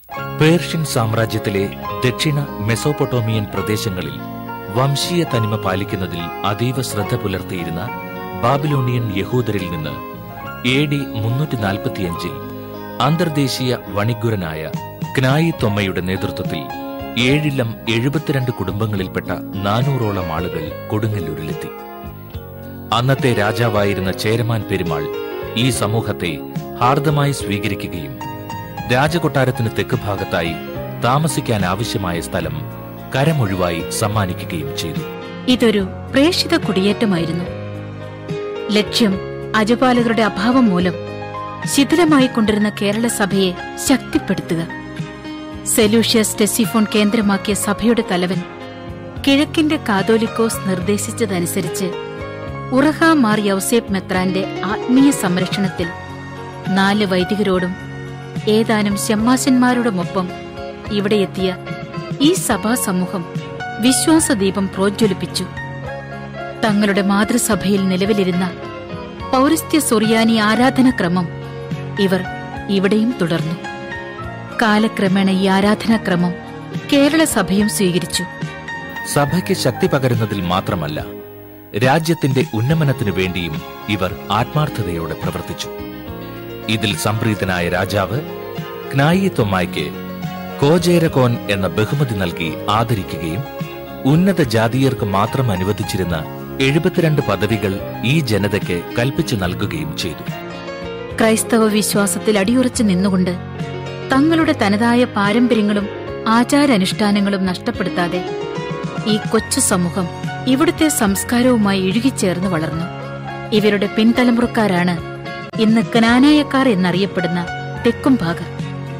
Persian സാമ്രാജ്യത്തിലെ ദക്ഷിണ Mesopotamian പ്രദേശങ്ങളിൽ വംശീയ തനിമ പാലിക്കുന്നതിൽ അതീവ ശ്രദ്ധ പുലർത്തിയിരുന്ന ബാബിലോണിയൻ യഹൂദരിൽ നിന്ന് എ ഡി മുന്നൂറ്റി നാൽപ്പത്തിയഞ്ചിൽ അന്തർദേശീയ വണിഗുരനായ ക്നായി തൊമ്മയുടെ നേതൃത്വത്തിൽ ഏഴിലം എഴുപത്തിരണ്ട് കുടുംബങ്ങളിൽപ്പെട്ട നാനൂറോളം ആളുകൾ കൊടുങ്ങല്ലൂരിലെത്തി അന്നത്തെ രാജാവായിരുന്ന ചേരമാൻ പെരുമാൾ ഈ സമൂഹത്തെ ഹാർദമായി സ്വീകരിക്കുകയും രാജകൊട്ടാരത്തിന് തെക്ക് ഭാഗത്തായി താമസിക്കാൻ ആവശ്യമായ സ്ഥലം കരമൊഴിവായി സമ്മാനിക്കുകയും ചെയ്തു ഇതൊരു പ്രേക്ഷിത കുടിയേറ്റമായിരുന്നു ലക്ഷ്യം അജപാലകരുടെ അഭാവം മൂലം ശിഥിലമായി കൊണ്ടിരുന്ന കേരള സഭയെ ശക്തിപ്പെടുത്തുക സെലൂഷ്യസ് ടെസിഫോൺ കേന്ദ്രമാക്കിയ സഭയുടെ തലവൻ കിഴക്കിന്റെ കാതോലിക്കോസ് നിർദ്ദേശിച്ചതനുസരിച്ച് ഉറഹ മാർ യൗസേപ്പ് മെത്രാന്റെ ആത്മീയ സംരക്ഷണത്തിൽ നാല് വൈദികരോടും ഏതാനും ശമ്മാശന്മാരോടുമൊപ്പം ഇവിടെ എത്തിയ ഈ സഭാ സമൂഹം വിശ്വാസദീപം പ്രോജ്വലിപ്പിച്ചു തങ്ങളുടെ മാതൃസഭയിൽ നിലവിലിരുന്ന പൗരസ്ത്യ സൊറിയാനി ആരാധനക്രമം ഇവർ ഇവിടെയും തുടർന്നു കാലക്രമേണ ഈ ആരാധനാക്രമം കേരള സഭയും സ്വീകരിച്ചു സഭയ്ക്ക് ശക്തി പകരുന്നതിൽ മാത്രമല്ല രാജ്യത്തിന്റെ ഉന്നമനത്തിനു വേണ്ടിയും ഇവർ ആത്മാർത്ഥതയോടെ പ്രവർത്തിച്ചു ഇതിൽ സംപ്രീതനായ രാജാവ് ക്നായി തൊമ്മായ്ക്ക് കോജേരകോൻ എന്ന ബഹുമതി നൽകി ആദരിക്കുകയും ഉന്നത ജാതീയർക്ക് മാത്രം അനുവദിച്ചിരുന്ന എഴുപത്തിരണ്ട് പദവികൾ ഈ ജനതയ്ക്ക് കൽപ്പിച്ചു നൽകുകയും ചെയ്തു ക്രൈസ്തവ വിശ്വാസത്തിൽ അടിയുറച്ചു നിന്നുകൊണ്ട് തങ്ങളുടെ തനതായ പാരമ്പര്യങ്ങളും ആചാരാനുഷ്ഠാനങ്ങളും നഷ്ടപ്പെടുത്താതെ ഈ കൊച്ചു സമൂഹം ഇവിടുത്തെ സംസ്കാരവുമായി ഇഴുകിച്ചേർന്ന് വളർന്നു ഇവരുടെ പിൻതലമുറക്കാരാണ് ഇന്ന് കനാനായക്കാർ എന്നറിയപ്പെടുന്ന തെക്കും ഭാഗർ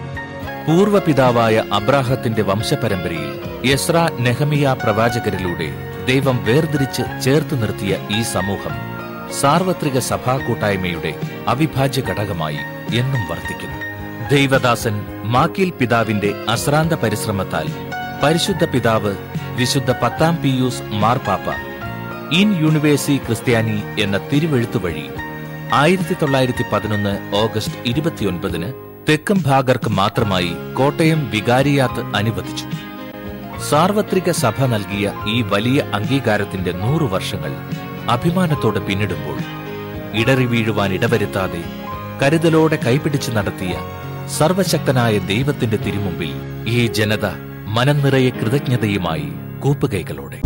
പൂർവപിതാവായ അബ്രാഹത്തിന്റെ വംശപരമ്പരയിൽ യസ്ര നെഹമിയ പ്രവാചകരിലൂടെ ദൈവം വേർതിരിച്ച് ചേർത്ത് നിർത്തിയ ഈ സമൂഹം സാർവത്രിക സഭാ കൂട്ടായ്മയുടെ അവിഭാജ്യ ഘടകമായി എന്നും വർത്തിക്കുന്നു ദൈവദാസൻ മാക്കീൽ പിതാവിന്റെ അശ്രാന്ത പരിശ്രമത്താൽ പരിശുദ്ധ പിതാവ് വിശുദ്ധ പത്താം പിയൂസ് മാർപാപ്പ ഇൻ യൂണിവേഴ്സി ക്രിസ്ത്യാനി എന്ന തിരുവെഴുത്തു വഴി ആയിരത്തി തൊള്ളായിരത്തി പതിനൊന്ന് ഓഗസ്റ്റ് ഇരുപത്തിയൊൻപതിന് തെക്കും ഭാഗർക്ക് മാത്രമായി കോട്ടയം വികാരിയാത്ത് അനുവദിച്ചു സാർവത്രിക സഭ നൽകിയ ഈ വലിയ അംഗീകാരത്തിന്റെ നൂറു വർഷങ്ങൾ അഭിമാനത്തോടെ പിന്നിടുമ്പോൾ ഇടറി വീഴുവാൻ ഇടവരുത്താതെ കരുതലോടെ കൈപിടിച്ചു നടത്തിയ സർവശക്തനായ ദൈവത്തിന്റെ തിരുമുമ്പിൽ ഈ ജനത മനം നിറയെ കൃതജ്ഞതയുമായി കൂപ്പുകൈകളോടെ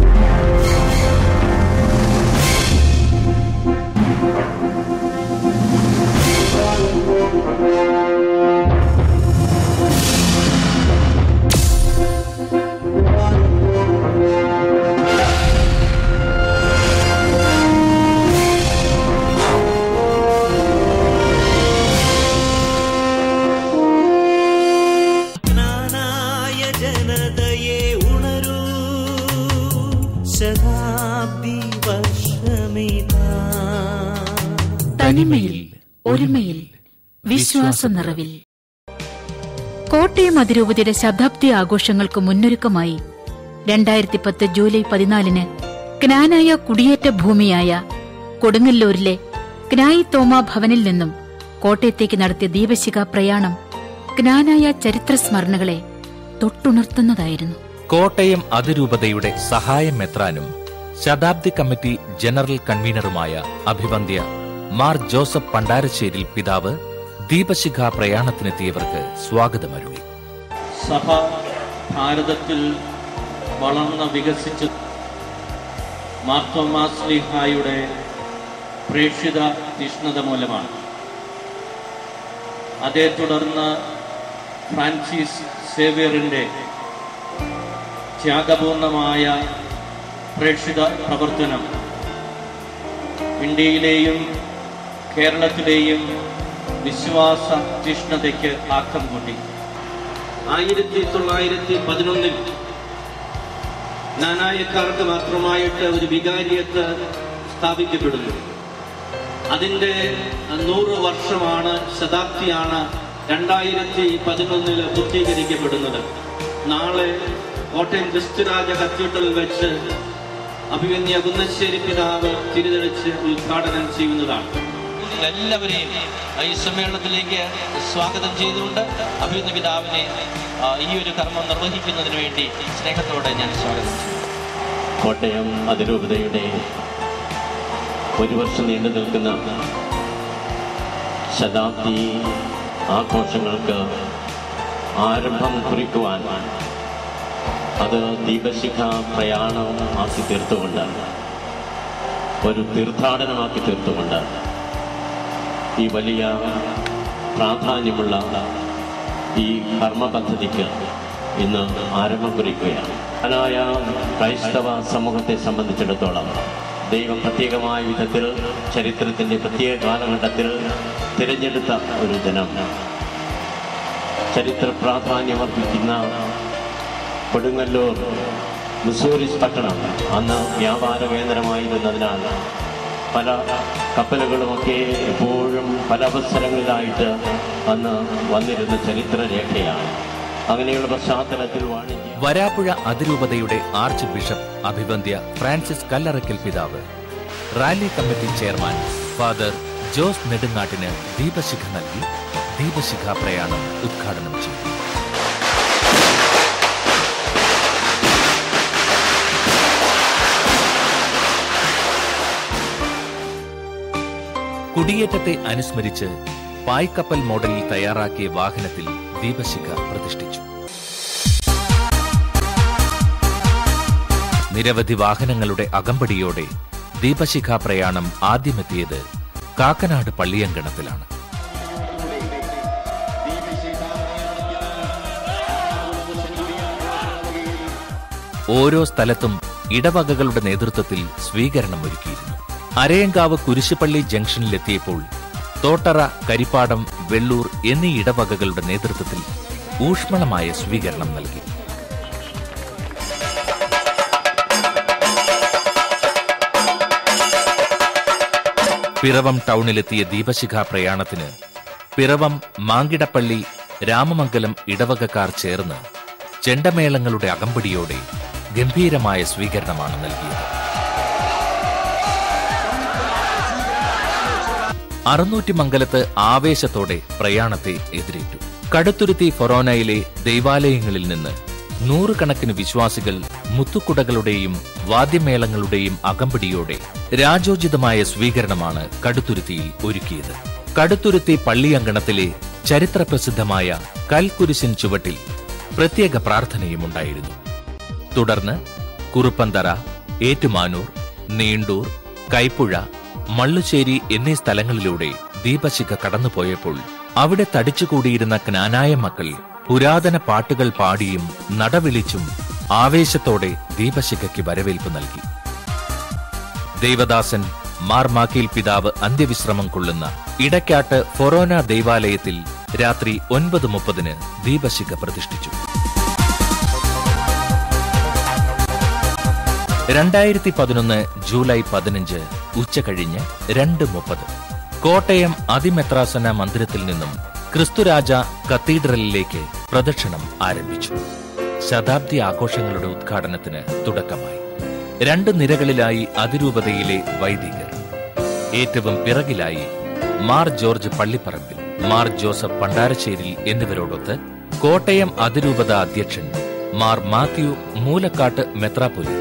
ജ്ഞാനായ ജനതയെ ഉണരൂ ശതാബ്ദി വർഷമിതാ തനിമയിൽ ഒരുമയിൽ വിശ്വാസ നിറവിൽ കോട്ടയം അതിരൂപതയുടെ ശതാബ്ദി ആഘോഷങ്ങൾക്ക് മുന്നൊരുക്കമായി രണ്ടായിരത്തി പത്ത് ജൂലൈ പതിനാലിന് ക്നാനായ കുടിയേറ്റ ഭൂമിയായ കൊടുങ്ങല്ലൂരിലെ ക്നായി തോമ ഭവനിൽ നിന്നും കോട്ടയത്തേക്ക് നടത്തിയ ദീപശിഖ പ്രയാണം ക്നാനായ ചരിത്ര സ്മരണകളെ തൊട്ടുണർത്തുന്നതായിരുന്നു കോട്ടയം അതിരൂപതയുടെ സഹായ മെത്രാനും ശതാബ്ദി കമ്മിറ്റി ജനറൽ കൺവീനറുമായ അഭിവന്ദ്യ മാർ ജോസഫ് പണ്ടാരശ്ശേരിൽ പിതാവ് ദീപശിഖ പ്രയാണത്തിനെത്തിയവർക്ക് സ്വാഗതമരുളി സഭ ഭാരതത്തിൽ വളർന്ന് വികസിച്ചു മാർത്തോമാസ്ലിഹായുടെ പ്രേക്ഷിത തീഷ്ണത മൂലമാണ് അതേ തുടർന്ന് ഫ്രാൻസിസ് സേവിയറിൻ്റെ ത്യാഗപൂർണമായ പ്രേക്ഷിത പ്രവർത്തനം ഇന്ത്യയിലെയും കേരളത്തിലെയും വിശ്വാസ തീഷ്ണതയ്ക്ക് ആക്കം കൂട്ടി ആയിരത്തി തൊള്ളായിരത്തി പതിനൊന്നിൽ നാനായക്കാർക്ക് മാത്രമായിട്ട് ഒരു വികാരിയത്ത് സ്ഥാപിക്കപ്പെടുന്നു അതിൻ്റെ നൂറ് വർഷമാണ് ശതാബ്ദിയാണ് രണ്ടായിരത്തി പതിനൊന്നിൽ പൂർത്തീകരിക്കപ്പെടുന്നത് നാളെ കോട്ടയം ക്രിസ്തുരാജ കത്തീഡ്രലിൽ വെച്ച് അഭിമന്യ കുന്നശ്ശേരി പിതാവ് തിരിതെളിച്ച് ഉദ്ഘാടനം ചെയ്യുന്നതാണ് എല്ലാവരെയും ഈ സമ്മേളനത്തിലേക്ക് സ്വാഗതം ചെയ്തുകൊണ്ട് അഭിനന്ദ പിതാവിനെ ആ, ഈ ഒരു കർമ്മം നിർവഹിക്കുന്നതിന് വേണ്ടി സ്നേഹത്തോടെ ഞാൻ സ്വാഗതം ചെയ്യുന്നു കോട്ടയം അതിരൂപതയുടെ ഒരു വർഷം നീണ്ടു നിൽക്കുന്ന ശതാബ്ദി ആഘോഷങ്ങൾക്ക് ആരംഭം കുറിക്കുവാൻ അത് ദീപശിഖ പ്രയാണം ആക്കി തീർത്തുകൊണ്ട് ഒരു തീർത്ഥാടനമാക്കി തീർത്തുകൊണ്ട് ഈ വലിയ പ്രാധാന്യമുള്ള ഈ കർമ്മ പദ്ധതിക്ക് ഇന്ന് ആരംഭം കുറിക്കുകയാണ് അനായ ക്രൈസ്തവ സമൂഹത്തെ സംബന്ധിച്ചിടത്തോളം ദൈവം പ്രത്യേകമായ വിധത്തിൽ ചരിത്രത്തിൻ്റെ പ്രത്യേക കാലഘട്ടത്തിൽ തിരഞ്ഞെടുത്ത ഒരു ജനം ചരിത്ര പ്രാധാന്യമർപ്പിക്കുന്ന കൊടുങ്ങല്ലൂർ മുസൂറിസ് പട്ടണം അന്ന് വ്യാപാര കേന്ദ്രമായിരുന്നതിനാൽ പല കപ്പലുകളുമൊക്കെ എപ്പോഴും പല അവസരങ്ങളിലായിട്ട് അന്ന് വന്നിരുന്ന ചരിത്രരേഖയാണ് അങ്ങനെയുള്ള പശ്ചാത്തലത്തിൽ വാണിജ്യ വരാപ്പുഴ അതിരൂപതയുടെ ആർച്ച് ബിഷപ്പ് അഭിവന്ധ്യ ഫ്രാൻസിസ് കല്ലറയ്ക്കൽ പിതാവ് rally committee chairman father Jose നെടുങ്ങാട്ടിന് ദീപശിഖ നൽകി ദീപശിഖ പ്രയാണം ഉദ്ഘാടനം ചെയ്തു കുടിയേറ്റത്തെ അനുസ്മരിച്ച് പായ്ക്കപ്പൽ മോഡലിൽ തയ്യാറാക്കിയ വാഹനത്തിൽ ദീപശിഖ പ്രതിഷ്ഠിച്ചു നിരവധി വാഹനങ്ങളുടെ അകമ്പടിയോടെ ദീപശിഖ പ്രയാണം ആദ്യമെത്തിയത് കാക്കനാട് പള്ളിയങ്കണത്തിലാണ് ഓരോ സ്ഥലത്തും ഇടവകകളുടെ നേതൃത്വത്തിൽ സ്വീകരണം ഒരുക്കിയിരുന്നു അരയങ്കാവ് കുരിശുപള്ളി ജംഗ്ഷനിലെത്തിയപ്പോൾ തോട്ടറ കരിപ്പാടം വെള്ളൂർ എന്നീ ഇടവകകളുടെ നേതൃത്വത്തിൽ ഊഷ്മളമായ സ്വീകരണം നൽകി പിറവം ടൗണിലെത്തിയ ദീപശിഖ പ്രയാണത്തിന് പിറവം മാങ്കിടപ്പള്ളി രാമമംഗലം ഇടവകക്കാർ ചേർന്ന് ചെണ്ടമേളങ്ങളുടെ അകമ്പടിയോടെ ഗംഭീരമായ സ്വീകരണമാണ് നൽകിയത് അറുന്നൂറ്റി മംഗലത്ത് ആവേശത്തോടെ പ്രയാണത്തെ എതിരേറ്റു കടുത്തുരുത്തി ഫൊറോനയിലെ ദൈവാലയങ്ങളിൽ നിന്ന് നൂറുകണക്കിന് വിശ്വാസികൾ മുത്തുക്കുടകളുടെയും വാദ്യമേളങ്ങളുടെയും അകമ്പടിയോടെ രാജോചിതമായ സ്വീകരണമാണ് കടുത്തുരുത്തിയിൽ ഒരുക്കിയത് കടുത്തുരുത്തി പള്ളിയങ്കണത്തിലെ ചരിത്രപ്രസിദ്ധമായ കൽക്കുരിശിൻ ചുവട്ടിൽ പ്രത്യേക പ്രാർത്ഥനയുമുണ്ടായിരുന്നു തുടർന്ന് കുറുപ്പന്തറ ഏറ്റുമാനൂർ നീണ്ടൂർ കൈപ്പുഴ മള്ളുശ്ശേരി എന്നീ സ്ഥലങ്ങളിലൂടെ ദീപശിഖ കടന്നുപോയപ്പോൾ അവിടെ തടിച്ചുകൂടിയിരുന്ന ജ്ഞാനായ മക്കൾ പുരാതന പാട്ടുകൾ പാടിയും നടവിളിച്ചും ആവേശത്തോടെ ദീപശിഖയ്ക്ക് വരവേൽപ്പ് നൽകി ദേവദാസൻ മാർ മാക്കീൽ പിതാവ് അന്ത്യവിശ്രമം കൊള്ളുന്ന ഇടക്കാട്ട് ഫൊറോന ദൈവാലയത്തിൽ രാത്രി ഒൻപത് മുപ്പതിന് ദീപശിഖ പ്രതിഷ്ഠിച്ചു രണ്ടായിരത്തി പതിനൊന്ന് ജൂലൈ പതിനഞ്ച് ഉച്ചകഴിഞ്ഞ് രണ്ട് മുപ്പത് കോട്ടയം അതിമെത്രാസന മന്ദിരത്തിൽ നിന്നും ക്രിസ്തുരാജ കത്തീഡ്രലിലേക്ക് പ്രദക്ഷിണം ആരംഭിച്ചു ശതാബ്ദി ആഘോഷങ്ങളുടെ ഉദ്ഘാടനത്തിന് തുടക്കമായി രണ്ട് നിരകളിലായി അതിരൂപതയിലെ വൈദികർ ഏറ്റവും പിറകിലായി മാർ ജോർജ് പള്ളിപ്പറമ്പിൽ മാർ ജോസഫ് പണ്ടാരശ്ശേരി എന്നിവരോടൊത്ത് കോട്ടയം അതിരൂപത അധ്യക്ഷൻ മാർ മാത്യു മൂലക്കാട്ട് മെത്രാപ്പൊലിത്ത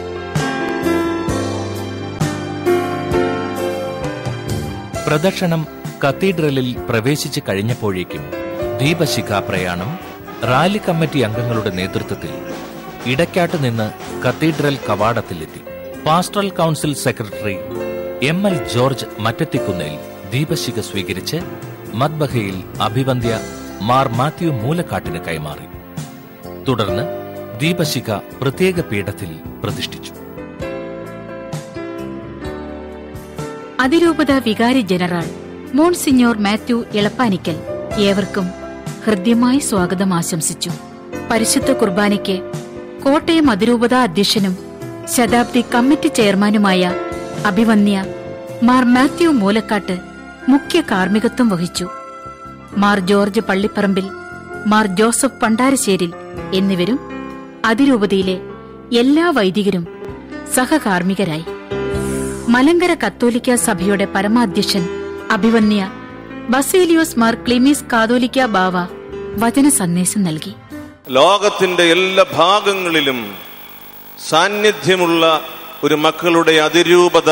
പ്രദക്ഷിണം കത്തീഡ്രലിൽ പ്രവേശിച്ചു കഴിഞ്ഞപ്പോഴേക്കും ദീപശിഖ പ്രയാണം റാലി കമ്മിറ്റി അംഗങ്ങളുടെ നേതൃത്വത്തിൽ ഇടയ്ക്കാട്ട് നിന്ന് കത്തീഡ്രൽ കവാടത്തിലെത്തി pastoral council secretary M L George Mattathikkunnel ദീപശിഖ സ്വീകരിച്ച് മദ്ബഹയിൽ അഭിവന്ധ്യ മാർ മാത്യു മൂലക്കാട്ടിന് കൈമാറി തുടർന്ന് ദീപശിഖ പ്രത്യേക പീഠത്തിൽ പ്രതിഷ്ഠിച്ചു അതിരൂപത വികാരി ജനറൽ മോൺസിഞ്ഞോർ മാത്യു എളപ്പാനിക്കൽ ഏവർക്കും ഹൃദ്യമായി സ്വാഗതം ആശംസിച്ചു പരിശുദ്ധ കുർബാനയ്ക്ക് കോട്ടയം അതിരൂപത അധ്യക്ഷനും ശതാബ്ദി കമ്മിറ്റി ചെയർമാനുമായ അഭിവന്യ മാർ മാത്യു മൂലക്കാട്ട് മുഖ്യ കാർമ്മികത്വം വഹിച്ചു മാർ ജോർജ് പള്ളിപ്പറമ്പിൽ മാർ ജോസഫ് പണ്ടാരശ്ശേരിൽ എന്നിവരും അതിരൂപതയിലെ എല്ലാ വൈദികരും സഹകാർമ്മികരായി മലങ്കര കത്തോലിക്ക സഭയുടെ പരമാധ്യക്ഷൻ അഭിവന്യ ബസേലിയോസ് മാർ ക്ലിമീസ് കാതോലിക്ക ബാവ വചന സന്ദേശം നൽകി ലോകത്തിന്റെ എല്ലാ ഭാഗങ്ങളിലും സാന്നിധ്യമുള്ള ഒരു മക്കളുടെ അതിരൂപത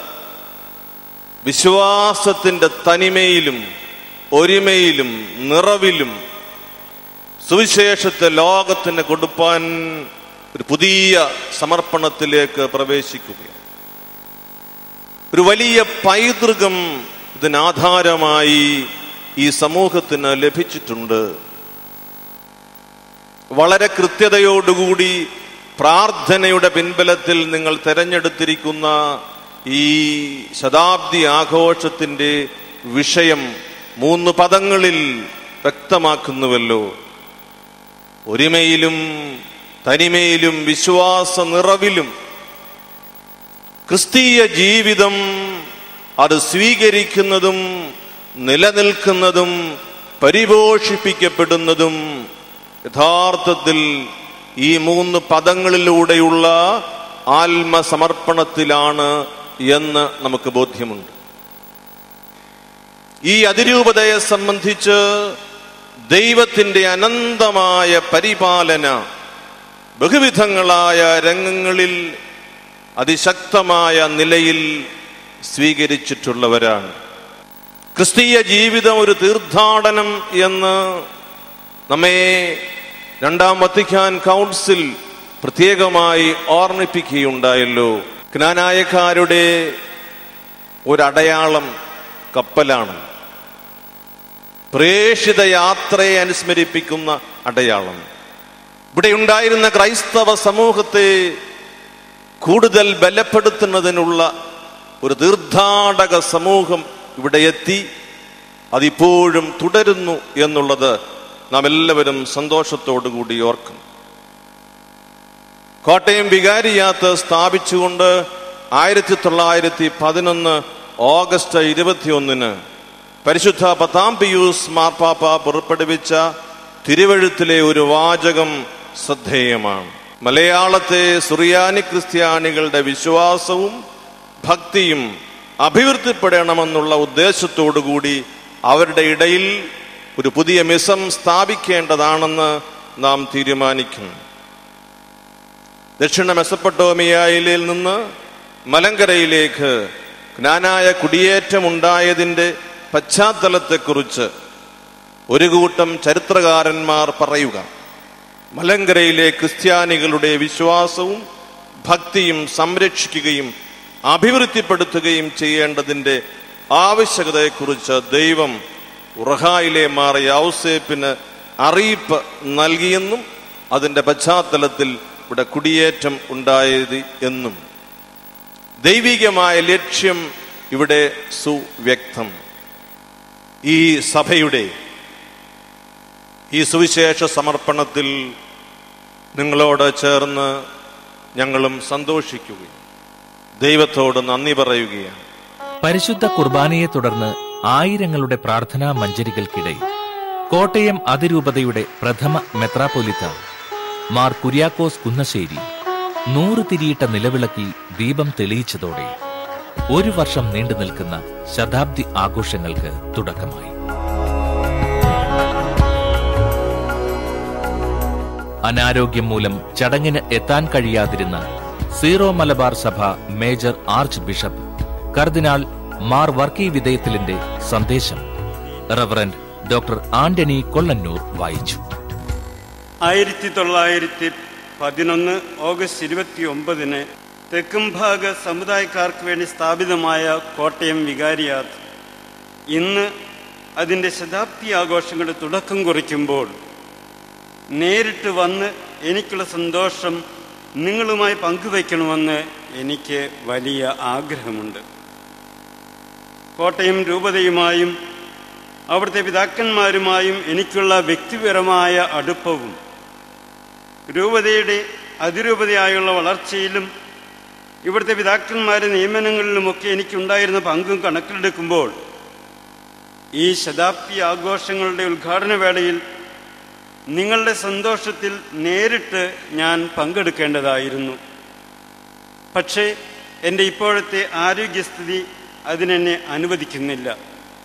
വിശ്വാസത്തിന്റെ തനിമയിലും ഒരുമയിലും നിറവിലും സുവിശേഷത്തെ ലോകത്തിന് കൊടുപ്പാൻ ഒരു പുതിയ സമർപ്പണത്തിലേക്ക് പ്രവേശിക്കുകയാണ് ഒരു വലിയ പൈതൃകം ഇതിനാധാരമായി ഈ സമൂഹത്തിന് ലഭിച്ചിട്ടുണ്ട് വളരെ കൃത്യതയോടുകൂടി പ്രാർത്ഥനയുടെ പിൻബലത്തിൽ നിങ്ങൾ തെരഞ്ഞെടുത്തിരിക്കുന്ന ഈ ശതാബ്ദി ആഘോഷത്തിന്റെ വിഷയം മൂന്ന് പദങ്ങളിൽ വ്യക്തമാക്കുന്നുവല്ലോ ഒരുമയിലും തനിമയിലും വിശ്വാസ നിറവിലും ക്രിസ്തീയ ജീവിതം അത് സ്വീകരിക്കുന്നതും നിലനിൽക്കുന്നതും പരിപോഷിപ്പിക്കപ്പെടുന്നതും യഥാർത്ഥത്തിൽ ഈ മൂന്ന് പദങ്ങളിലൂടെയുള്ള ആത്മസമർപ്പണത്തിലാണ് എന്ന് നമുക്ക് ബോധ്യമുണ്ട് ഈ അതിരൂപതയെ സംബന്ധിച്ച് ദൈവത്തിന്റെ അനന്തമായ പരിപാലന ബഹുവിധങ്ങളായ രംഗങ്ങളിൽ അതിശക്തമായ നിലയിൽ സ്വീകരിച്ചിട്ടുള്ളവരാണ് ക്രിസ്തീയ ജീവിതം ഒരു തീർത്ഥാടനം എന്ന് നമ്മെ രണ്ടാം വത്തിക്കാൻ കൗൺസിൽ പ്രത്യേകമായി ഓർമ്മിപ്പിക്കുകയുണ്ടായല്ലോ ജ്ഞാനായക്കാരുടെ ഒരടയാളം കപ്പലാണ് പ്രേഷിത യാത്രയെ അനുസ്മരിപ്പിക്കുന്ന അടയാളം ഇവിടെ ഉണ്ടായിരുന്ന ക്രൈസ്തവ സമൂഹത്തെ കൂടുതൽ ബലപ്പെടുത്തുന്നതിനുള്ള ഒരു തീർത്ഥാടക സമൂഹം ഇവിടെ എത്തി അതിപ്പോഴും തുടരുന്നു എന്നുള്ളത് നാം എല്ലാവരും സന്തോഷത്തോടു കൂടി ഓർക്കും കോട്ടയം വികാരിയാത്ത് സ്ഥാപിച്ചുകൊണ്ട് ആയിരത്തി തൊള്ളായിരത്തി പതിനൊന്ന് ഓഗസ്റ്റ് ഇരുപത്തിയൊന്നിന് പരിശുദ്ധ പത്താം പിയൂസ് മാർപ്പാപ്പ പുറപ്പെടുവിച്ച തിരുവഴുത്തിലെ ഒരു വാചകം ശ്രദ്ധേയമാണ് മലയാളത്തെ സുറിയാനി ക്രിസ്ത്യാനികളുടെ വിശ്വാസവും ഭക്തിയും അഭിവൃദ്ധിപ്പെടണമെന്നുള്ള ഉദ്ദേശത്തോടുകൂടി അവരുടെ ഇടയിൽ ഒരു പുതിയ മിസം സ്ഥാപിക്കേണ്ടതാണെന്ന് നാം തീരുമാനിക്കുന്നു ദക്ഷിണ മെസപ്പട്ടോമിയയിൽ നിന്ന് മലങ്കരയിലേക്ക് ജ്ഞാനായ കുടിയേറ്റമുണ്ടായതിൻ്റെ പശ്ചാത്തലത്തെക്കുറിച്ച് ഒരു കൂട്ടം ചരിത്രകാരന്മാർ പറയുക മലങ്കരയിലെ ക്രിസ്ത്യാനികളുടെ വിശ്വാസവും ഭക്തിയും സംരക്ഷിക്കുകയും അഭിവൃദ്ധിപ്പെടുത്തുകയും ചെയ്യേണ്ടതിൻ്റെ ആവശ്യകതയെക്കുറിച്ച് ദൈവം ഉറഹായിലെ മാറിയ ഔസേപ്പിന് അറിയിപ്പ് നൽകിയെന്നും അതിൻ്റെ പശ്ചാത്തലത്തിൽ ഇവിടെ കുടിയേറ്റം ഉണ്ടായത് എന്നും ദൈവികമായ ലക്ഷ്യം ഇവിടെ സുവ്യക്തം ഈ സഭയുടെ ഈ സുവിശേഷ സമർപ്പണത്തിൽ നിങ്ങളോട് ചേർന്ന് ഞങ്ങളും സന്തോഷിക്കുകയും ദൈവത്തോട് നന്ദി പറയുകയാണ് പരിശുദ്ധ കുർബാനയെ തുടർന്ന് ആയിരങ്ങളുടെ പ്രാർത്ഥനാ മഞ്ജരികൾക്കിടെ കോട്ടയം അതിരൂപതയുടെ പ്രഥമ മെത്രാപ്പൊലിത്ത മാർ കുര്യാക്കോസ് കുന്നശ്ശേരി നൂറ് തിരിയിട്ട നിലവിളക്കിൽ ദീപം തെളിയിച്ചതോടെ ഒരു വർഷം നീണ്ടു നിൽക്കുന്ന ശതാബ്ദി ആഘോഷങ്ങൾക്ക് തുടക്കമായി അനാരോഗ്യം മൂലം ചടങ്ങിന് എത്താൻ കഴിയാതിരുന്ന സീറോ മലബാർ സഭ മേജർ ആർച്ച് ബിഷപ്പ് കർദിനാൾ മാർ വർക്കി വിധേയത്തിലിന്റെ സന്ദേശം റവറന്റ് ഡോക്ടർ ആന്റണി കൊള്ളന്നൂർ വായിച്ചു ആയിരത്തി തൊള്ളായിരത്തി പതിനൊന്ന് ഓഗസ്റ്റ് ഇരുപത്തി ഒമ്പതിന് തെക്കുംഭാഗ സമുദായക്കാർക്ക് വേണ്ടി സ്ഥാപിതമായ കോട്ടയം വികാരിയാത്ത് ഇന്ന് അതിൻ്റെ ശതാബ്ദി ആഘോഷങ്ങളുടെ തുടക്കം കുറിക്കുമ്പോൾ നേരിട്ട് വന്ന് എനിക്കുള്ള സന്തോഷം നിങ്ങളുമായി പങ്കുവയ്ക്കണമെന്ന് എനിക്ക് വലിയ ആഗ്രഹമുണ്ട് കോട്ടയം രൂപതയുമായും അവിടുത്തെ പിതാക്കന്മാരുമായും എനിക്കുള്ള വ്യക്തിപരമായ അടുപ്പവും രൂപതയുടെ അതിരൂപതയായുള്ള വളർച്ചയിലും ഇവിടുത്തെ പിതാക്കന്മാരുടെ നിയമനങ്ങളിലുമൊക്കെ എനിക്കുണ്ടായിരുന്ന പങ്കും കണക്കിലെടുക്കുമ്പോൾ ഈ ശതാബ്ദി ആഘോഷങ്ങളുടെ ഉദ്ഘാടന വേളയിൽ നിങ്ങളുടെ സന്തോഷത്തിൽ നേരിട്ട് ഞാൻ പങ്കെടുക്കേണ്ടതായിരുന്നു പക്ഷേ എൻ്റെ ഇപ്പോഴത്തെ ആരോഗ്യസ്ഥിതി അതിനെന്നെ അനുവദിക്കുന്നില്ല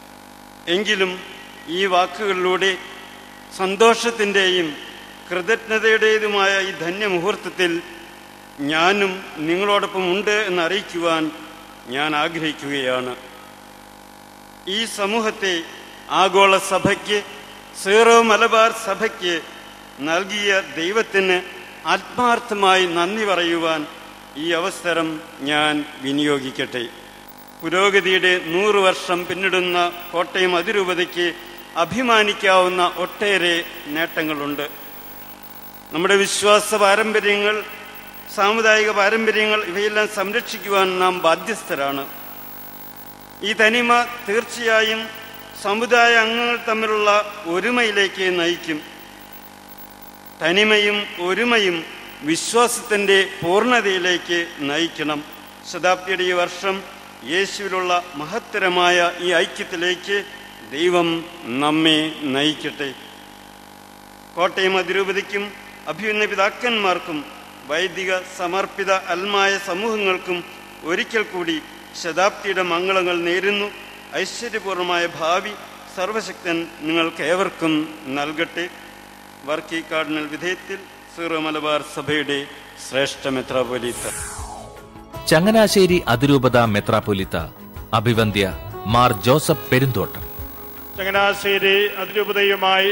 എങ്കിലും ഈ വാക്കുകളിലൂടെ സന്തോഷത്തിൻ്റെയും കൃതജ്ഞതയുടേതുമായ ഈ ധന്യമുഹൂർത്തത്തിൽ ഞാനും നിങ്ങളോടൊപ്പം ഉണ്ട് എന്ന് അറിയിക്കുവാൻ ഞാൻ ആഗ്രഹിക്കുകയാണ് ഈ സമൂഹത്തെ ആഗോള സഭയ്ക്ക് സീറോ മലബാർ സഭയ്ക്ക് നൽകിയ ദൈവത്തിന് ആത്മാർത്ഥമായി നന്ദി പറയുവാൻ ഈ അവസരം ഞാൻ വിനിയോഗിക്കട്ടെ പുരോഗതിയുടെ നൂറ് വർഷം പിന്നിടുന്ന കോട്ടയം അതിരൂപതയ്ക്ക് അഭിമാനിക്കാവുന്ന ഒട്ടേറെ നേട്ടങ്ങളുണ്ട് നമ്മുടെ വിശ്വാസ പാരമ്പര്യങ്ങൾ സാമുദായിക പാരമ്പര്യങ്ങൾ ഇവയെല്ലാം സംരക്ഷിക്കുവാൻ നാം ബാധ്യസ്ഥരാണ് ഈ തനിമ തീർച്ചയായും സമുദായ അംഗങ്ങൾ തമ്മിലുള്ള ഒരുമയിലേക്ക് നയിക്കും തനിമയും ഒരുമയും വിശ്വാസത്തിൻ്റെ പൂർണ്ണതയിലേക്ക് നയിക്കണം ശതാബ്ദിയുടെ ഈ വർഷം യേശുവിലുള്ള മഹത്തരമായ ഈ ഐക്യത്തിലേക്ക് ദൈവം നമ്മെ നയിക്കട്ടെ കോട്ടയം അതിരൂപതയ്ക്കും അഭ്യുന്ന പിതാക്കന്മാർക്കും വൈദിക സമർപ്പിത അൽമായ സമൂഹങ്ങൾക്കും ഒരിക്കൽ കൂടി ശതാബ്ദിയുടെ മംഗളങ്ങൾ നേരുന്നു ഐശ്വര്യപൂർണമായ ഭാവി സർവശക്തൻ നിങ്ങൾക്ക് ഏവർക്കും നൽകട്ടെ വർക്കി കാർഡിനൽ വിധേയത്തിൽ സീറോ മലബാർ സഭയുടെ ശ്രേഷ്ഠ മെത്രാപൊലീത്ത ചങ്ങനാശ്ശേരി അതിരൂപത മെത്രാപ്പൊലിത്ത അഭിവന്ദ്യ മാർ ജോസഫ് പെരുന്തോട്ടം ചങ്ങനാശ്ശേരി അതിരൂപതയുമായി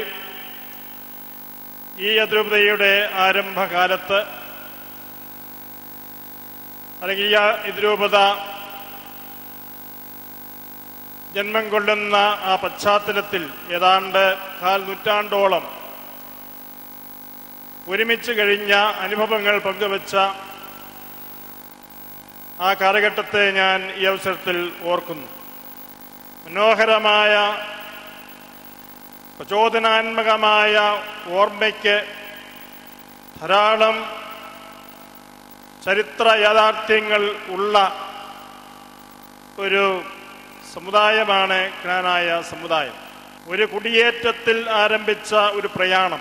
ഈ അതിരൂപതയുടെ ആരംഭകാലത്ത് അല്ലെങ്കിൽ ഈ ഇതിരൂപത ജന്മം കൊള്ളുന്ന ആ പശ്ചാത്തലത്തിൽ ഏതാണ്ട് കാൽ നൂറ്റാണ്ടോളം ഒരുമിച്ച് കഴിഞ്ഞ അനുഭവങ്ങൾ പങ്കുവച്ച ആ കാലഘട്ടത്തെ ഞാൻ ഈ അവസരത്തിൽ ഓർക്കുന്നു മനോഹരമായ പ്രചോദനാത്മകമായ ഓർമ്മയ്ക്ക് ധാരാളം ചരിത്ര യാഥാർത്ഥ്യങ്ങൾ ഉള്ള ഒരു സമുദായമാണ് ജ്ഞാനായ സമുദായം ഒരു കുടിയേറ്റത്തിൽ ആരംഭിച്ച ഒരു പ്രയാണം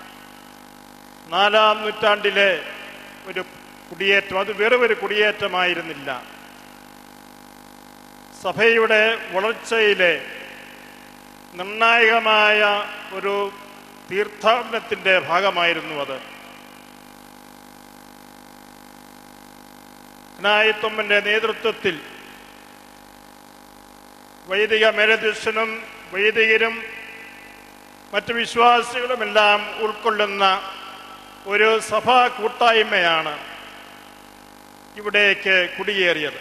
നാലാം നൂറ്റാണ്ടിലെ ഒരു കുടിയേറ്റം അത് വെറും ഒരു കുടിയേറ്റമായിരുന്നില്ല സഭയുടെ വളർച്ചയിലെ നിർണായകമായ ഒരു തീർത്ഥാടനത്തിന്റെ ഭാഗമായിരുന്നു അത് നായത്വമ്മന്റെ നേതൃത്വത്തിൽ വൈദിക മേലധ്യക്ഷനും വൈദികരും മറ്റു വിശ്വാസികളുമെല്ലാം ഉൾക്കൊള്ളുന്ന ഒരു സഭാ കൂട്ടായ്മയാണ് ഇവിടേക്ക് കുടിയേറിയത്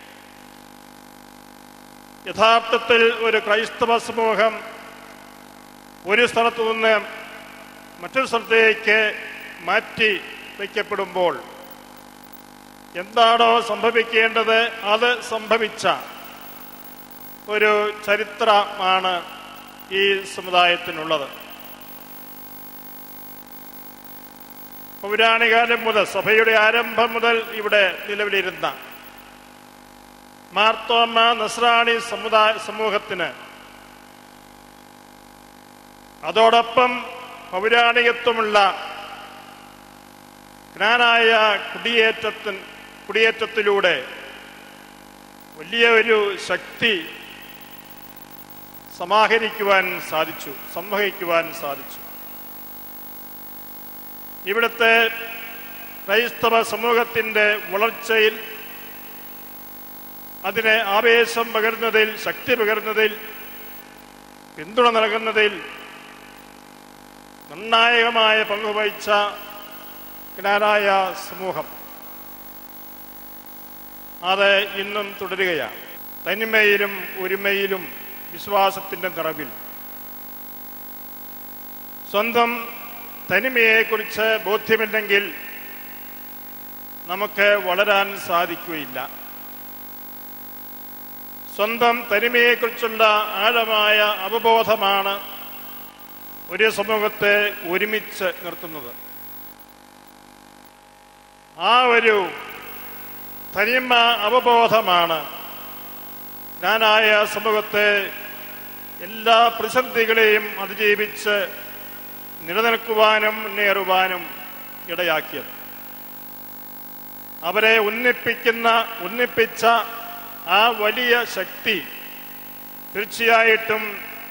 യഥാർത്ഥത്തിൽ ഒരു ക്രൈസ്തവ സമൂഹം ഒരു സ്ഥലത്തു നിന്ന് മറ്റൊരു സ്ഥലത്തേക്ക് മാറ്റി വയ്ക്കപ്പെടുമ്പോൾ എന്താണോ സംഭവിക്കേണ്ടത് അത് സംഭവിച്ച ഒരു ചരിത്രമാണ് ഈ സമുദായത്തിനുള്ളത് പൗരാണികാലം മുതൽ സഭയുടെ ആരംഭം മുതൽ ഇവിടെ നിലവിലിരുന്ന മാർത്തോമ നസ്രാണി സമുദായ സമൂഹത്തിന് അതോടൊപ്പം പൗരാണികത്വമുള്ള ജ്ഞാനായ കുടിയേറ്റത്തിന് കുടിയേറ്റത്തിലൂടെ വലിയ ഒരു ശക്തി സമാഹരിക്കുവാൻ സാധിച്ചു സംവഹിക്കുവാൻ സാധിച്ചു ഇവിടുത്തെ ക്രൈസ്തവ സമൂഹത്തിന്റെ വളർച്ചയിൽ അതിനെ ആവേശം പകരുന്നതിൽ ശക്തി പകരുന്നതിൽ പിന്തുണ നൽകുന്നതിൽ നിർണായകമായ പങ്കുവഹിച്ച ജ്ഞാനായ സമൂഹം അത് ഇന്നും തുടരുകയാണ് തനിമയിലും ഒരുമയിലും വിശ്വാസത്തിന്റെ നിറവിൽ സ്വന്തം തനിമയെക്കുറിച്ച് ബോധ്യമില്ലെങ്കിൽ നമുക്ക് വളരാൻ സാധിക്കുകയില്ല സ്വന്തം തനിമയെക്കുറിച്ചുള്ള ആഴമായ അവബോധമാണ് ഒരു സമൂഹത്തെ ഒരുമിച്ച് നിർത്തുന്നത് ആ ഒരു തനിമ അവബോധമാണ് ഞാനായ സമൂഹത്തെ എല്ലാ പ്രതിസന്ധികളെയും അതിജീവിച്ച് നിലനിൽക്കുവാനും മുന്നേറുവാനും ഇടയാക്കിയത് അവരെ ഉന്നിപ്പിക്കുന്ന ഉന്നിപ്പിച്ച ആ വലിയ ശക്തി തീർച്ചയായിട്ടും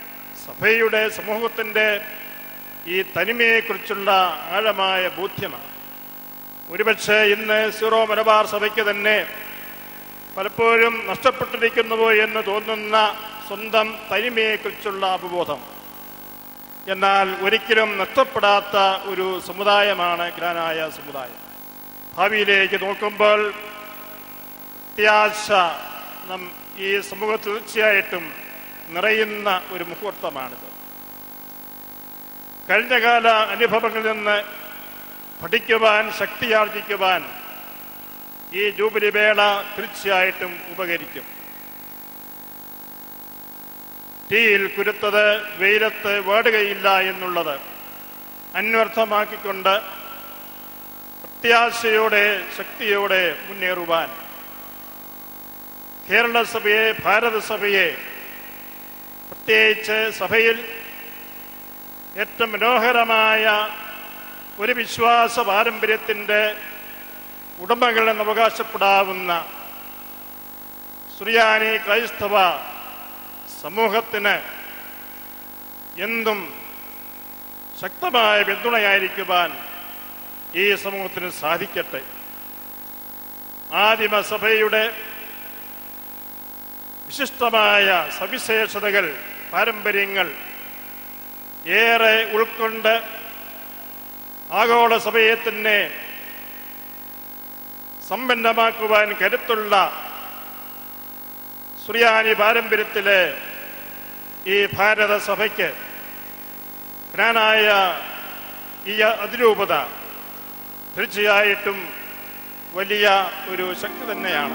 സഭയുടെ സമൂഹത്തിൻ്റെ ഈ തനിമയെക്കുറിച്ചുള്ള ആഴമായ ബോധ്യമാണ് ഒരുപക്ഷെ ഇന്ന് സീറോ മലബാർ സഭയ്ക്ക് തന്നെ പലപ്പോഴും നഷ്ടപ്പെട്ടിരിക്കുന്നുവോ എന്ന് തോന്നുന്ന സ്വന്തം തനിമയെക്കുറിച്ചുള്ള അവബോധം എന്നാൽ ഒരിക്കലും നഷ്ടപ്പെടാത്ത ഒരു സമുദായമാണ് ഗ്രാനായ സമുദായം ഭാവിയിലേക്ക് നോക്കുമ്പോൾ പ്രത്യാശ നം ഈ സമൂഹത്തിൽ തീർച്ചയായിട്ടും നിറയുന്ന ഒരു മുഹൂർത്തമാണിത് കഴിഞ്ഞകാല അനുഭവങ്ങളിൽ നിന്ന് പഠിക്കുവാൻ ശക്തിയാർജിക്കുവാൻ ഈ ജൂബിലി വേള തീർച്ചയായിട്ടും ഉപകരിക്കും തീയിൽ കുരുത്തത് വെയിലത്ത് വേടുകയില്ല എന്നുള്ളത് അന്വർത്ഥമാക്കിക്കൊണ്ട് പ്രത്യാശയോടെ ശക്തിയോടെ മുന്നേറുവാൻ കേരള സഭയെ ഭാരതസഭയെ പ്രത്യേകിച്ച് സഭയിൽ ഏറ്റവും മനോഹരമായ ഒരു വിശ്വാസ പാരമ്പര്യത്തിൻ്റെ ഉടമകളെന്ന് അവകാശപ്പെടാവുന്ന സുറിയാനി ക്രൈസ്തവ സമൂഹത്തിന് എന്തും ശക്തമായ പിന്തുണയായിരിക്കുവാൻ ഈ സമൂഹത്തിന് സാധിക്കട്ടെ ആദിമസഭയുടെ വിശിഷ്ടമായ സവിശേഷതകൾ പാരമ്പര്യങ്ങൾ ഏറെ ഉൾക്കൊണ്ട് ആഗോള സഭയെ തന്നെ സമ്പന്നമാക്കുവാൻ കരുത്തുള്ള സുറിയാനി പാരമ്പര്യത്തിലെ ഈ ഭാരത സഭയ്ക്ക് ജ്ഞാനായ ഈ അതിരൂപത തീർച്ചയായിട്ടും വലിയ ഒരു ശക്തി തന്നെയാണ്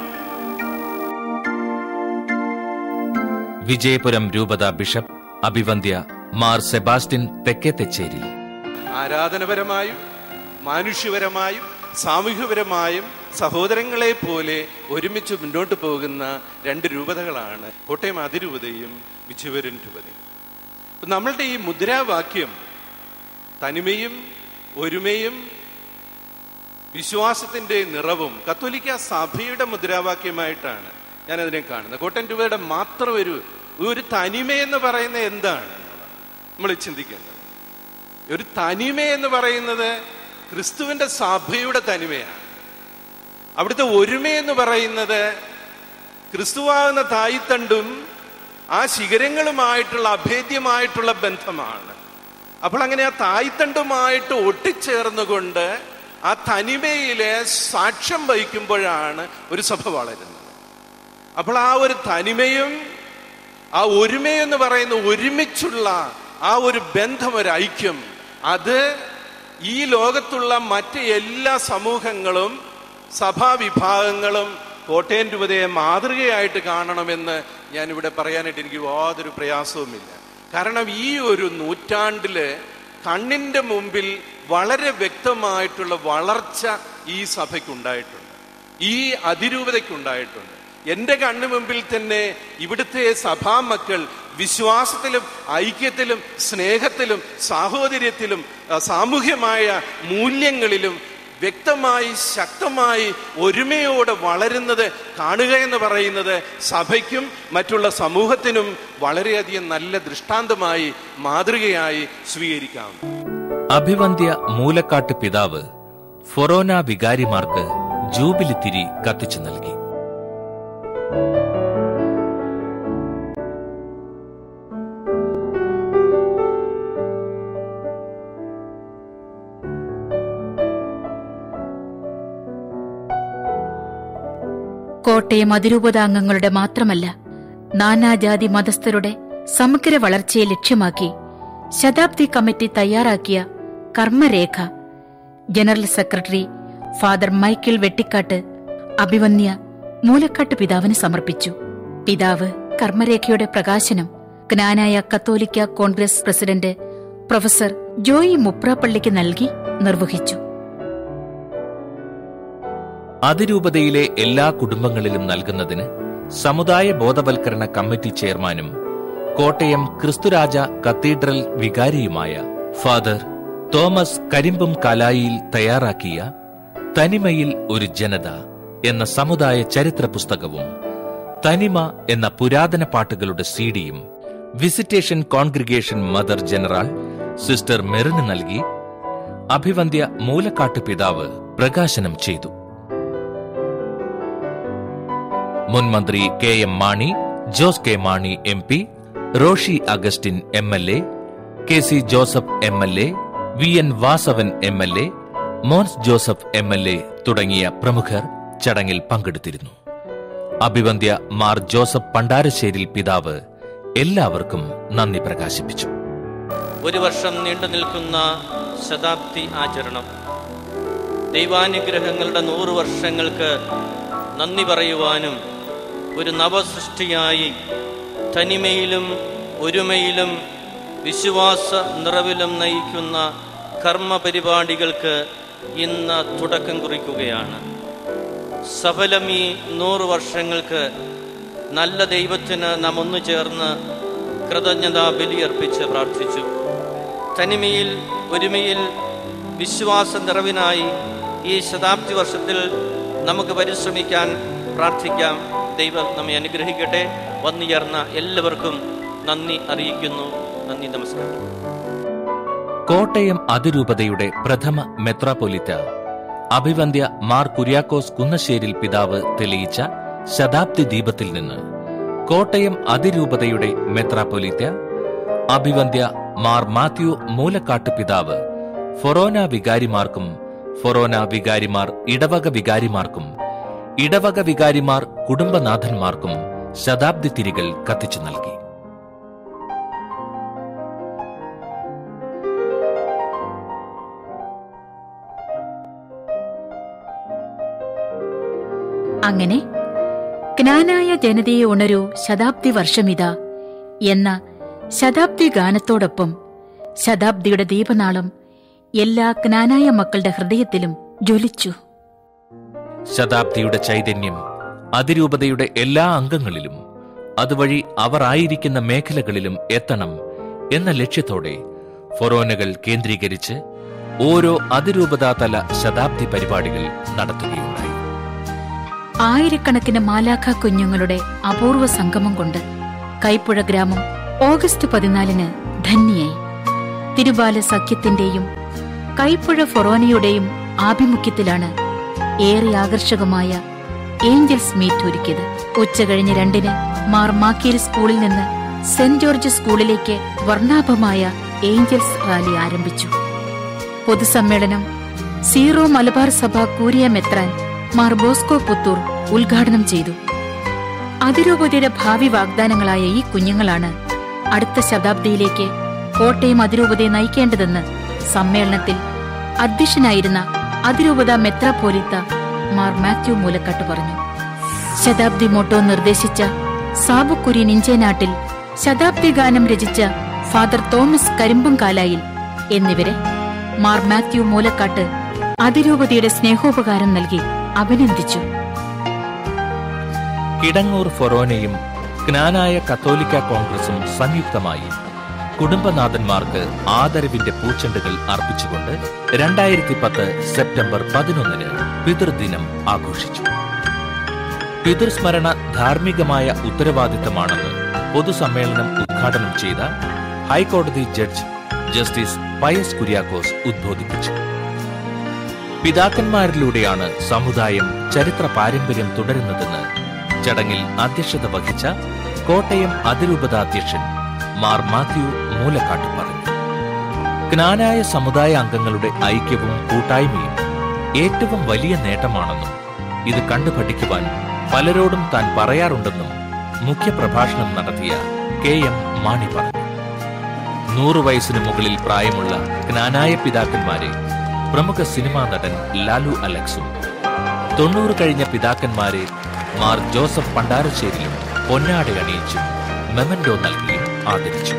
വിജയപുരം രൂപത ബിഷപ്പ് അഭിവന്ധ്യ മാർ സെബാസ്റ്റ്യൻ തെക്കേത്തെച്ചേരി ആരാധനപരമായും മാനുഷ്യപരമായും സാമൂഹ്യപരമായും സഹോദരങ്ങളെ പോലെ ഒരുമിച്ച് മുന്നോട്ട് പോകുന്ന രണ്ട് രൂപതകളാണ് കോട്ടയം അതിരൂപതയും വിജയപുരം രൂപതയും അപ്പൊ നമ്മളുടെ ഈ മുദ്രാവാക്യം തനിമയും ഒരുമയും വിശ്വാസത്തിന്റെ നിറവും കത്തോലിക്ക സഭയുടെ മുദ്രാവാക്യമായിട്ടാണ് ഞാൻ അതിനെ കാണുന്നത് കോട്ടയം രൂപയുടെ മാത്രം ഒരു ഒരു തനിമ എന്ന് പറയുന്നത് എന്താണ് എന്നുള്ളതാണ് നമ്മൾ ചിന്തിക്കേണ്ടത് ഒരു തനിമ എന്ന് പറയുന്നത് ക്രിസ്തുവിന്റെ സഭയുടെ തനിമയാണ് അവിടുത്തെ ഒരുമ എന്ന് പറയുന്നത് ക്രിസ്തുവാകുന്ന തായ്തണ്ടും ആ ശിഖരങ്ങളുമായിട്ടുള്ള അഭേദ്യമായിട്ടുള്ള ബന്ധമാണ് അപ്പോൾ അങ്ങനെ ആ തായ്തണ്ടുമായിട്ട് ഒട്ടിച്ചേർന്നുകൊണ്ട് ആ തനിമയിലെ സാക്ഷ്യം വഹിക്കുമ്പോഴാണ് ഒരു സഭ വളരുന്നത് അപ്പോൾ ആ ഒരു തനിമയും ആ ഒരുമയെന്ന് പറയുന്ന ഒരുമിച്ചുള്ള ആ ഒരു ബന്ധം ഒരു ഐക്യം അത് ഈ ലോകത്തുള്ള മറ്റ് എല്ലാ സമൂഹങ്ങളും സഭാവിഭാഗങ്ങളും കോട്ടയം രൂപതയെ മാതൃകയായിട്ട് കാണണമെന്ന് ഞാനിവിടെ പറയാനായിട്ട് എനിക്ക് യാതൊരു പ്രയാസവുമില്ല കാരണം ഈ ഒരു നൂറ്റാണ്ടില് കണ്ണിന്റെ മുമ്പിൽ വളരെ വ്യക്തമായിട്ടുള്ള വളർച്ച ഈ സഭയ്ക്കുണ്ടായിട്ടുണ്ട് ഈ അതിരൂപതയ്ക്കുണ്ടായിട്ടുണ്ട് എന്റെ കണ്ണു മുമ്പിൽ തന്നെ ഇവിടുത്തെ സഭാമക്കൾ വിശ്വാസത്തിലും ഐക്യത്തിലും സ്നേഹത്തിലും സാഹോദര്യത്തിലും ആ, സാമൂഹ്യമായ മൂല്യങ്ങളിലും വ്യക്തമായി ശക്തമായി ഒരുമയോടെ വളരുന്നത് കാണുക എന്ന് പറയുന്നത് സഭയ്ക്കും മറ്റുള്ള സമൂഹത്തിനും വളരെയധികം നല്ല ദൃഷ്ടാന്തമായി മാതൃകയായി സ്വീകരിക്കാം അഭിവന്ധ്യ മൂലക്കാട്ട് പിതാവ് ഫൊറോന വികാരിമാർക്ക് ജൂബിലി തിരി കത്തിച്ചു നൽകി കോട്ടയം അതിരൂപതാംഗങ്ങളുടെ മാത്രമല്ല നാനാജാതി മതസ്ഥരുടെ സമഗ്ര വളർച്ചയെ ലക്ഷ്യമാക്കി ശതാബ്ദി കമ്മിറ്റി തയ്യാറാക്കിയ കർമ്മരേഖ general secretary father Michael Vettikkatt അഭിവന്യ മൂലക്കാട്ട് പിതാവിന് സമർപ്പിച്ചു പിതാവ് കർമ്മരേഖയുടെ പ്രകാശനം ജ്ഞാനായ കത്തോലിക്ക കോൺഗ്രസ് പ്രസിഡന്റ് പ്രൊഫസർ ജോയി മുപ്രാപ്പള്ളിക്ക് നൽകി നിർവഹിച്ചു അതിരൂപതയിലെ എല്ലാ കുടുംബങ്ങളിലും നൽകുന്നതിന് സമുദായ ബോധവൽക്കരണ കമ്മിറ്റി ചെയർമാനും കോട്ടയം ക്രിസ്തുരാജ കത്തീഡ്രൽ വികാരിയുമായ ഫാദർ തോമസ് കരിമ്പും കലായിയിൽ തയ്യാറാക്കിയ തനിമയിൽ ഒരു ജനത എന്ന സമുദായ ചരിത്ര പുസ്തകവും തനിമ എന്ന പുരാതന പാട്ടുകളുടെ സീഡിയും visitation congregation mother general sister മെറിന് നൽകി അഭിവന്ധ്യ മൂലക്കാട്ട് പിതാവ് പ്രകാശനം ചെയ്തു മുൻ മന്ത്രി K M Mani Jose K Mani M P Roshy Augustine M L A K C Joseph M L A V N Vasavan M L A Mons Joseph M L A തുടങ്ങിയ പ്രമുഖർ ചടങ്ങിൽ പങ്കെടുത്തിരുന്നു അഭിവന്ധ്യ മാർ ജോസഫ് പണ്ടാരശ്ശേരിൽ പിതാവ് എല്ലാവർക്കും നന്ദി പ്രകാശിപ്പിച്ചു ഒരു വർഷം നീണ്ടു നിൽക്കുന്ന ശതാബ്ദി ആചരണം ദൈവാനുഗ്രഹങ്ങളുടെ നൂറ് വർഷങ്ങൾക്ക് നന്ദി പറയുവാനും ഒരു നവസൃഷ്ടിയായി തനിമയിലും ഒരുമയിലും വിശ്വാസ നിറവിലും നയിക്കുന്ന കർമ്മ പരിപാടികൾക്ക് ഇന്ന് തുടക്കം കുറിക്കുകയാണ് സഫലം ഈ നൂറ് വർഷങ്ങൾക്ക് നല്ല ദൈവത്തിന് നാം ഒന്നു ചേർന്ന് കൃതജ്ഞതാ ബലിയർപ്പിച്ച് പ്രാർത്ഥിച്ചു തനിമയിൽ ഒരുമയിൽ വിശ്വാസ നിറവിനായി ഈ ശതാബ്ദി വർഷത്തിൽ നമുക്ക് പരിശ്രമിക്കാൻ പ്രാർത്ഥിക്കാം ദൈവം നമ്മെ അനുഗ്രഹിക്കട്ടെ വന്നു ചേർന്ന എല്ലാവർക്കും നന്ദി അറിയിക്കുന്നു നന്ദി നമസ്കാരം കോട്ടയം അതിരൂപതയുടെ പ്രഥമ മെത്രാപ്പൊലിത്ത അഭിവന്ധ്യ മാർ കുര്യാക്കോസ് കുന്നശ്ശേരിൽ പിതാവ് തെളിയിച്ച ശതാബ്ദി ദീപത്തിൽ നിന്ന് കോട്ടയം അതിരൂപതയുടെ മെത്രാപ്പൊലിത്ത അഭിവന്ധ്യ മാർ മാത്യു മൂലക്കാട്ട് പിതാവ് ഫൊറോന വികാരിമാർക്കും ഫൊറോന വികാരിമാർ ഇടവക വികാരിമാർക്കും ഇടവക വികാരിമാർ കുടുംബനാഥന്മാർക്കും ശതാബ്ദി തിരികൾ കത്തിച്ചു നൽകി അങ്ങനെ ജ്ഞാനായ ജനതയെ ഉണരൂ ശതാബ്ദി വർഷമിതാ എന്ന ശതാബ്ദി ഗാനത്തോടൊപ്പം ശതാബ്ദിയുടെ ദീപനാളം എല്ലാ ജ്ഞാനായ മക്കളുടെ ഹൃദയത്തിലും ജ്വലിച്ചു ശതാബ്ദിയുടെ ചൈതന്യം അതിരൂപതയുടെ എല്ലാ അംഗങ്ങളിലും അതുവഴി അവർ ആയിരിക്കുന്ന മേഖലകളിലും എത്തണം എന്ന ലക്ഷ്യത്തോടെ ഫൊറോനകൾ കേന്ദ്രീകരിച്ച് ഓരോ അതിരൂപതാതല ശതാബ്ദി പരിപാടികൾ നടത്തുകയുണ്ടായി ആയിരക്കണക്കിന് മാലാഖ കുഞ്ഞുങ്ങളുടെ അപൂർവ സംഗമം കൊണ്ട് കൈപ്പുഴ ഗ്രാമം ഓഗസ്റ്റ് പതിനാലിന് ധന്യായി തിരുബാല സഖ്യത്തിന്റെയും കൈപ്പുഴ ഫൊറോനയുടെയും ആഭിമുഖ്യത്തിലാണ് ഏറെ ആകർഷകമായ ഏഞ്ചൽസ് മീറ്റ് ഒരുക്കിയത് ഉച്ചകഴിഞ്ഞ് രണ്ടിന് മാർ മാക്കേൽ സ്കൂളിൽ നിന്ന് സെന്റ് ജോർജ് സ്കൂളിലേക്ക് വർണ്ണാഭമായ ഏഞ്ചൽസ് റാലി ആരംഭിച്ചു പൊതുസമ്മേളനം സീറോ മലബാർ സഭ കൂരിയ മെത്രാൻ മാർ ബോസ്കോ പുത്തൂർ ഉദ്ഘാടനം ചെയ്തു അതിരൂപതയുടെ ഭാവി വാഗ്ദാനങ്ങളായ ഈ കുഞ്ഞുങ്ങളാണ് അടുത്ത ശതാബ്ദിയിലേക്ക് കോട്ടയം അതിരൂപതയെ നയിക്കേണ്ടതെന്ന് സമ്മേളനത്തിൽ അധ്യക്ഷനായിരുന്ന അതിരൂപത മെത്രാപോലിത്ത മാർ മാത്യു മൂലക്കാട്ട് പറഞ്ഞു ശതാബ്ദി മോട്ടോ നിർദ്ദേശിച്ച സാബുക്കുരി നിഞ്ചേനാട്ടിൽ ശതാബ്ദി ഗാനം രചിച്ച ഫാദർ തോമസ് കരിമ്പുംകാലായിൽ എന്നിവരെ മാർ മാത്യു മൂലക്കാട്ട് അതിരൂപതയുടെ സ്നേഹോപകാരം നൽകി അഭിനന്ദിച്ചു കിടങ്ങൂർ ഫൊറോനയും ജ്ഞാനായ കത്തോലിക്ക കോൺഗ്രസും സംയുക്തമായി കുടുംബനാഥന്മാർക്ക് ആദരവിന്റെ പൂച്ചെണ്ടുകൾ അർപ്പിച്ചുകൊണ്ട് രണ്ടായിരത്തി പത്ത് സെപ്റ്റംബർ പതിനൊന്നിന് പിതൃദിനം ആഘോഷിച്ചു പിതൃസ്മരണ ധാർമ്മികമായ ഉത്തരവാദിത്തമാണെന്ന് പൊതുസമ്മേളനം ഉദ്ഘാടനം ചെയ്ത ഹൈക്കോടതി ജഡ്ജ് ജസ്റ്റിസ് പയസ് കുര്യാക്കോസ് ഉദ്ബോധിപ്പിച്ചു പിതാക്കന്മാരിലൂടെയാണ് സമുദായം ചരിത്ര പാരമ്പര്യം തുടരുന്നതെന്ന് ചടങ്ങിൽ അധ്യക്ഷത വഹിച്ച കോട്ടയം അതിരൂപതാധ്യക്ഷൻ മാർ മാത്യു മൂലക്കാട്ട് പറഞ്ഞു ജ്ഞാനായ സമുദായ അംഗങ്ങളുടെ ഐക്യവും കൂട്ടായ്മയും ഏറ്റവും വലിയ നേട്ടമാണെന്നും ഇത് കണ്ടു പഠിക്കുവാൻ പലരോടും താൻ പറയാറുണ്ടെന്നും മുഖ്യപ്രഭാഷണം നടത്തിയ കെ എം മാണി പറഞ്ഞു നൂറു വയസ്സിന് മുകളിൽ പ്രായമുള്ള ജ്ഞാനായ പിതാക്കന്മാരെ പ്രമുഖ സിനിമാ നടൻ ലാലു അലക്സും തൊണ്ണൂറ് കഴിഞ്ഞ പിതാക്കന്മാരെ മാർ ജോസഫ് പണ്ടാരശ്ശേരിയും പൊന്നാട അണിയിച്ചും മെമന്റോ നൽകിയും ആദരിച്ചു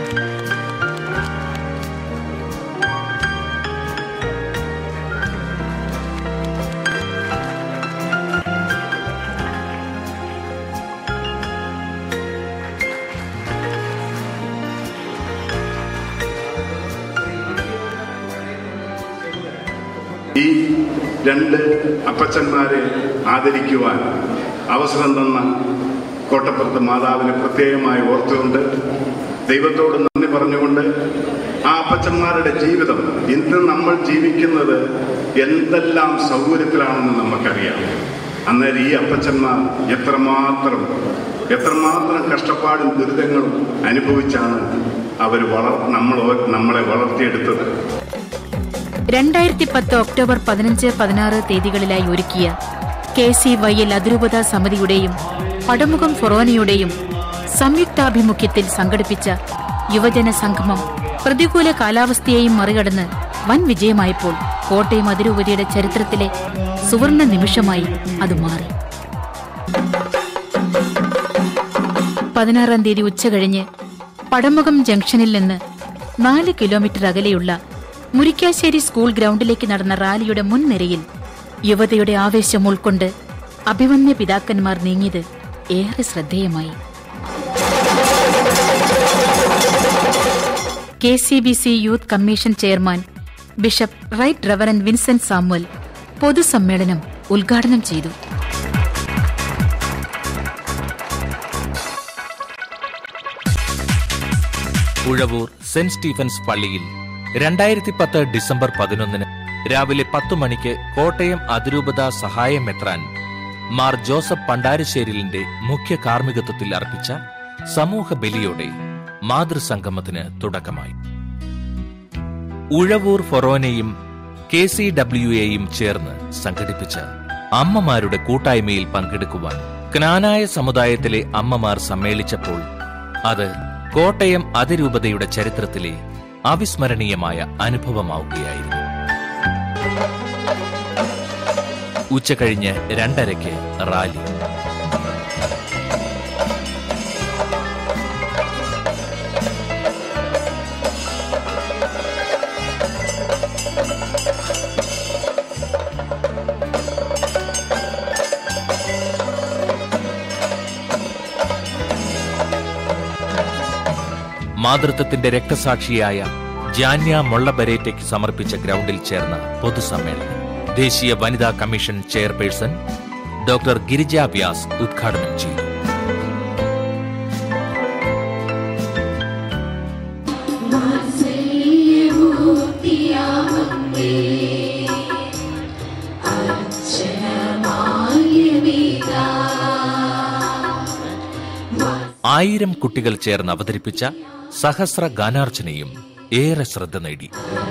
ഈ രണ്ട് അപ്പച്ചന്മാരെ ആദരിക്കുവാൻ അവസരം തന്ന കോട്ടപ്പുറത്ത് മാതാവിനെ പ്രത്യേകമായി ഓർത്തുകൊണ്ട് ദൈവത്തോട് നന്ദി പറഞ്ഞുകൊണ്ട് ആ അപ്പച്ചന്മാരുടെ ജീവിതം ഇന്ന് നമ്മൾ ജീവിക്കുന്നത് എന്തെല്ലാം സൗകര്യത്തിലാണെന്ന് നമുക്കറിയാം അന്നേരം ഈ അപ്പച്ചന്മാർ എത്രമാത്രം എത്രമാത്രം കഷ്ടപ്പാടും ദുരിതങ്ങളും അനുഭവിച്ചാണ് അവർ വളർ നമ്മൾ നമ്മളെ വളർത്തിയെടുത്തത് രണ്ടായിരത്തി പത്ത് ഒക്ടോബർ പതിനഞ്ച് പതിനാറ് തീയതികളിലായി ഒരുക്കിയ കെ സി വൈ എൽ അതിരൂപതാ സമിതിയുടെയും പടമുഖം ഫൊറോനയുടെയും സംയുക്താഭിമുഖ്യത്തിൽ സംഘടിപ്പിച്ച യുവജന സംഗമം പ്രതികൂല കാലാവസ്ഥയെയും മറികടന്ന് വൻ വിജയമായപ്പോൾ കോട്ടയം അതിരൂപതയുടെ ചരിത്രത്തിലെ സുവർണ നിമിഷമായി അത് മാറി പതിനാറാം തീയതി ഉച്ചകഴിഞ്ഞ് പടമുഖം ജംഗ്ഷനിൽ നിന്ന് നാല് കിലോമീറ്റർ അകലെയുള്ള മുരിക്കാശ്ശേരി സ്കൂൾ ഗ്രൗണ്ടിലേക്ക് നടന്ന റാലിയുടെ മുൻനിരയിൽ യുവതയുടെ ആവേശം ഉൾക്കൊണ്ട് അഭിമന്യ പിതാക്കന്മാർ നീങ്ങിയത് ഏറെ ശ്രദ്ധേയമായി K C B C youth commission chairman bishop right reverend Vincent Samuel പൊതുസമ്മേളനം ഉദ്ഘാടനം ചെയ്തു ഉഴവൂർ സെന്റ് സ്റ്റീഫൻസ് പള്ളിയിൽ രണ്ടായിരത്തി പത്ത് ഡിസംബർ പതിനൊന്നിന് രാവിലെ പത്തു മണിക്ക് കോട്ടയം അതിരൂപത സഹായ മെത്രാൻ മാർ ജോസഫ് പണ്ടാരശ്ശേരിലിന്റെ മുഖ്യ കാർമ്മികത്വത്തിൽ അർപ്പിച്ച സമൂഹ ബലിയോടെ മാതൃസംഗമത്തിന് തുടക്കമായി ഉഴവൂർ ഫൊറോനയും കെ സി ഡബ്ല്യു എയും ചേർന്ന് സംഘടിപ്പിച്ച അമ്മമാരുടെ കൂട്ടായ്മയിൽ പങ്കെടുക്കുവാൻ ക്നാനായ സമുദായത്തിലെ അമ്മമാർ സമ്മേളിച്ചപ്പോൾ അത് കോട്ടയം അതിരൂപതയുടെ ചരിത്രത്തിലെ അവിസ്മരണീയമായ അനുഭവമാവുകയായിരുന്നു ഉച്ചകഴിഞ്ഞ് രണ്ടരയ്ക്ക് റാലി മാതൃത്വത്തിന്റെ രക്തസാക്ഷിയായ ജാന്യ മൊള്ളബരേറ്റയ്ക്ക് സമർപ്പിച്ച ഗ്രൗണ്ടിൽ ചേർന്ന പൊതുസമ്മേളനം ദേശീയ വനിതാ commission chairperson doctor Girija Vyas ഉദ്ഘാടനം ചെയ്തു ആയിരം കുട്ടികൾ ചേർന്ന് അവതരിപ്പിച്ച സഹസ്ര ഗാനാർച്ചനയും ഏറെ ശ്രദ്ധ നേടി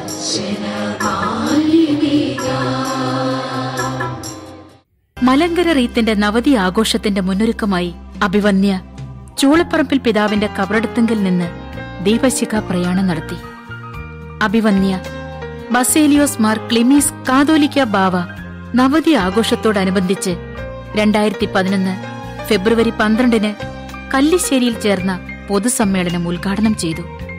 മലങ്കര റീത്തിന്റെ നവതി ആഘോഷത്തിന്റെ മുന്നൊരുക്കമായി അഭിവന്യ ചൂളപ്പറമ്പിൽ പിതാവിന്റെ കബറടത്തെങ്കിൽ നിന്ന് ദീപശിഖ പ്രയാണം നടത്തി അഭിവന്യ ബസേലിയോസ് മാർ ക്ലിമീസ് കാതോലിക്ക ബാവ നവതി ആഘോഷത്തോടനുബന്ധിച്ച് രണ്ടായിരത്തി പതിനൊന്ന് ഫെബ്രുവരി പന്ത്രണ്ടിന് കല്ലിശ്ശേരിയിൽ ചേർന്ന പൊതുസമ്മേളനം ഉദ്ഘാടനം ചെയ്തു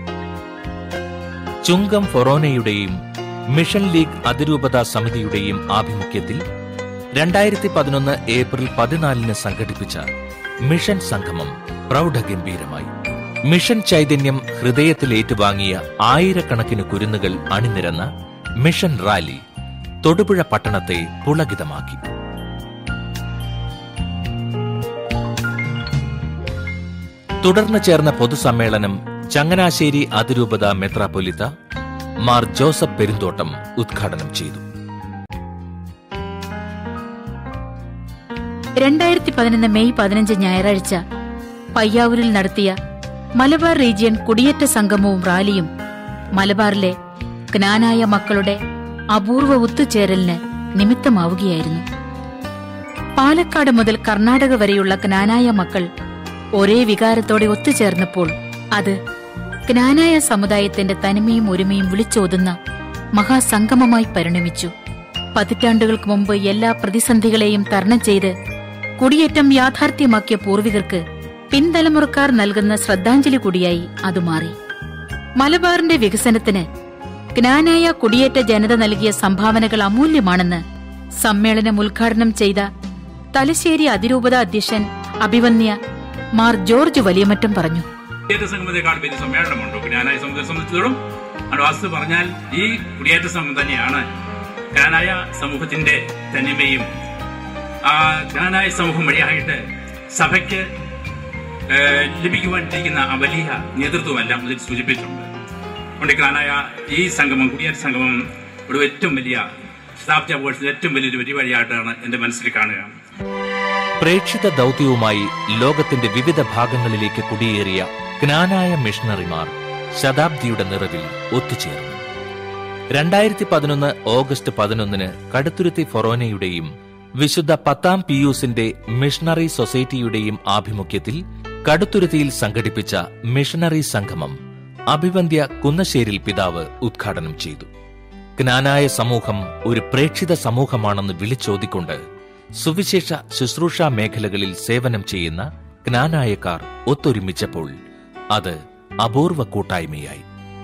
ചുങ്കം ഫൊറോനയുടെയും മിഷൻ ലീഗ് അതിരൂപതാ സമിതിയുടെയും ആഭിമുഖ്യത്തിൽ രണ്ടായിരത്തി പതിനൊന്ന് ഏപ്രിൽ പതിനാലിന് സംഘടിപ്പിച്ച മിഷൻ സംഗമം പ്രൗഢഗംഭീരമായി മിഷൻ ചൈതന്യം ഹൃദയത്തിൽ ഏറ്റുവാങ്ങിയ ആയിരക്കണക്കിന് കുരുന്നുകൾ അണിനിരന്ന മിഷൻ റാലി തൊടുപുഴ പട്ടണത്തെ പുളകിതമാക്കി തുടർന്ന് ചേർന്ന പൊതുസമ്മേളനം ചങ്ങനാശ്ശേരി അതിരൂപത മെത്രാപ്പൊലിത്ത മാർ ജോസഫ് പെരുന്തോട്ടം ഉദ്ഘാടനം ചെയ്തു രണ്ടായിരത്തി പതിനൊന്ന് മെയ് പതിനഞ്ച് ഞായറാഴ്ച പയ്യാവൂരിൽ നടത്തിയ മലബാർ റീജിയൻ കുടിയേറ്റ സംഗമവും റാലിയും മലബാറിലെ ജ്ഞാനായ മക്കളുടെ അപൂർവ ഒത്തുചേരലിന് നിമിത്തമാവുകയായിരുന്നു പാലക്കാട് മുതൽ കർണാടക വരെയുള്ള ജ്ഞാനായ മക്കൾ ഒരേ വികാരത്തോടെ ഒത്തുചേർന്നപ്പോൾ അത് ജ്ഞാനായ സമുദായത്തിന്റെ തനിമയും ഒരുമയും വിളിച്ചോതുന്ന മഹാസംഗമമായി പരിണമിച്ചു പതിറ്റാണ്ടുകൾക്ക് മുമ്പ് എല്ലാ പ്രതിസന്ധികളെയും തരണം ചെയ്ത് കുടിയേറ്റം യാഥാർത്ഥ്യമാക്കിയ പൂർവികർക്ക് പിൻതലമുറക്കാർ നൽകുന്ന ശ്രദ്ധാഞ്ജലി കൂടിയായി അത് മാറി മലബാറിന്റെ വികസനത്തിന് ജ്ഞാനായ കുടിയേറ്റ ജനത നൽകിയ സംഭാവനകൾ അമൂല്യമാണെന്ന് സമ്മേളനം ഉദ്ഘാടനം ചെയ്ത തലശ്ശേരി അതിരൂപത അധ്യക്ഷൻ അഭിവന്യ മാർ ജോർജ് വലിയമറ്റം പറഞ്ഞു കുടിയേറ്റ സംഗമത്തെക്കാൾ വലിയ സമ്മേളനമുണ്ടോ ജ്ഞാനായ സമുദായത്തെ സംബന്ധിച്ചിടത്തോളം അത് വാസ്തു പറഞ്ഞാൽ ഈ കുടിയേറ്റ സംഘം തന്നെയാണ് ജ്ഞാനായ സമൂഹത്തിന്റെ തനിമയും ആ ജ്ഞാനായ സമൂഹം വഴിയായിട്ട് സഭയ്ക്ക് ഏഹ്, ലഭിക്കുവാനിരിക്കുന്ന ആ വലിയ നേതൃത്വമെല്ലാം ഇതിൽ സൂചിപ്പിച്ചിട്ടുണ്ട് അതുകൊണ്ട് കാനായ ഈ സംഗമം കുടിയേറ്റ സംഗമം ഒരു ഏറ്റവും വലിയ ശതാബ്ദി അവാർഡ്സിൽ ഏറ്റവും വലിയൊരു പരിപാടിയായിട്ടാണ് എൻ്റെ മനസ്സിൽ കാണുക പ്രേക്ഷിത ദൗത്യവുമായി ലോകത്തിന്റെ വിവിധ ഭാഗങ്ങളിലേക്ക് കുടിയേറിയ ജ്ഞാനായ മിഷണറിമാർ ശതാബ്ദിയുടെ നിറവിൽ ഒത്തുചേർന്നു രണ്ടായിരത്തി പതിനൊന്ന് ഓഗസ്റ്റ് പതിനൊന്നിന് കടുത്തുരുത്തി ഫൊറോനയുടെയും വിശുദ്ധ പത്താം പിയൂസിന്റെ മിഷണറി സൊസൈറ്റിയുടെയും ആഭിമുഖ്യത്തിൽ കടുത്തുരുത്തിയിൽ സംഘടിപ്പിച്ച മിഷണറി സംഗമം അഭിവന്ധ്യ കുന്നശ്ശേരിൽ പിതാവ് ഉദ്ഘാടനം ചെയ്തു ജ്ഞാനായ സമൂഹം ഒരു പ്രേക്ഷിത സമൂഹമാണെന്ന് വിളിച്ചോതിക്കൊണ്ട് സുവിശേഷ ശുശ്രൂഷ മേഖലകളിൽ സേവനം ചെയ്യുന്ന ജ്ഞാനായക്കാർ ഒത്തൊരുമിച്ചപ്പോൾ അത് അപൂർവ കൂട്ടായ്മയായി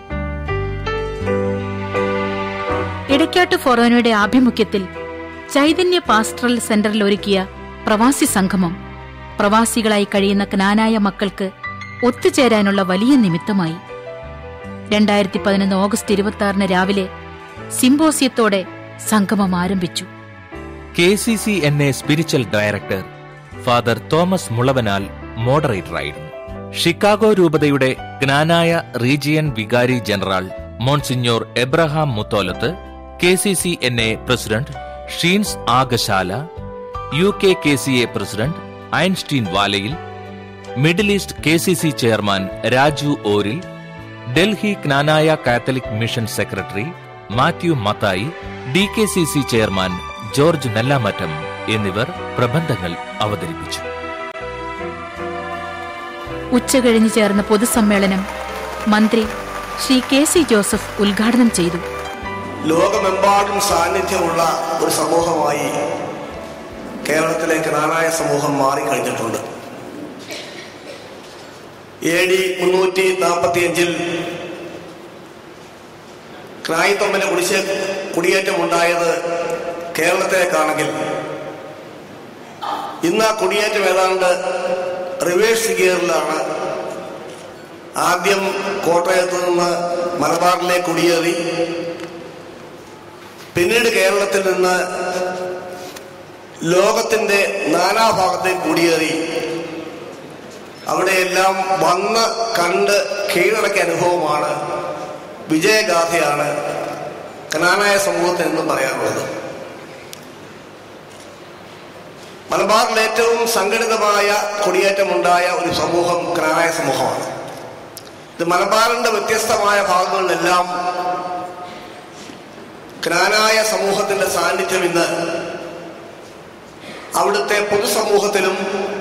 ഇടയ്ക്കാട്ട് ഫൊറോനയുടെ ആഭിമുഖ്യത്തിൽ ചൈതന്യ പാസ്റ്ററൽ സെന്ററിൽ ഒരുക്കിയ പ്രവാസി സംഗമം പ്രവാസികളായി കഴിയുന്ന ജ്ഞാനായ മക്കൾക്ക് ഒത്തുചേരാനുള്ള വലിയ നിമിത്തമായി രണ്ടായിരത്തി പതിനൊന്ന് ഓഗസ്റ്റ് ഇരുപത്തി ആറിന് രാവിലെ സിംബോസിയത്തോടെ സംഗമം ആരംഭിച്ചു K C C N A spiritual director father Thomas Mulavanal മോഡറേറ്ററായിരുന്നു ഷിക്കാഗോ രൂപതയുടെ Knanaya region vicar general monsignor Abraham Mutholath K C C N A president Sheens Aagashala U K K C A president Einstein Valayil Middle East K C C chairman Raju Oril Delhi Knanaya Catholic mission secretary Mathew Mathai D K C C chairman George Nellamattam എന്നിവർ പ്രബന്ധങ്ങൾ അവതരിപ്പിച്ചു ഉച്ചകഴിഞ്ഞ് ചേർന്ന പൊതുസമ്മേളനം മന്ത്രി Shri K C Joseph ഉദ്ഘാടനം ചെയ്തു ലോകമെമ്പാടും സാന്നിധ്യമുള്ള ഒരു സമൂഹമായി കേരളത്തിലെ ജ്ഞാനായ സമൂഹം മാറിക്കഴിഞ്ഞിട്ടുണ്ട് എ ഡി മുന്നൂറ്റി നാൽപ്പത്തിയഞ്ചിൽ ക്രായിത്തൊമ്പന് കുടിശ്ശേ കുടിയേറ്റമുണ്ടായത് കേരളത്തിലേക്കാണെങ്കിൽ ഇന്ന് ആ കുടിയേറ്റം ഏതാണ്ട് റിവേഴ്സ് ഗിയറിലാണ് ആദ്യം കോട്ടയത്ത് നിന്ന് മലബാറിലേക്ക് കുടിയേറി പിന്നീട് കേരളത്തിൽ നിന്ന് ലോകത്തിന്റെ നാനാഭാഗത്തേക്ക് കുടിയേറി അവിടെയെല്ലാം വന്ന് കണ്ട് കീഴടക്കിയ അനുഭവമാണ് വിജയഗാഥയാണ് കനാനായ സമൂഹത്തിന് എന്നും പറയാനുള്ളത് മലബാറിൽ ഏറ്റവും സംഘടിതമായ കുടിയേറ്റമുണ്ടായ ഒരു സമൂഹം കനാനായ സമൂഹമാണ് ഇത് മലബാറിന്റെ വ്യത്യസ്തമായ ഭാഗങ്ങളിലെല്ലാം ജ്ഞാനായ സമൂഹത്തിന്റെ സാന്നിധ്യം ഇന്ന് അവിടുത്തെ പൊതുസമൂഹത്തിലും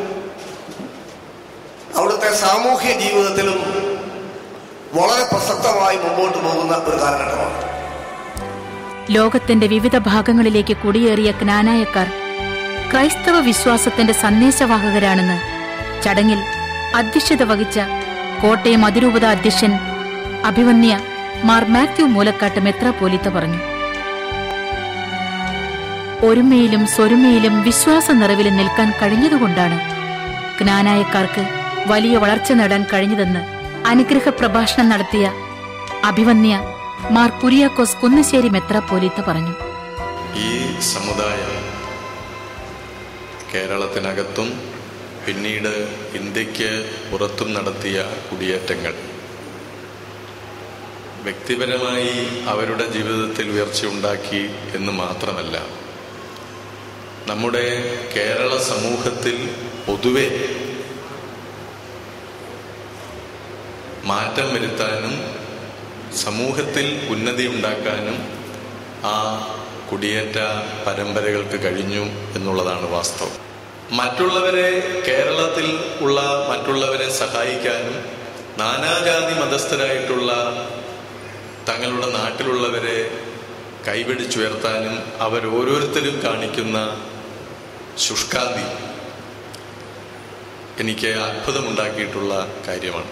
അവിടുത്തെ സാമൂഹ്യ ജീവിതത്തിലും വളരെ പ്രസക്തമായി മുമ്പോട്ട് പോകുന്ന ഒരു കാലഘട്ടമാണ് ലോകത്തിന്റെ വിവിധ ഭാഗങ്ങളിലേക്ക് കുടിയേറിയ ജ്ഞാനായക്കാർ ക്രൈസ്തവ വിശ്വാസത്തിന്റെ സന്ദേശവാഹകരാണെന്ന് ചടങ്ങിൽ അധ്യക്ഷത വഹിച്ച കോട്ടയം അതിരൂപത അധ്യക്ഷൻ അഭിവന്യ മാർ മാത്യു മൂലക്കാട്ട് മെത്രാപോലിത്ത പറഞ്ഞു ഒരുമയിലും സ്വരുമയിലും വിശ്വാസ നിറവിലും നിൽക്കാൻ കഴിഞ്ഞതുകൊണ്ടാണ് ജ്ഞാനായക്കാർക്ക് വലിയ വളർച്ച നേടാൻ കഴിഞ്ഞതെന്ന് അനുഗ്രഹ പ്രഭാഷണം നടത്തിയ അഭിവന്യ മാർ കുര്യാക്കോസ് കുന്നശ്ശേരി മെത്രാപ്പോലീത്ത പറഞ്ഞു ഈ സമുദായം കേരളത്തിനകത്തും പിന്നീട് ഇന്ത്യക്ക് പുറത്തും നടത്തിയ കുടിയേറ്റങ്ങൾ വ്യക്തിപരമായി അവരുടെ ജീവിതത്തിൽ ഉയർച്ചയുണ്ടാക്കി എന്ന് മാത്രമല്ല നമ്മുടെ കേരള സമൂഹത്തിൽ പൊതുവെ മാറ്റം വരുത്താനും സമൂഹത്തിൽ ഉന്നതി ഉണ്ടാക്കാനും ആ കുടിയേറ്റ പരമ്പരകൾക്ക് കഴിഞ്ഞു എന്നുള്ളതാണ് വാസ്തവം മറ്റുള്ളവരെ കേരളത്തിൽ ഉള്ള മറ്റുള്ളവരെ സഹായിക്കാനും നാനാജാതി മതസ്ഥരായിട്ടുള്ള തങ്ങളുടെ നാട്ടിലുള്ളവരെ കൈപിടിച്ചുയർത്താനും അവരോരോരുത്തരും കാണിക്കുന്ന ശുഷ്കാന്തി എനിക്ക് അത്ഭുതമുണ്ടാക്കിയിട്ടുള്ള കാര്യമാണ്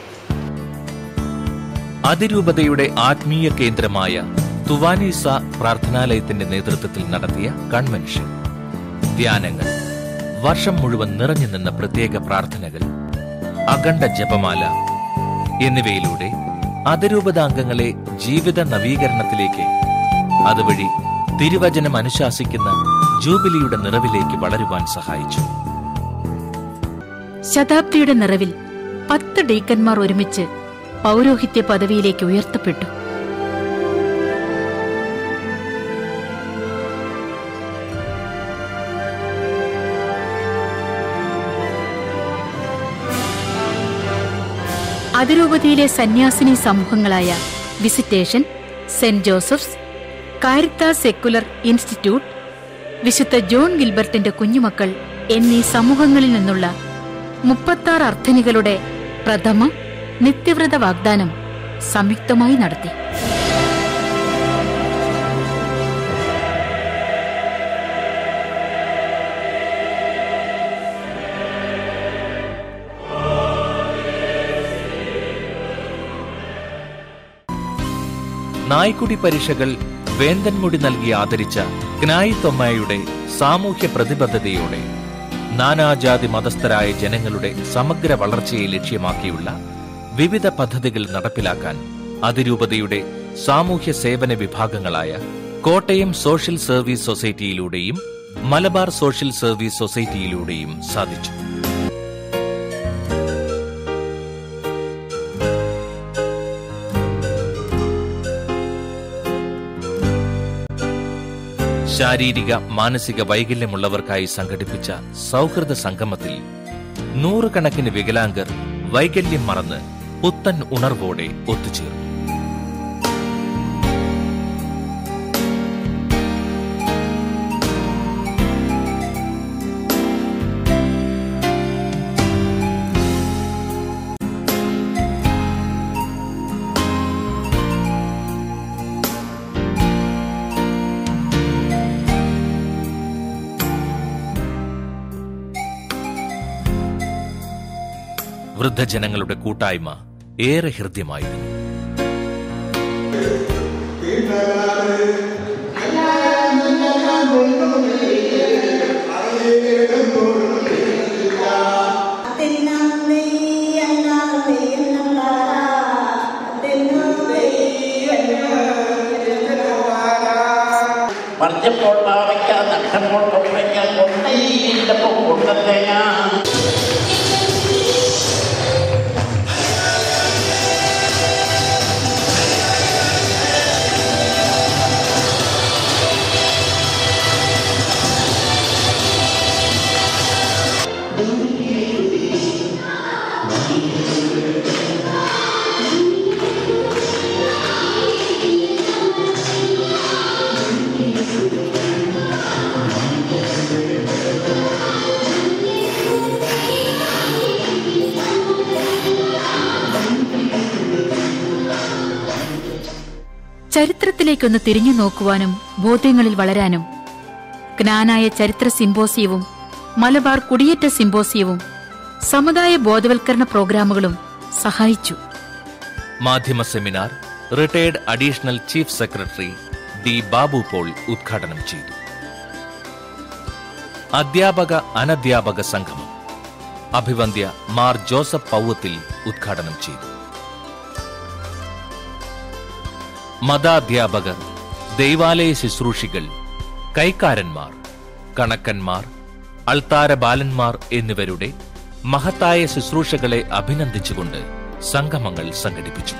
അതിരൂപതയുടെ ആത്മീയ കേന്ദ്രമായ തുവാനീസ പ്രാർത്ഥനാലയത്തിന്റെ നേതൃത്വത്തിൽ നടത്തിയ കൺവെൻഷൻ ധ്യാനങ്ങൾ വർഷം മുഴുവൻ നിറഞ്ഞു നിന്ന പ്രത്യേക പ്രാർത്ഥനകൾ അഖണ്ഡ ജപമാല എന്നിവയിലൂടെ അതിരൂപതാംഗങ്ങളെ ജീവിത നവീകരണത്തിലേക്ക് അതുവഴി തിരുവചനം അനുശാസിക്കുന്ന ജൂബിലിയുടെ നിറവിലേക്ക് വളരുവാൻ സഹായിച്ചു ശതാബ്ദിയുടെ നിറവിൽ പത്ത് ഡീക്കന്മാർ ഒരുമിച്ച് പൗരോഹിത്യ പദവിയിലേക്ക് ഉയർത്തപ്പെട്ടു അതിരൂപതയിലെ സന്യാസിനി സമൂഹങ്ങളായ visitation Saint Joseph's Caritas secular institute വിശുദ്ധ ജോൺ ഗിൽബർട്ടിന്റെ കുഞ്ഞുമക്കൾ എന്നീ സമൂഹങ്ങളിൽ നിന്നുള്ള മുപ്പത്താറ് അർത്ഥനികളുടെ പ്രഥമ നിത്യവ്രത വാഗ്ദാനം സംയുക്തമായി നടത്തി നായ്ക്കുടി പരീക്ഷകൾ വേന്തൻമുടി നൽകി ആദരിച്ച ഗ്നായി തൊമ്മയുടെ സാമൂഹ്യ പ്രതിബദ്ധതയോടെ നാനാജാതി മതസ്ഥരായ ജനങ്ങളുടെ സമഗ്ര വളർച്ചയെ ലക്ഷ്യമാക്കിയുള്ള വിവിധ പദ്ധതികൾ നടപ്പിലാക്കാൻ അതിരൂപതയുടെ സാമൂഹ്യ സേവന വിഭാഗങ്ങളായ കോട്ടയം സോഷ്യൽ സർവീസ് സൊസൈറ്റിയിലൂടെയും മലബാർ സോഷ്യൽ സർവീസ് സൊസൈറ്റിയിലൂടെയും സാധിച്ചു ശാരീരിക മാനസിക വൈകല്യമുള്ളവർക്കായി സംഘടിപ്പിച്ച സൗഹൃദ സംഗമത്തിൽ നൂറുകണക്കിന് വികലാംഗർ വൈകല്യം മറന്ന് പുത്തൻ ഉണർവോടെ ഒത്തുചേർന്നു വൃദ്ധജനങ്ങളുടെ കൂട്ടായ്മ ഏറെ ഹൃദ്യമായിരുന്നു മറിച്ചപ്പോൾ പാവയ്ക്ക നട്ടപ്പോൾ കൊമ്പയ്ക്ക കൊണ്ടപ്പോൾ കൊണ്ടത്തേങ്ങ ചരിത്രത്തിലേക്കൊന്ന് തിരിഞ്ഞു നോക്കുവാനും ബോധ്യങ്ങളിൽ വളരാനും ജ്ഞാനായ ചരിത്ര സിംബോസിയവും മലബാർ കുടിയേറ്റ സിംബോസിയവും സമുദായ ബോധവൽക്കരണ പ്രോഗ്രാമുകളും സഹായിച്ചു മാധ്യമ seminar retired additional chief secretary D Babu Paul ഉദ്ഘാടനം ചെയ്തു അധ്യാപക അനധ്യാപക സംഗമം അഭിവന്ദ്യ മാർ ജോസഫ് പൗവത്തിൽ ഉദ്ഘാടനം ചെയ്തു മതാധ്യാപകർ ദൈവാലയ ശുശ്രൂഷികൾ കൈക്കാരന്മാർ കണക്കന്മാർ അൾത്താര ബാലന്മാർ എന്നിവരുടെ മഹത്തായ ശുശ്രൂഷകളെ അഭിനന്ദിച്ചുകൊണ്ട് സംഗമങ്ങൾ സംഘടിപ്പിച്ചു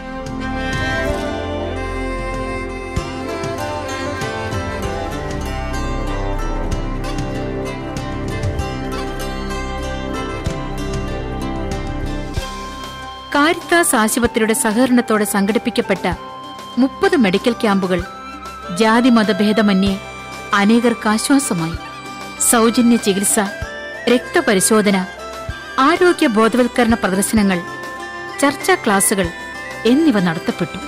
കാരിത്താസ് ആശുപത്രിയുടെ സഹകരണത്തോടെ സംഘടിപ്പിക്കപ്പെട്ട മുപ്പത് മെഡിക്കൽ ക്യാമ്പുകൾ ജാതി മതഭേദമന്യേ അനേകർക്ക് ആശ്വാസമായി സൗജന്യ ചികിത്സ രക്തപരിശോധന ആരോഗ്യ ബോധവൽക്കരണ പ്രദർശനങ്ങൾ ചർച്ചാ ക്ലാസുകൾ എന്നിവ നടത്തപ്പെട്ടു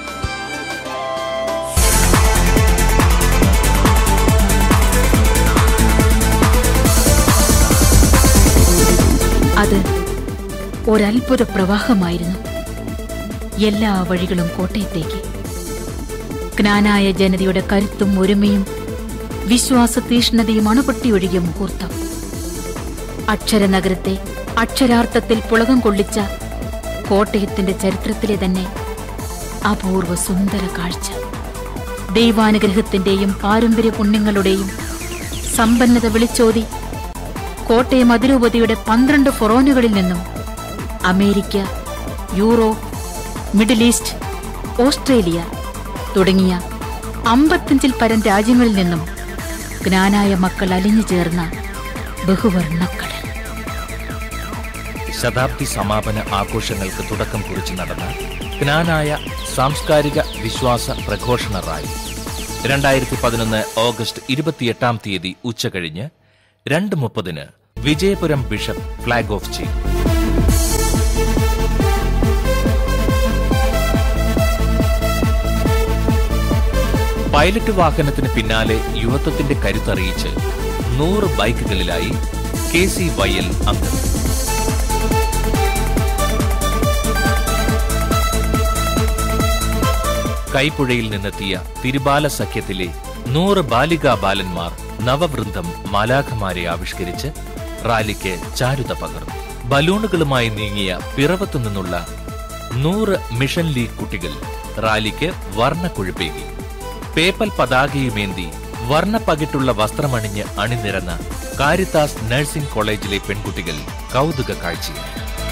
അത് ഒരത്ഭുത പ്രവാഹമായിരുന്നു എല്ലാ വഴികളും കോട്ടയത്തേക്ക് ജ്ഞാനായ ജനതയുടെ കരുത്തും ഒരുമയും വിശ്വാസ തീഷ്ണതയും അണുപൊട്ടിയൊഴുകിയ മുഹൂർത്തം അക്ഷരനഗരത്തെ അക്ഷരാർത്ഥത്തിൽ പുളകം കൊള്ളിച്ച കോട്ടയത്തിന്റെ ചരിത്രത്തിലെ തന്നെ അപൂർവ സുന്ദര കാഴ്ച ദൈവാനുഗ്രഹത്തിന്റെയും പാരമ്പര്യ പുണ്യങ്ങളുടെയും സമ്പന്നത വിളിച്ചോതി കോട്ടയം അതിരൂപതയുടെ പന്ത്രണ്ട് ഫൊറോനുകളിൽ നിന്നും America Europe Middle East Australia തുടങ്ങിയ അമ്പത്തഞ്ചിൽ പരം രാജ്യങ്ങളിൽ നിന്നും ജ്ഞാനായ മക്കൾ അലിഞ്ഞു ചേർന്ന ബഹുവർണ്ണക്കടൽ ശതാബ്ദി സമാപന ആഘോഷങ്ങൾക്ക് തുടക്കം കുറിച്ച് നടന്ന ജ്ഞാനായ സാംസ്കാരിക വിശ്വാസ പ്രഘോഷണ റാലി രണ്ടായിരത്തി പതിനൊന്ന് ഓഗസ്റ്റ് ഇരുപത്തിയെട്ടാം തീയതി ഉച്ചകഴിഞ്ഞ് രണ്ട് മുപ്പതിന് വിജയപുരം ബിഷപ്പ് ഫ്ളാഗ് ഓഫ് ചെയ്യും പൈലറ്റ് വാഹനത്തിന് പിന്നാലെ യുവത്വത്തിന്റെ കരുത്തറിയിച്ച് നൂറ് ബൈക്കുകളിലായി കെ സി വൈ എൽ അംഗം കൈപ്പുഴയിൽ നിന്നെത്തിയ തിരുബാല സഖ്യത്തിലെ നൂറ് ബാലികാ ബാലന്മാർ നവവൃന്ദം മാലാഖമാരെ ആവിഷ്കരിച്ച് റാലിക്ക് ചാരുത പകർന്നു ബലൂണുകളുമായി നീങ്ങിയ പിറവത്തു നിന്നുള്ള നൂറ് മിഷൻ ലീഗ് കുട്ടികൾ റാലിക്ക് വർണ്ണക്കൊഴുപ്പേകി പേപ്പൽ പതാകയുമേന്തി വർണ്ണപ്പകിട്ടുള്ള വസ്ത്രമണിഞ്ഞ് അണിനിരന്ന കാരിത്താസ് നഴ്സിംഗ് കോളേജിലെ പെൺകുട്ടികൾ കൗതുക കാഴ്ചയായി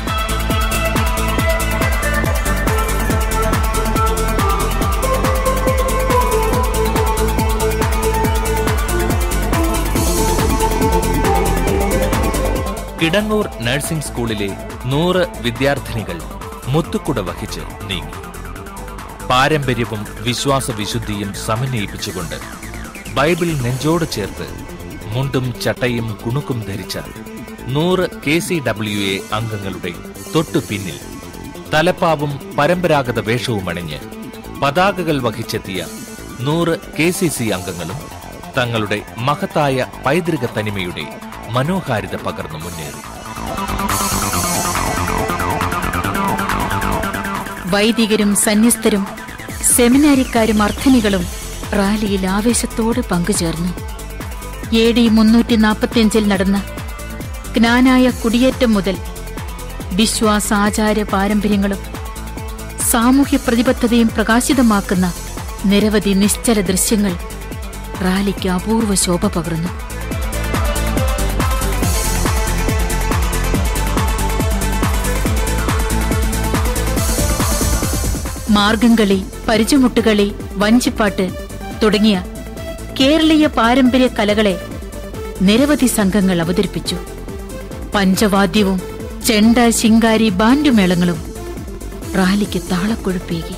കിടങ്ങൂർ നഴ്സിംഗ് സ്കൂളിലെ നൂറ് വിദ്യാർത്ഥിനികൾ മുത്തുക്കുട വഹിച്ച് നീങ്ങി പാരമ്പര്യവും വിശ്വാസ വിശുദ്ധിയും സമന്വയിപ്പിച്ചുകൊണ്ട് ബൈബിൾ നെഞ്ചോട് ചേർത്ത് മുണ്ടും ചട്ടയും കുണുക്കും ധരിച്ച നൂറ് കെ സി ഡബ്ല്യു എ അംഗങ്ങളുടെ തൊട്ടു പിന്നിൽ തലപ്പാവും പരമ്പരാഗത വേഷവും അണിഞ്ഞ് പതാകകൾ വഹിച്ചെത്തിയ നൂറ് കെ സി സി അംഗങ്ങളും തങ്ങളുടെ മഹത്തായ പൈതൃക തനിമയുടെ മനോഹാരിത പകർന്നു മുന്നേറി വൈദികരും സന്യസ്തരും സെമിനാരിക്കാരും അർത്ഥനികളും റാലിയിൽ ആവേശത്തോട് പങ്കുചേർന്നു എ ഡി മുന്നൂറ്റി നാൽപ്പത്തിയഞ്ചിൽ നടന്ന ജ്ഞാനായ കുടിയേറ്റം മുതൽ വിശ്വാസാചാര പാരമ്പര്യങ്ങളും സാമൂഹ്യ പ്രതിബദ്ധതയും പ്രകാശിതമാക്കുന്ന നിരവധി നിശ്ചല ദൃശ്യങ്ങൾ റാലിക്ക് അപൂർവ ശോഭ പകർന്നു മാർഗംകളി പരിചമുട്ടുകളി വഞ്ചിപ്പാട്ട് തുടങ്ങിയ കേരളീയ പാരമ്പര്യ കലകളെ നിരവധി സംഘങ്ങൾ അവതരിപ്പിച്ചു പഞ്ചവാദ്യവും ചെണ്ട ശിങ്കാരി ബാൻഡുമേളങ്ങളും റാലിക്ക് താളക്കൊഴുപ്പേകി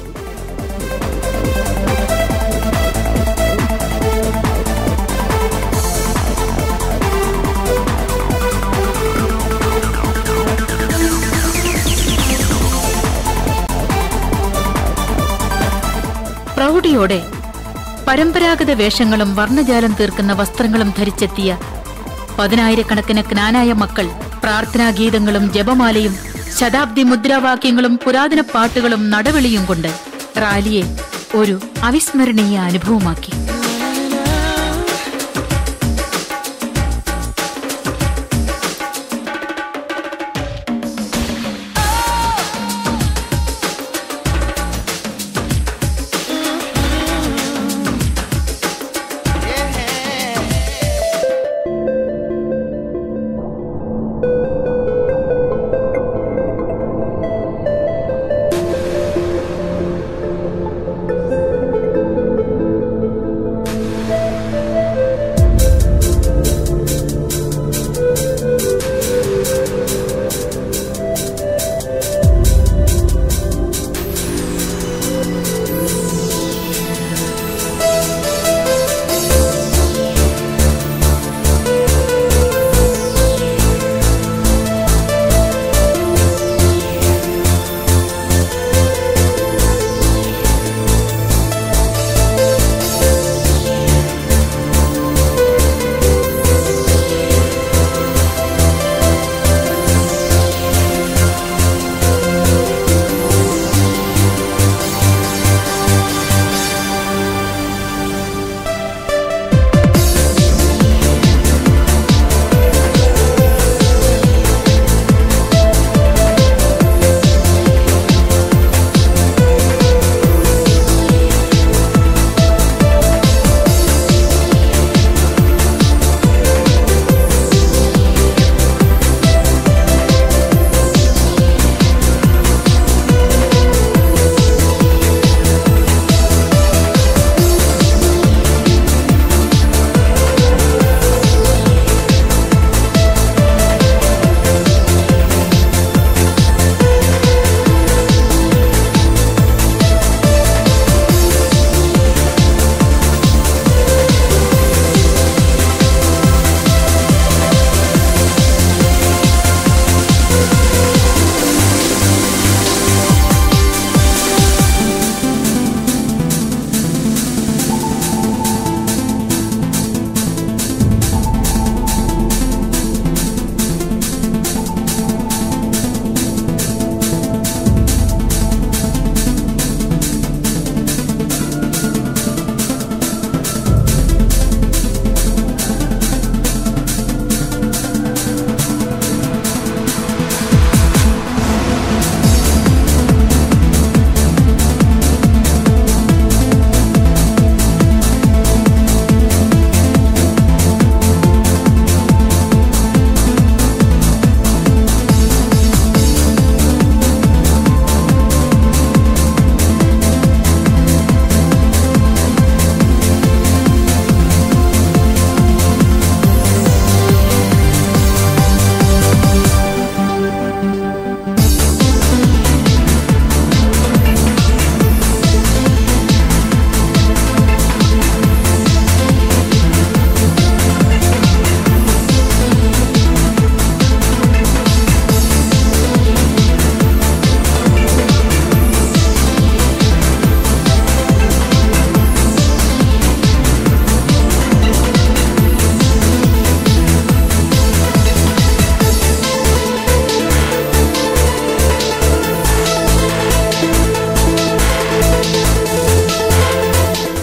പ്രൗഢിയോടെ പരമ്പരാഗത വേഷങ്ങളും വർണ്ണജാലം തീർക്കുന്ന വസ്ത്രങ്ങളും ധരിച്ചെത്തിയ പതിനായിരക്കണക്കിന് ജ്ഞാനായ മക്കൾ പ്രാർത്ഥനാഗീതങ്ങളും ജപമാലയും ശതാബ്ദി മുദ്രാവാക്യങ്ങളും പുരാതന പാട്ടുകളും നടവിളിയും കൊണ്ട് റാലിയെ ഒരു അവിസ്മരണീയ അനുഭവമാക്കി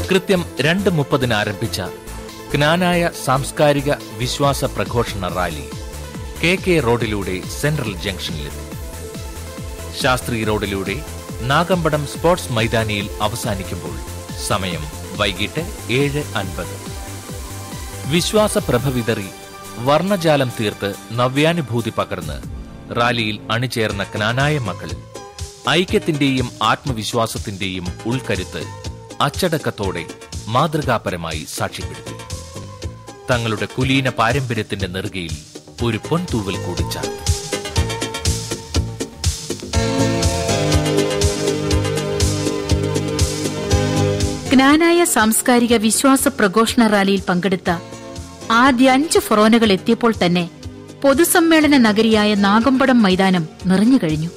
കൃത്യം രണ്ട് മുപ്പതിന് ആരംഭിച്ച ജ്ഞാനായ സാംസ്കാരിക വിശ്വാസ പ്രഘോഷണ റാലി കെ കെ റോഡിലൂടെ സെൻട്രൽ ജംഗ്ഷനിലെത്തി ശാസ്ത്രി റോഡിലൂടെ നാഗമ്പടം സ്പോർട്സ് മൈതാനിയിൽ അവസാനിക്കുമ്പോൾ സമയം വൈകിട്ട് ഏഴ് അൻപത് വിശ്വാസപ്രഭ വിതറി വർണ്ണജാലം തീർത്ത് നവ്യാനുഭൂതി പകർന്ന് റാലിയിൽ അണിചേർന്ന ജ്ഞാനായ മക്കൾ ഐക്യത്തിന്റെയും ആത്മവിശ്വാസത്തിന്റെയും ഉൾക്കരുത്ത് അച്ചടക്കത്തോടെ മാതൃകാപരമായി സാക്ഷ്യപ്പെടുത്തി തങ്ങളുടെ കുലീന പാരമ്പര്യത്തിന്റെ നെറുകയിൽ ഒരു പൊൻതൂവൽ കൂടി ചാർത്തി ജ്ഞാനായ സാംസ്കാരിക വിശ്വാസ പ്രഘോഷണ റാലിയിൽ പങ്കെടുത്ത ആദ്യ അഞ്ച് ഫൊറോനകൾ എത്തിയപ്പോൾ തന്നെ പൊതുസമ്മേളന നഗരിയായ നാഗമ്പടം മൈതാനം നിറഞ്ഞുകഴിഞ്ഞു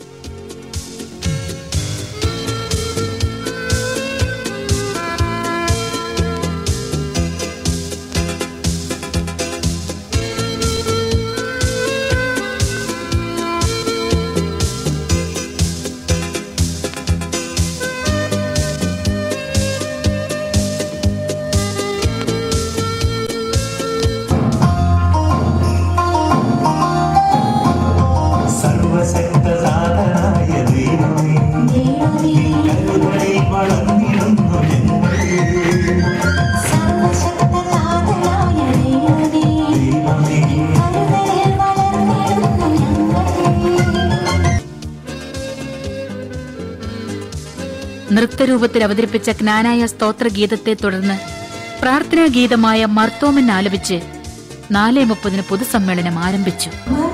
സർവശക്തനായ ദൈവമേ നിൻ കരുതലിൽ വളർന്നിടുന്നു ഞങ്ങൾ ദൈവമേ നൃത്തരൂപത്തിൽ അവതരിപ്പിച്ച ജ്ഞാനായ സ്തോത്രഗീതത്തെ തുടർന്ന് പ്രാർത്ഥനാ ഗീതമായ മർത്തോമൻ ആലപിച്ച് നാലേ മുപ്പതിന് പൊതുസമ്മേളനം ആരംഭിച്ചു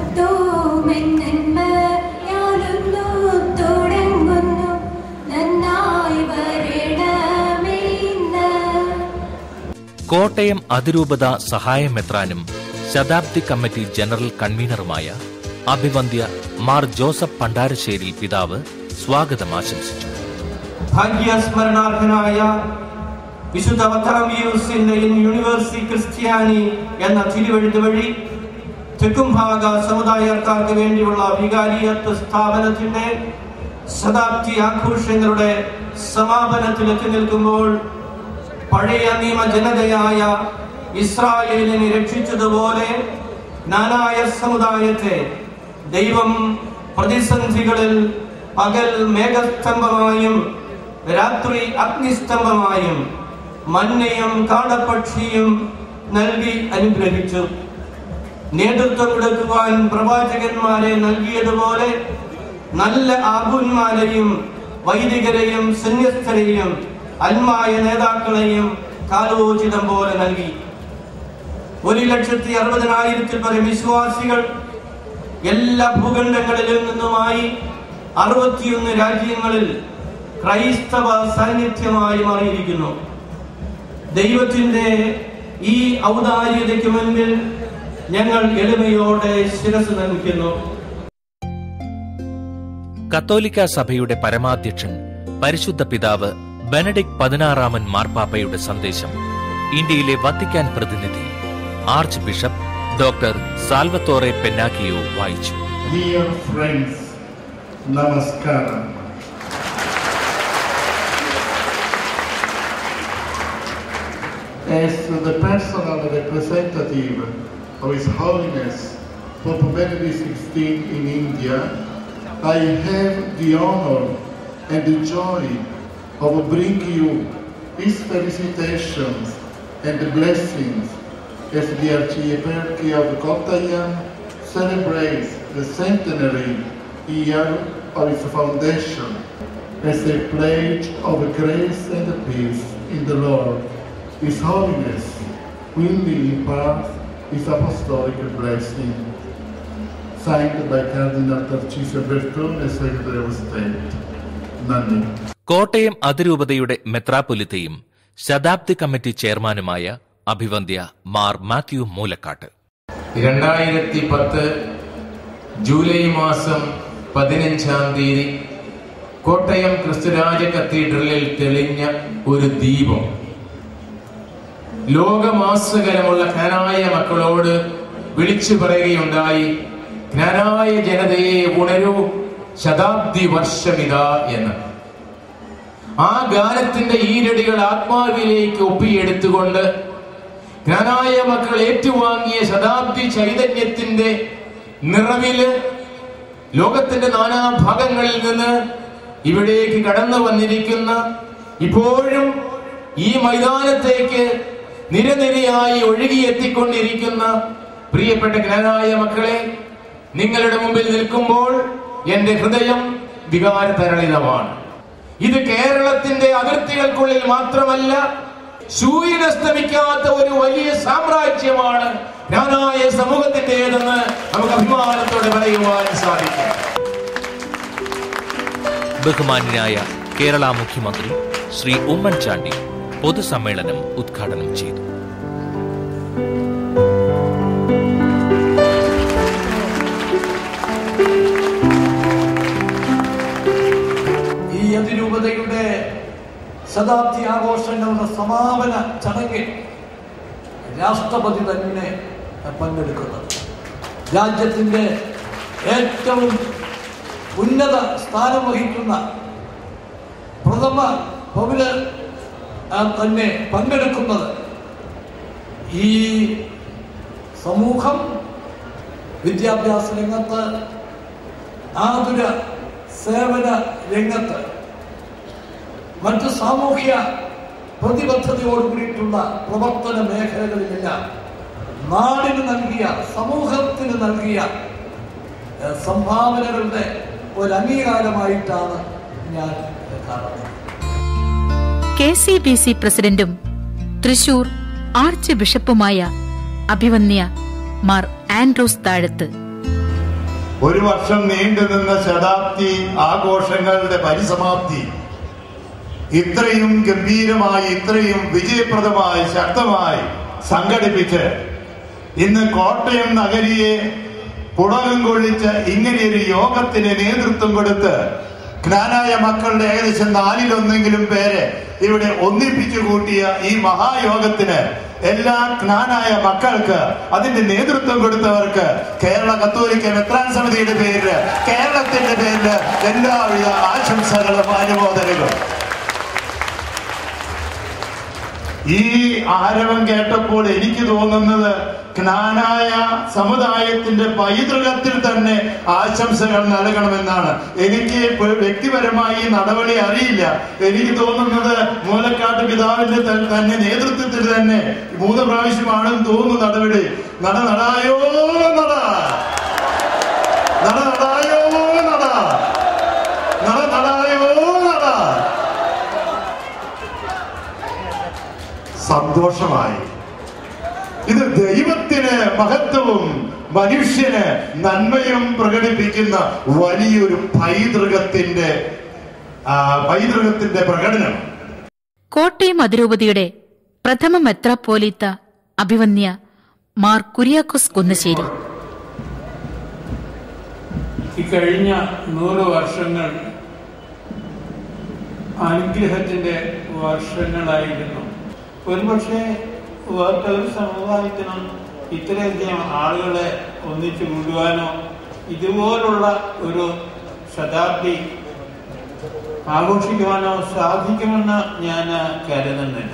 കോട്ടയം അതിരൂപത സഹായമെത്രാനും ശതാബ്ദി കമ്മിറ്റി ജനറൽ കൺവീനറുമായ അഭിവന്ദ്യ മാർ ജോസഫ് പണ്ടാരശ്ശേരി പിതാവ് സ്വാഗതം ആശംസിച്ചു ഭാഗ്യസ്മരണാർഹനായ വിശുദ്ധ വത്തറമിയൂസിന്റെ യൂണിവേഴ്സിറ്റി ക്രിസ്ത്യാനി എന്ന തിരുവഴുത്ത് വഴി തെക്കുംഭാഗ സമുദായക്കാർക്ക് വേണ്ടിയുള്ള വികാരിയത്വ സ്ഥാപനത്തിന്റെ ശതാബ്ദി ആഘോഷങ്ങളുടെ സമാപനത്തിലെത്തി നിൽക്കുമ്പോൾ പഴയ നിയമ ജനതയായ ഇസ്രായേലിനെ രക്ഷിച്ചതുപോലെ നാനായ സമുദായത്തെ ദൈവം പ്രതിസന്ധികളിൽ പകൽ മേഘസ്തംഭമായും രാത്രി അഗ്നിസ്തംഭമായും മഞ്ഞയും കാടപ്പക്ഷിയും നൽകി അനുഗ്രഹിച്ചു നേതൃത്വം കൊടുക്കുവാൻ പ്രവാചകന്മാരെ നൽകിയതുപോലെ നല്ല ആബുന്മാരെയും വൈദികരെയും സന്യസ്തരെയും അന്മായ നേതാക്കളെയും കാലോചിതം പോലെ നൽകി ഒരു ലക്ഷത്തി അറുപതിനായിരത്തിൽ പരം വിശ്വാസികൾ എല്ലാ ഭൂഖണ്ഡങ്ങളിലും നിന്നുമായി അറുപത്തിയൊന്ന് രാജ്യങ്ങളിൽ ക്രൈസ്തവ സാന്നിധ്യമായി മാറിയിരിക്കുന്നു ദൈവത്തിന്റെ ഈ ഔദാര്യതയ്ക്ക് മുൻപിൽ ഞങ്ങൾ എളിമയോടെ ശിരസ് നമിക്കുന്നു കത്തോലിക്ക സഭയുടെ പരമാധ്യക്ഷൻ പരിശുദ്ധ പിതാവ് ബെനഡിക് പതിനാറാമൻ മാർപ്പാപ്പയുടെ സന്ദേശം ഇന്ത്യയിലെ വത്തിക്കാൻ പ്രതിനിധി archbishop doctor Salvatore Pennacchio വായിച്ചു Dear friends, Namaskaram. As the personal representative of His Holiness Pope Benedict XVI in India, I have the honor and the joy of bringing you his felicitations and blessings as the Archieparchy of Kottayam celebrates the centenary year of its foundation as a pledge of grace and peace in the Lord. His Holiness willingly imparts his apostolic blessing. Signed by Cardinal Tarcísio Bertone, Secretary of State. നന്ദി കോട്ടയം അതിരൂപതയുടെ മെത്രാപ്പൊലിത്തയും ശതാബ്ദി committee ചെയർമാനുമായ അഭിവന്ദ്യ മാർ മാത്യു മൂലക്കാട്ട് രണ്ടായിരത്തി പത്ത് July മാസം പതിനഞ്ചാം തീയതി കോട്ടയം ക്രിസ്തുരാജ കത്തീഡ്രലിൽ തെളിഞ്ഞ ഒരു ദീപം ലോകമാസകലമുള്ള ജ്ഞാനായ മക്കളോട് വിളിച്ചു പറയുകയുണ്ടായി ജ്ഞാനായ ജനതയെ ഉണരൂ ശതാബ്ദി വർഷമിതാ എന്ന് ആ ഗാനത്തിന്റെ ഈരടികൾ ആത്മാവിലേക്ക് ഒപ്പിയെടുത്തുകൊണ്ട് ജ്ഞാനായ മക്കൾ ഏറ്റുവാങ്ങിയ ശതാബ്ദി ചൈതന്യത്തിന്റെ നിറവില് ലോകത്തിന്റെ നാനാഭാഗങ്ങളിൽ നിന്ന് ഇവിടേക്ക് കടന്നു വന്നിരിക്കുന്ന ഇപ്പോഴും ഈ മൈതാനത്തേക്ക് നിരനിരയായി ഒഴുകിയെത്തിക്കൊണ്ടിരിക്കുന്ന പ്രിയപ്പെട്ട ജ്ഞാനായ മക്കളെ നിങ്ങളുടെ മുമ്പിൽ നിൽക്കുമ്പോൾ എന്റെ ഹൃദയം വികാരതരളിതമാണ് ഇത് കേരളത്തിന്റെ അതിർത്തികൾക്കുള്ളിൽ മാത്രമല്ല സൂര്യനസ്തമിക്കാത്ത ഒരു വലിയ സാമ്രാജ്യമാണ് ജ്ഞാനായ സമൂഹത്തിന്റേതെന്ന് നമുക്ക് അഭിമാനത്തോടെ പറയുവാൻ സാധിക്കും ബഹുമാന്യനായ കേരള മുഖ്യമന്ത്രി ശ്രീ ഉമ്മൻചാണ്ടി പൊതുസമ്മേളനം ഉദ്ഘാടനം ചെയ്തു ഈ അതിരൂപതയുടെ ശതാബ്ദി ആഘോഷങ്ങളുടെ സമാപന ചടങ്ങിൽ രാഷ്ട്രപതി തന്നെ പങ്കെടുക്കുന്നത് രാജ്യത്തിൻ്റെ ഏറ്റവും ഉന്നത സ്ഥാനം വഹിക്കുന്ന പ്രഥമ പൗരൻ ആ, തന്നെ പങ്കെടുക്കുന്നത് ഈ സമൂഹം വിദ്യാഭ്യാസ രംഗത്ത് ആതുര സേവന രംഗത്ത് മറ്റ് സാമൂഹ്യ പ്രതിബദ്ധതയോട് കൂടിയിട്ടുള്ള പ്രവർത്തന മേഖലകളിലെല്ലാം നാടിന് നൽകിയ സമൂഹത്തിന് നൽകിയ ഏഹ്, സംഭാവനകളുടെ ഒരു അംഗീകാരമായിട്ടാണ് ഞാൻ കാണുന്നത് കെ സി ബി സി പ്രസിഡന്റും തൃശൂർ ആർച്ച് ബിഷപ്പുമായ അഭിവന്യ മാർ ആൻഡ്രൂസ് താഴത്ത് ഒരു വർഷം നീണ്ടുനിന്ന ശതാബ്ദി ആഘോഷങ്ങളുടെ പരിസമാപ്തി ഇത്രയും ഗംഭീരമായി ഇത്രയും വിജയപ്രദമായി ശക്തമായി സംഘടിപ്പിച്ച് ഇന്ന് കോട്ടയം നഗരിയെ പുടകം കൊള്ളിച്ച് ഇങ്ങനെയൊരു യോഗത്തിന് നേതൃത്വം കൊടുത്ത് ജ്ഞാനായ മക്കളുടെ ഏകദേശം നാലിലൊന്നെങ്കിലും പേരെ ഇവിടെ ഒന്നിപ്പിച്ചു കൂട്ടിയ ഈ മഹായോഗത്തിന് എല്ലാ ജ്ഞാനായ മക്കൾക്ക് അതിന്റെ നേതൃത്വം കൊടുത്തവർക്ക് കേരള കത്തോലിക്ക മെത്രാൻ സമിതിയുടെ പേരില് കേരളത്തിന്റെ പേരില് എല്ലാവിധ ആശംസകളും അനുമോദനങ്ങളും ഈ ആരവം കേട്ടപ്പോൾ എനിക്ക് തോന്നുന്നത് ജ്ഞാനായ സമുദായത്തിന്റെ പൈതൃകത്തിൽ തന്നെ ആശംസകൾ നൽകണമെന്നാണ് എനിക്ക് ഇപ്പൊ വ്യക്തിപരമായി ഈ നടപടി അറിയില്ല എനിക്ക് തോന്നുന്നത് മൂലക്കാട്ട് പിതാവിന്റെ ത- തന്നെ നേതൃത്വത്തിൽ തന്നെ മൂന്ന് പ്രാവശ്യമാണെന്ന് തോന്നുന്നു നടപടി നട നടായോ നട നട നടായോ നട നട നടായോ നട സന്തോഷമായി ഇത് ദൈവത്തിന് മഹത്വവും മനുഷ്യന് നന്മയും പ്രകടിപ്പിക്കുന്ന വലിയൊരു പൈതൃകത്തിന്റെ ആ, പൈതൃകത്തിന്റെ പ്രകടനം കോട്ടയം അതിരൂപതയുടെ പ്രഥമ മെത്രാപ്പോലീത്ത അഭിവന്യ മാർ കുര്യാക്കോസ് കുന്നശ്ശേരി ഇക്കഴിഞ്ഞ നൂറ് വർഷങ്ങൾ അനുഗ്രഹത്തിന്റെ വർഷങ്ങളായിരുന്നു ഒരുപക്ഷെ വേർട്ടൊരു സമുദായത്തിനും ഇത്രയധികം ആളുകളെ ഒന്നിച്ചു കൂടുവാനോ ഇതുപോലുള്ള ഒരു ശതാബ്ദി ആഘോഷിക്കുവാനോ സാധിക്കുമെന്ന് ഞാൻ കരുതുന്നില്ല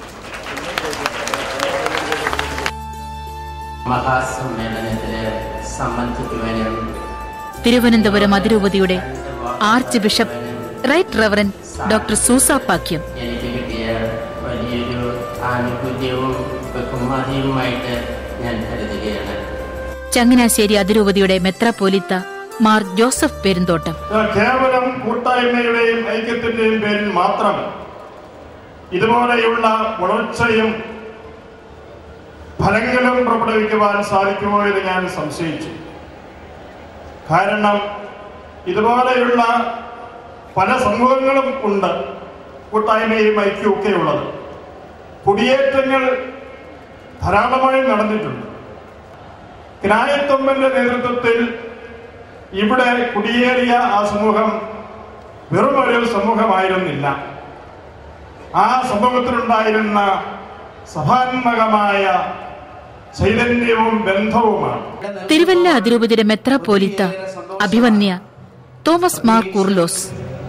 മഹാസമ്മേളനത്തിന് സംബന്ധിക്കുവാനും തിരുവനന്തപുരം അതിരൂപതയുടെ archbishop right reverend doctor Soosa Pakiam എനിക്ക് കിട്ടിയ വലിയൊരു ആനുകൂല്യവും ബഹുമതിയുമായിട്ട് ഞാൻ കരുതുകയാണ് ചങ്ങനാശ്ശേരി അതിരൂപതയുടെ മെത്രാപ്പോലിത്ത മാർ ജോസഫ് പെരുന്തോട്ടം കേവലം കൂട്ടായ്മയുടെയും ഐക്യത്തിന്റെയും പേരിൽ മാത്രം ഇതുപോലെയുള്ള വളർച്ചയും ഫലങ്ങളും പുറപ്പെടുവിക്കുവാൻ സാധിക്കുമോ എന്ന് ഞാൻ സംശയിച്ചു കാരണം ഇതുപോലെയുള്ള പല സമൂഹങ്ങളും ഉണ്ട് കൂട്ടായ്മയും ഐക്യവും ഒക്കെ ഉള്ളത് കുടിയേറ്റങ്ങൾ ധാരാളമായി നടന്നിട്ടുണ്ട് ഗ്രായത്തൊമ്പന്റെ നേതൃത്വത്തിൽ ഇവിടെ കുടിയേറിയ ആ സമൂഹം വെറുമൊരു സമൂഹമായിരുന്നില്ല ആ സമൂഹത്തിലുണ്ടായിരുന്ന സഭാത്മകമായ ചൈതന്യവും ബന്ധവുമാണ് തിരുവല്ല അതിരൂപതയുടെ മെത്രാപ്പോലിത്ത അഭിവന്യ തോമസ് മാർ കുർലോസ്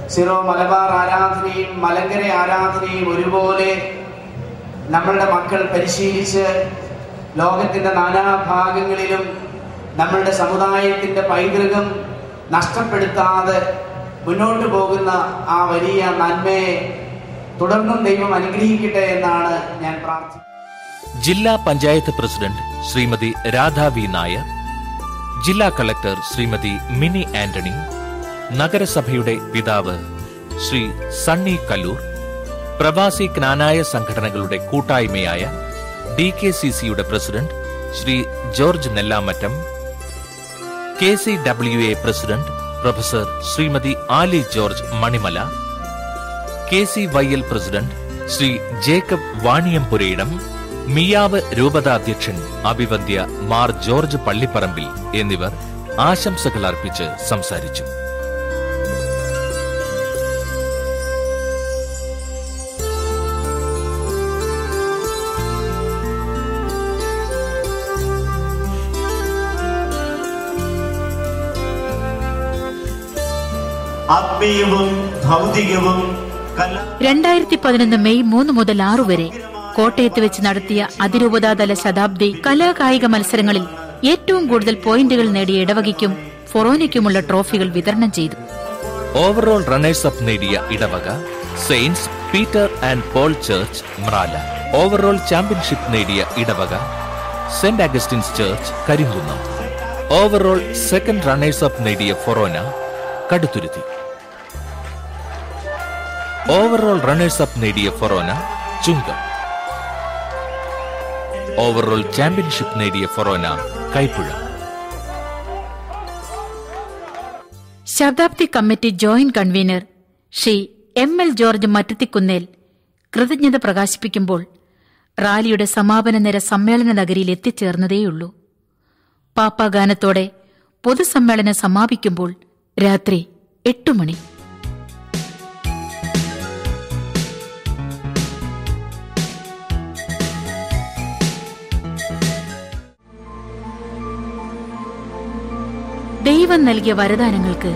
സിറോ മലബാർ ആരാധനയും മലങ്കര ആരാധനയും ഒരുപോലെ നമ്മളുടെ മക്കൾ പരിശീലിച്ച് ലോകത്തിൻ്റെ നാനാഭാഗങ്ങളിലും നമ്മളുടെ സമുദായത്തിൻ്റെ പൈതൃകം നഷ്ടപ്പെടുത്താതെ മുന്നോട്ട് പോകുന്ന ആ വലിയ നന്മയെ തുടർന്നും ദൈവം അനുഗ്രഹിക്കട്ടെ എന്നാണ് ഞാൻ പ്രാർത്ഥിക്കുന്നത് ജില്ലാ പഞ്ചായത്ത് പ്രസിഡന്റ് ശ്രീമതി രാധാ വി നായർ ജില്ലാ കളക്ടർ ശ്രീമതി മിനി ആന്റണി നഗരസഭയുടെ പിതാവ് ശ്രീ സണ്ണി കല്ലൂർ പ്രവാസി ജ്ഞാനായ സംഘടനകളുടെ കൂട്ടായ്മയായ ഡി കെ സി സിയുടെ president Shri George Nellamattam K C W A president professor Shrimati Aley George Manimala K C Y L president Shri Jacob Vaniyampurayidam മിയാവ് രൂപതാധ്യക്ഷൻ അഭിവന്ദ്യ മാർ ജോർജ് പള്ളിപ്പറമ്പിൽ എന്നിവർ ആശംസകൾ അർപ്പിച്ച് സംസാരിച്ചു ആത്മീയവും ഭൗതികവും കലാ രണ്ടായിരത്തി പതിനൊന്ന് മെയ് മൂന്ന് മുതൽ ആറു വരെ കോട്ടയത്ത് വെച്ച് നടത്തിയ അതിരൂപതാതല ശതാബ്ദി കലാകായിക മത്സരങ്ങളിൽ ഏറ്റവും കൂടുതൽ പോയിന്റുകൾ നേടിയ ഇടവകയ്ക്കും ഫൊറോനയ്ക്കുമുള്ള ട്രോഫികൾ വിതരണം ചെയ്തു ഓവറോൾ റണ്ണേഴ്സ് അപ്പ് നേടിയ ഇടവക saints Peter and Paul church Mrala overall championship നേടിയ ഇടവക Saint Augustine's church Karimkunnam overall second runners up നേടിയ ഫൊറോന കടുത്തുരുത്തി ഓവറോൾ റണ്ണേഴ്സ് അപ്പ് നേടിയ ഫൊറോന ചുങ്കം ഓവറോൾ ചാമ്പ്യൻഷിപ്പ് നേടിയ ഫൊറോന കൈപ്പുഴ ശതാബ്ദി committee joint convener Shri M L George Mattathikkunnel കൃതജ്ഞത പ്രകാശിപ്പിക്കുമ്പോൾ റാലിയുടെ സമാപന നിര സമ്മേളന നഗരിയിൽ എത്തിച്ചേർന്നതേയുള്ളൂ പാപ്പാഗാനത്തോടെ പൊതുസമ്മേളനം സമാപിക്കുമ്പോൾ രാത്രി എട്ടു മണി ദൈവം നൽകിയ വരദാനങ്ങൾക്ക്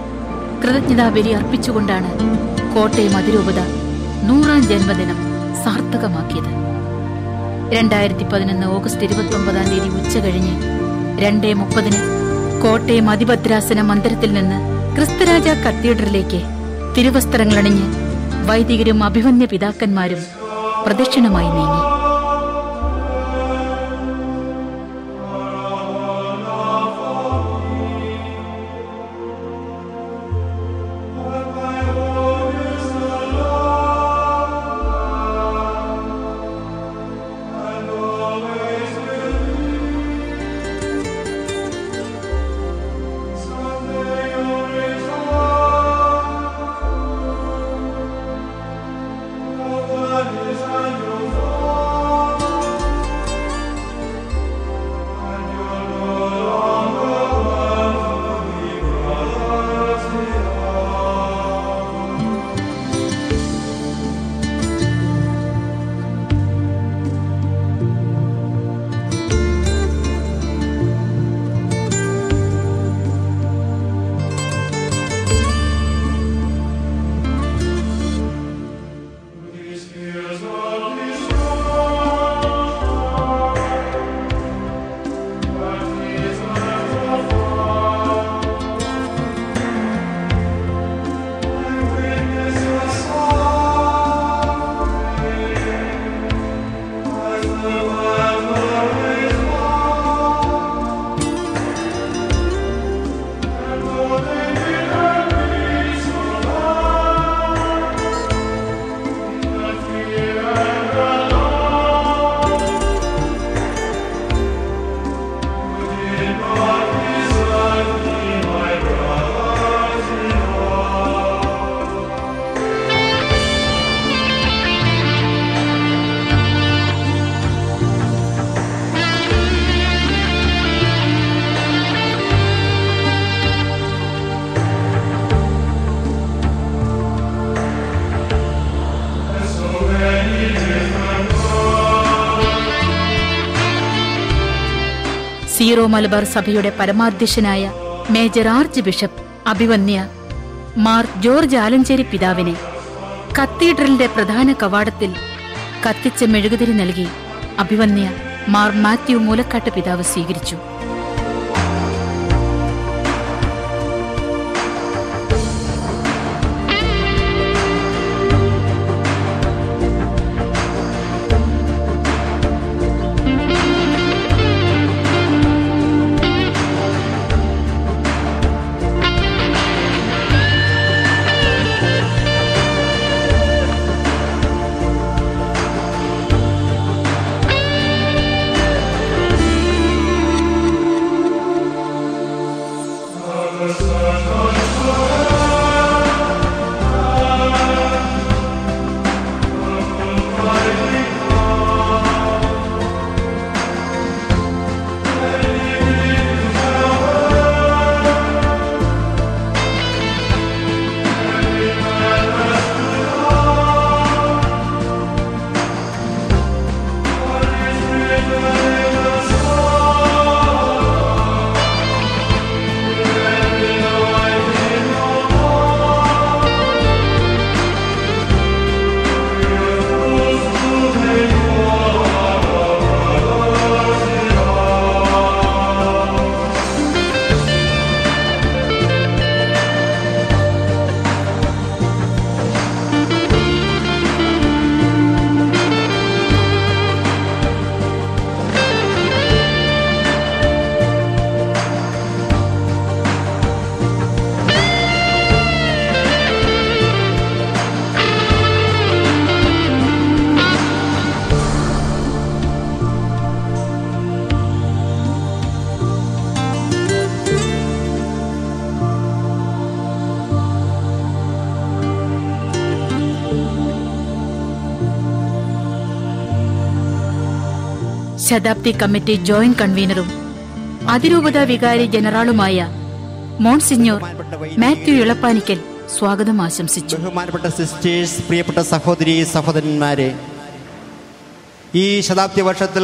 കൃതജ്ഞതാബലി അർപ്പിച്ചുകൊണ്ടാണ് കോട്ടയം അതിരൂപത നൂറാം ജന്മദിനം സാർത്ഥകമാക്കിയത് രണ്ടായിരത്തി പതിനൊന്ന് ഓഗസ്റ്റ് ഇരുപത്തി ഒമ്പതാം തീയതി ഉച്ച കഴിഞ്ഞ് രണ്ടേ മുപ്പതിന് കോട്ടയം അതിഭദ്രാസന മന്ദിരത്തിൽ നിന്ന് ക്രിസ്തുരാജ കത്തീഡ്രലിലേക്ക് തിരുവസ്ത്രങ്ങളണിഞ്ഞ് വൈദികരും അഭിമന്യ പിതാക്കന്മാരും പ്രദക്ഷിണമായി നീങ്ങി സീറോ മലബാർ സഭയുടെ പരമാധ്യക്ഷനായ മേജർ ആർച്ച് ബിഷപ്പ് അഭിവന്യ മാർ ജോർജ് ആലഞ്ചേരി പിതാവിനെ കത്തീഡ്രലിന്റെ പ്രധാന കവാടത്തിൽ കത്തിച്ച മെഴുകുതിരി നൽകി അഭിവന്യ മാർ മാത്യു മൂലക്കാട്ട് പിതാവ് സ്വീകരിച്ചു ശതാബ്ദി കമ്മിറ്റി ജോയിന്റ് കൺവീനറും അതിരൂപത വികാരി ജനറാളുമായ മോൺസിഞ്ഞോർ മാത്യു ഇളപ്പാനിക്കൽ സ്വാഗതം ആശംസിച്ചു ബഹുമാനപ്പെട്ട സിസ്റ്റേഴ്സ് പ്രിയപ്പെട്ട സഹോദരി സഹോദരന്മാരെ ഈ ശതാബ്ദി വർഷത്തിൽ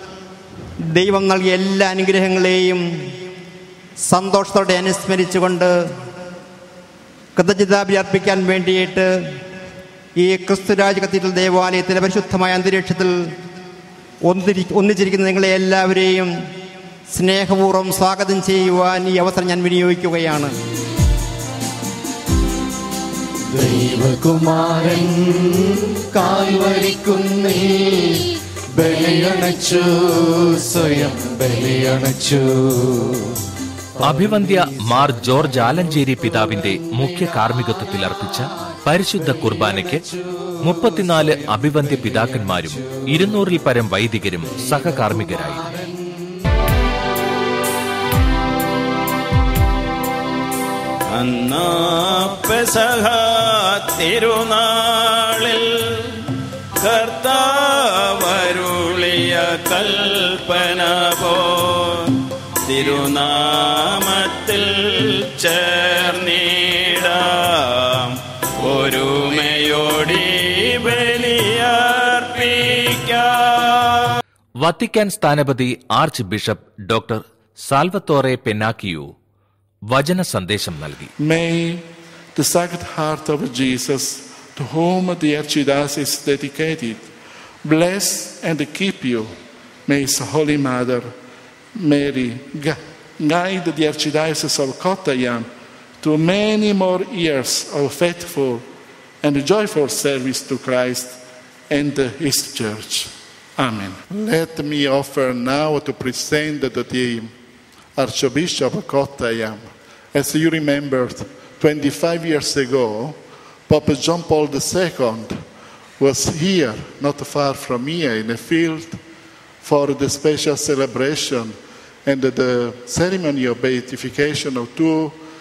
ദൈവം നൽകിയ എല്ലാ അനുഗ്രഹങ്ങളെയും സന്തോഷത്തോടെ അനുസ്മരിച്ചുകൊണ്ട് കൃതജ്ഞതാഭി അർപ്പിക്കാൻ വേണ്ടിയിട്ട് ഈ ക്രിസ്തുരാജ് കത്തീഡ്രൽ ദേവാലയത്തിൻ്റെ പരിശുദ്ധമായ അന്തരീക്ഷത്തിൽ ഒന്നിരി ഒന്നിച്ചിരിക്കുന്ന നിങ്ങളെ എല്ലാവരെയും സ്നേഹപൂർവ്വം സ്വാഗതം ചെയ്യുവാൻ ഈ അവസരം ഞാൻ വിനിയോഗിക്കുകയാണ് ദൈവകുമാരൻ കാൽവരിക്കുന്നേ ബലിയണച്ചു സ്വയം ബലിയണച്ചു അഭിവന്ധ്യ മാർ ജോർജ് ആലഞ്ചേരി പിതാവിന്റെ മുഖ്യ കാർമ്മികത്വത്തിൽ അർപ്പിച്ച പരിശുദ്ധ കുർബാനയ്ക്ക് മുപ്പത്തിനാല് അഭിവന്ധ്യ പിതാക്കന്മാരും ഇരുന്നൂറിൽ പരം വൈദികരും സഹകാർമ്മികരായി അന്നാ പെസഹ തിരുനാളിൽ കർത്താവരുളിയ കൽപ്പന പോ തിരുനാമത്തിൽ ചേർന്നിടാം ഒരുമയോടി ബലിയർപ്പിക്കാം വത്തിക്കാൻ സ്ഥാനപതി archbishop doctor Salvatore Pennacchio വചന സന്ദേശം നൽകി May the Sacred Heart of Jesus, to whom the Archdiocese is dedicated, bless and keep you. May His Holy Mother, Mary, gu- guide the Archdiocese of Kottayam to many more years of faithful and joyful service to Christ and His Church. Amen. Let me offer now to present the team. Archbishop of Kottayam. As you remembered, 25 years ago, Pope John Paul II was here, not far from here, in a field for the special celebration and the ceremony of beatification of two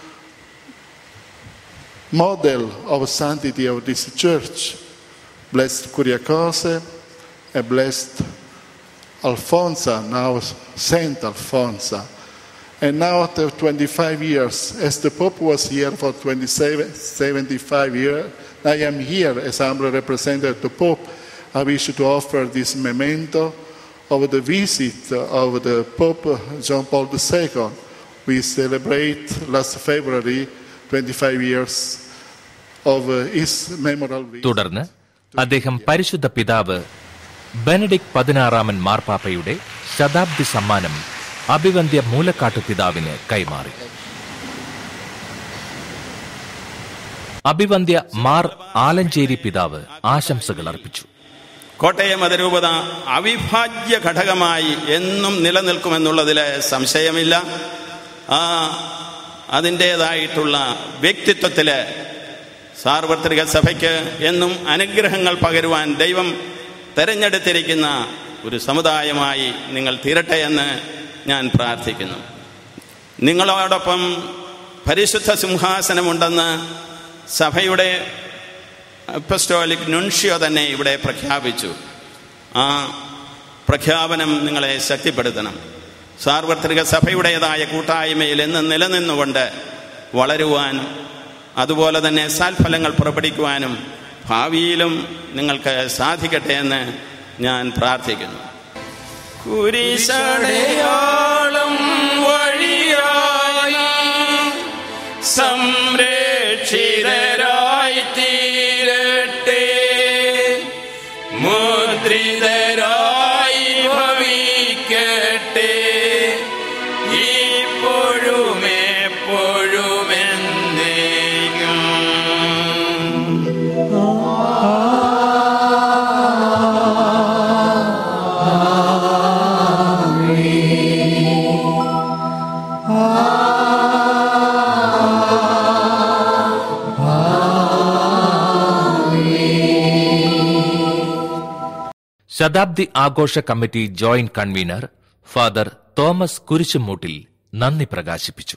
model of sanctity of this church, Blessed Kuriakose and Blessed Alfonsa, now Saint Alfonsa. And now after 25 years, as the Pope was here for 27, 75 years, I am here as humble representative of the Pope. I wish to offer this memento of the visit of the Pope John Paul II. We celebrate last February 25 years of uh, his memorial visit. തുടർന്ന് അദ്ദേഹം പരിശുദ്ധ പിതാവ് Benedict പതിനാറാമൻ മാർപ്പാപ്പയുടെ ശതാബ്ദി സമ്മാനം അഭിവന്ധ്യ മൂലക്കാട്ടു പിതാവിന് കൈമാറി അഭിവന്ധ്യ മാർ ആലഞ്ചേരി പിതാവ് ആശംസകൾ അർപ്പിച്ചു കോട്ടയം അതിരൂപത അവിഭാജ്യ ഘടകമായി എന്നും നിലനിൽക്കുമെന്നുള്ളതിൽ സംശയമില്ല ആ അതിൻ്റേതായിട്ടുള്ള വ്യക്തിത്വത്തിൽ സാർവത്രിക സഭയ്ക്ക് എന്നും അനുഗ്രഹങ്ങൾ പകരുവാൻ ദൈവം തെരഞ്ഞെടുത്തിരിക്കുന്ന ഒരു സമുദായമായി നിങ്ങൾ തീരട്ടെ എന്ന് ഞാൻ പ്രാർത്ഥിക്കുന്നു നിങ്ങളോടൊപ്പം പരിശുദ്ധ സിംഹാസനമുണ്ടെന്ന് സഭയുടെ അപ്പസ്റ്റോലിക് നുൻഷ്യോ തന്നെ ഇവിടെ പ്രഖ്യാപിച്ചു ആ പ്രഖ്യാപനം നിങ്ങളെ ശക്തിപ്പെടുത്തണം സാർവത്രിക സഭയുടേതായ കൂട്ടായ്മയിൽ എന്ന് നിലനിന്നുകൊണ്ട് വളരുവാനും അതുപോലെ തന്നെ സാൽഫലങ്ങൾ പുറപ്പെടുവിക്കുവാനും ഭാവിയിലും നിങ്ങൾക്ക് സാധിക്കട്ടെ എന്ന് ഞാൻ പ്രാർത്ഥിക്കുന്നു കുരിശടയാളം വഴിയായി സംരക്ഷിതരായി തീരട്ടെ മുദ്രിതരായി ഭവിക്കട്ടെ ഇപ്പോഴും എപ്പോഴും എന്നേക്കും ശതാബ്ദി ആഘോഷ committee joint convener father Thomas Kurisummoottil നന്ദി പ്രകാശിപ്പിച്ചു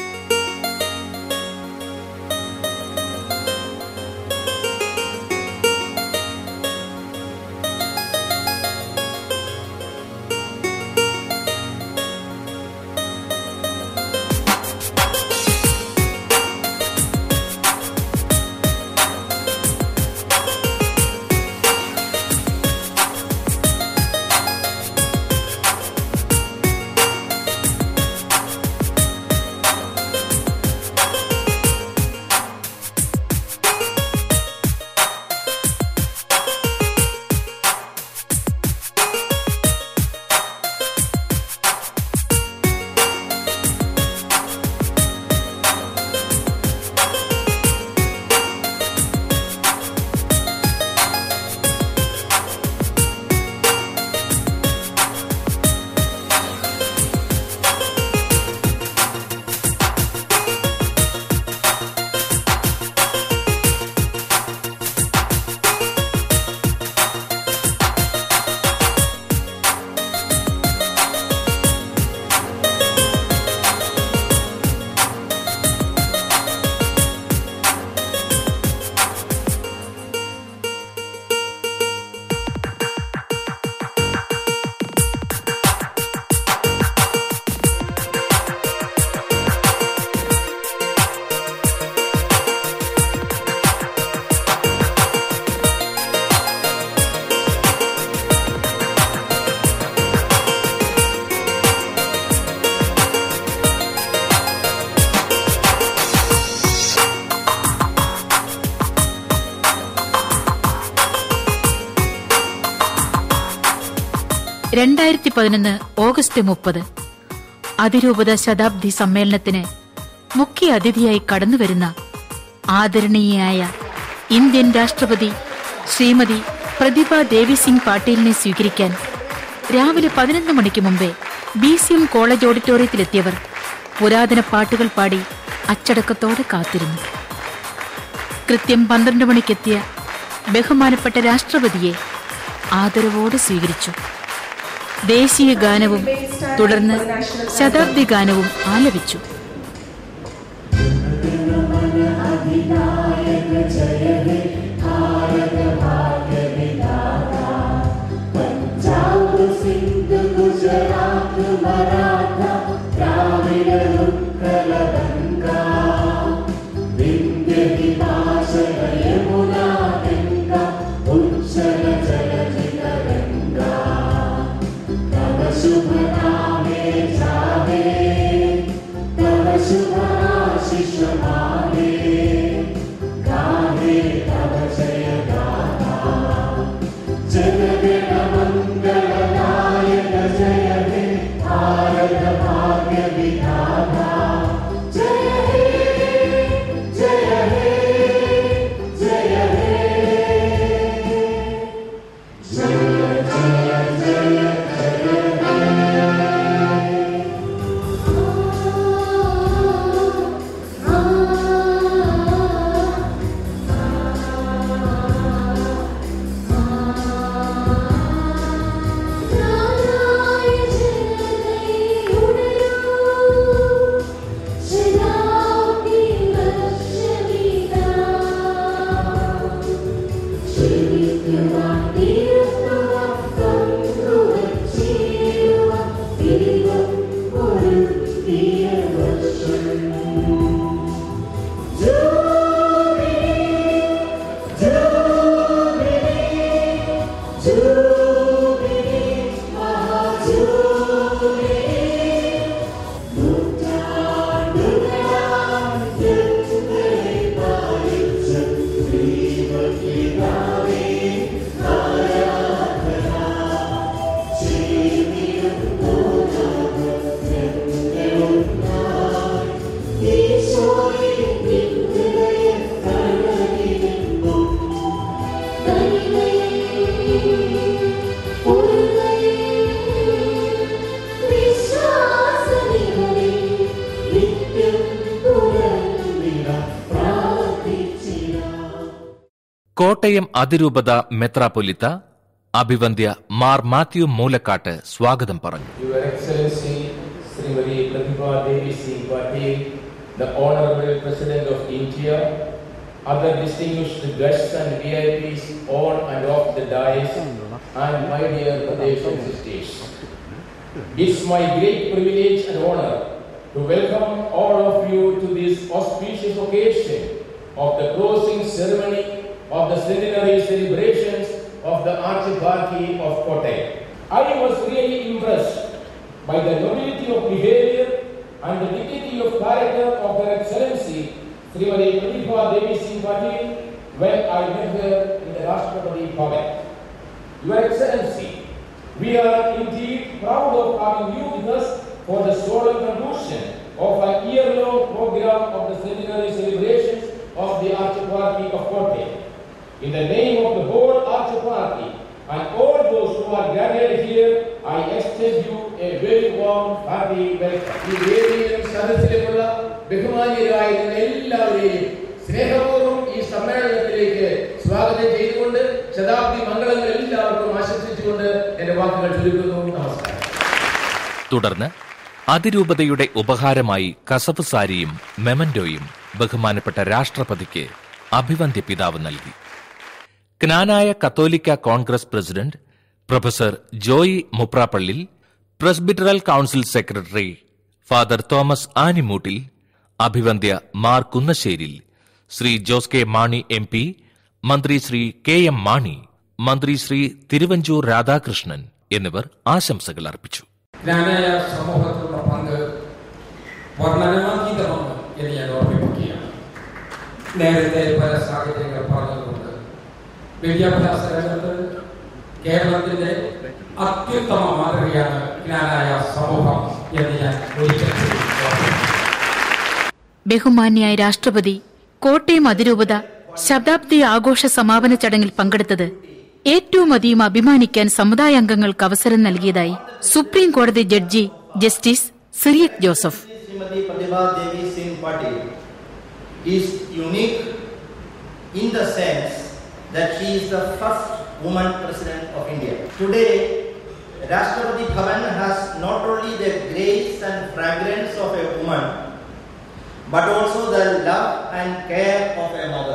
രണ്ടായിരത്തി പതിനൊന്ന് ഓഗസ്റ്റ് മുപ്പത് അതിരൂപത ശതാബ്ദി സമ്മേളനത്തിന് മുഖ്യ അതിഥിയായി കടന്നുവരുന്ന ആദരണീയയായ ഇന്ത്യൻ രാഷ്ട്രപതി ശ്രീമതി പ്രതിഭ ദേവി സിംഗ് പാട്ടീലിനെ സ്വീകരിക്കാൻ രാവിലെ പതിനൊന്ന് മണിക്ക് മുമ്പേ ബി സി എം കോളേജ് ഓഡിറ്റോറിയത്തിലെത്തിയവർ പുരാതന പാട്ടുകൾ പാടി അച്ചടക്കത്തോടെ കാത്തിരുന്നു കൃത്യം പന്ത്രണ്ട് മണിക്കെത്തിയ ബഹുമാനപ്പെട്ട രാഷ്ട്രപതിയെ ആദരവോടെ സ്വീകരിച്ചു ദേശീയ ഗാനവും തുടർന്ന് ശതാബ്ദി ഗാനവും ആലപിച്ചു शुभ नामे जावे तव शुभ आशीष माने കോട്ടയം അതിരൂപത മെത്രാപൊലിത്ത അഭിവന്ദ്യ മാർ മാത്യു മൂലക്കാട്ട് സ്വാഗതം പറഞ്ഞു Your Excellency Srimati Pratibha Devi Singh Patil, the Honorable President of India, other distinguished guests and VIPs on and off the dais, and my dear brothers and sisters. It's my great privilege and honor to welcome all of you to this auspicious occasion of the closing ceremony of the centenary celebrations of the Archdiocese of Kottayam. I was really impressed by the nobility of behavior and the dignity of character of Her Excellency Srimati Pratibha Devi Singh Patil when I met her in the Rashtrapati Bhavan. Your Excellency, we are indeed proud of having you with us for the solemn conclusion of a year-long program of the centenary celebrations of the Archdiocese of Kottayam. In the name of the whole Archdiocese and all those who are gathered here, I extend you a very warm, hearty welcome. ഈ വേദിയിലും സദസ്സിലുമുള്ള ബഹുമാന്യരായിരുന്ന എല്ലാവരെയും സ്നേഹപൂർവ്വം ഈ സമ്മേളനത്തിലേക്ക് സ്വാഗതം ചെയ്തുകൊണ്ട് ശതാബ്ദി മംഗളങ്ങൾ എല്ലാവർക്കും ആശംസിച്ചുകൊണ്ട് എന്റെ വാക്കുകൾ ചുരുക്കുന്നു നമസ്കാരം തുടർന്ന് അതിരൂപതയുടെ ഉപഹാരമായി കസവ് സാരിയും മെമന്റോയും ബഹുമാനപ്പെട്ട രാഷ്ട്രപതിക്ക് അഭിവന്ദ്യ പിതാവ് നൽകി ക്നാനായ കത്തോലിക്ക Congress president professor Joy Mupprappallil presbyteral council secretary father Thomas Animoottil അഭിവന്ദ്യ Mar Kunnasseril Shri Jose K Mani M P മന്ത്രി ശ്രീ കെ എം മാണി മന്ത്രി ശ്രീ തിരുവഞ്ചൂർ രാധാകൃഷ്ണൻ എന്നിവർ ആശംസകൾ അർപ്പിച്ചു ജ്ഞാനായ സമൂഹത്തിലുള്ള പങ്ക് വർണ്ണനാതീതമാണ് എന്ന് ഞാൻ ഓർമ്മിപ്പിക്കുകയാണ് നേരത്തെ പല സാഹചര്യങ്ങൾ പറഞ്ഞതുകൊണ്ട് വിദ്യാഭ്യാസ രംഗത്ത് കേരളത്തിന്റെ അത്യുത്തമ മാതൃകയാണ് ജ്ഞാനായ സമൂഹം എന്ന് ഞാൻ ഒരിക്കൽ കൂടി ഓർമ്മിപ്പിക്കുന്നു. ബഹുമാന്യായ രാഷ്ട്രപതി കോട്ടയം അതിരൂപത ശതാബ്ദി ആഘോഷ സമാപന ചടങ്ങിൽ പങ്കെടുത്തത് ഏറ്റവും അധികം അഭിമാനിക്കാൻ സമുദായ അംഗങ്ങൾക്ക് അവസരം നൽകിയതായി സുപ്രീം കോടതി judge justice Cyriac Joseph Srimati Pratibha Devi Singh Patil is unique in the sense that she is the first woman president of India. Today, Rashtrapati Bhavan has not only the grace and fragrance of a woman, but also the love and care of a mother.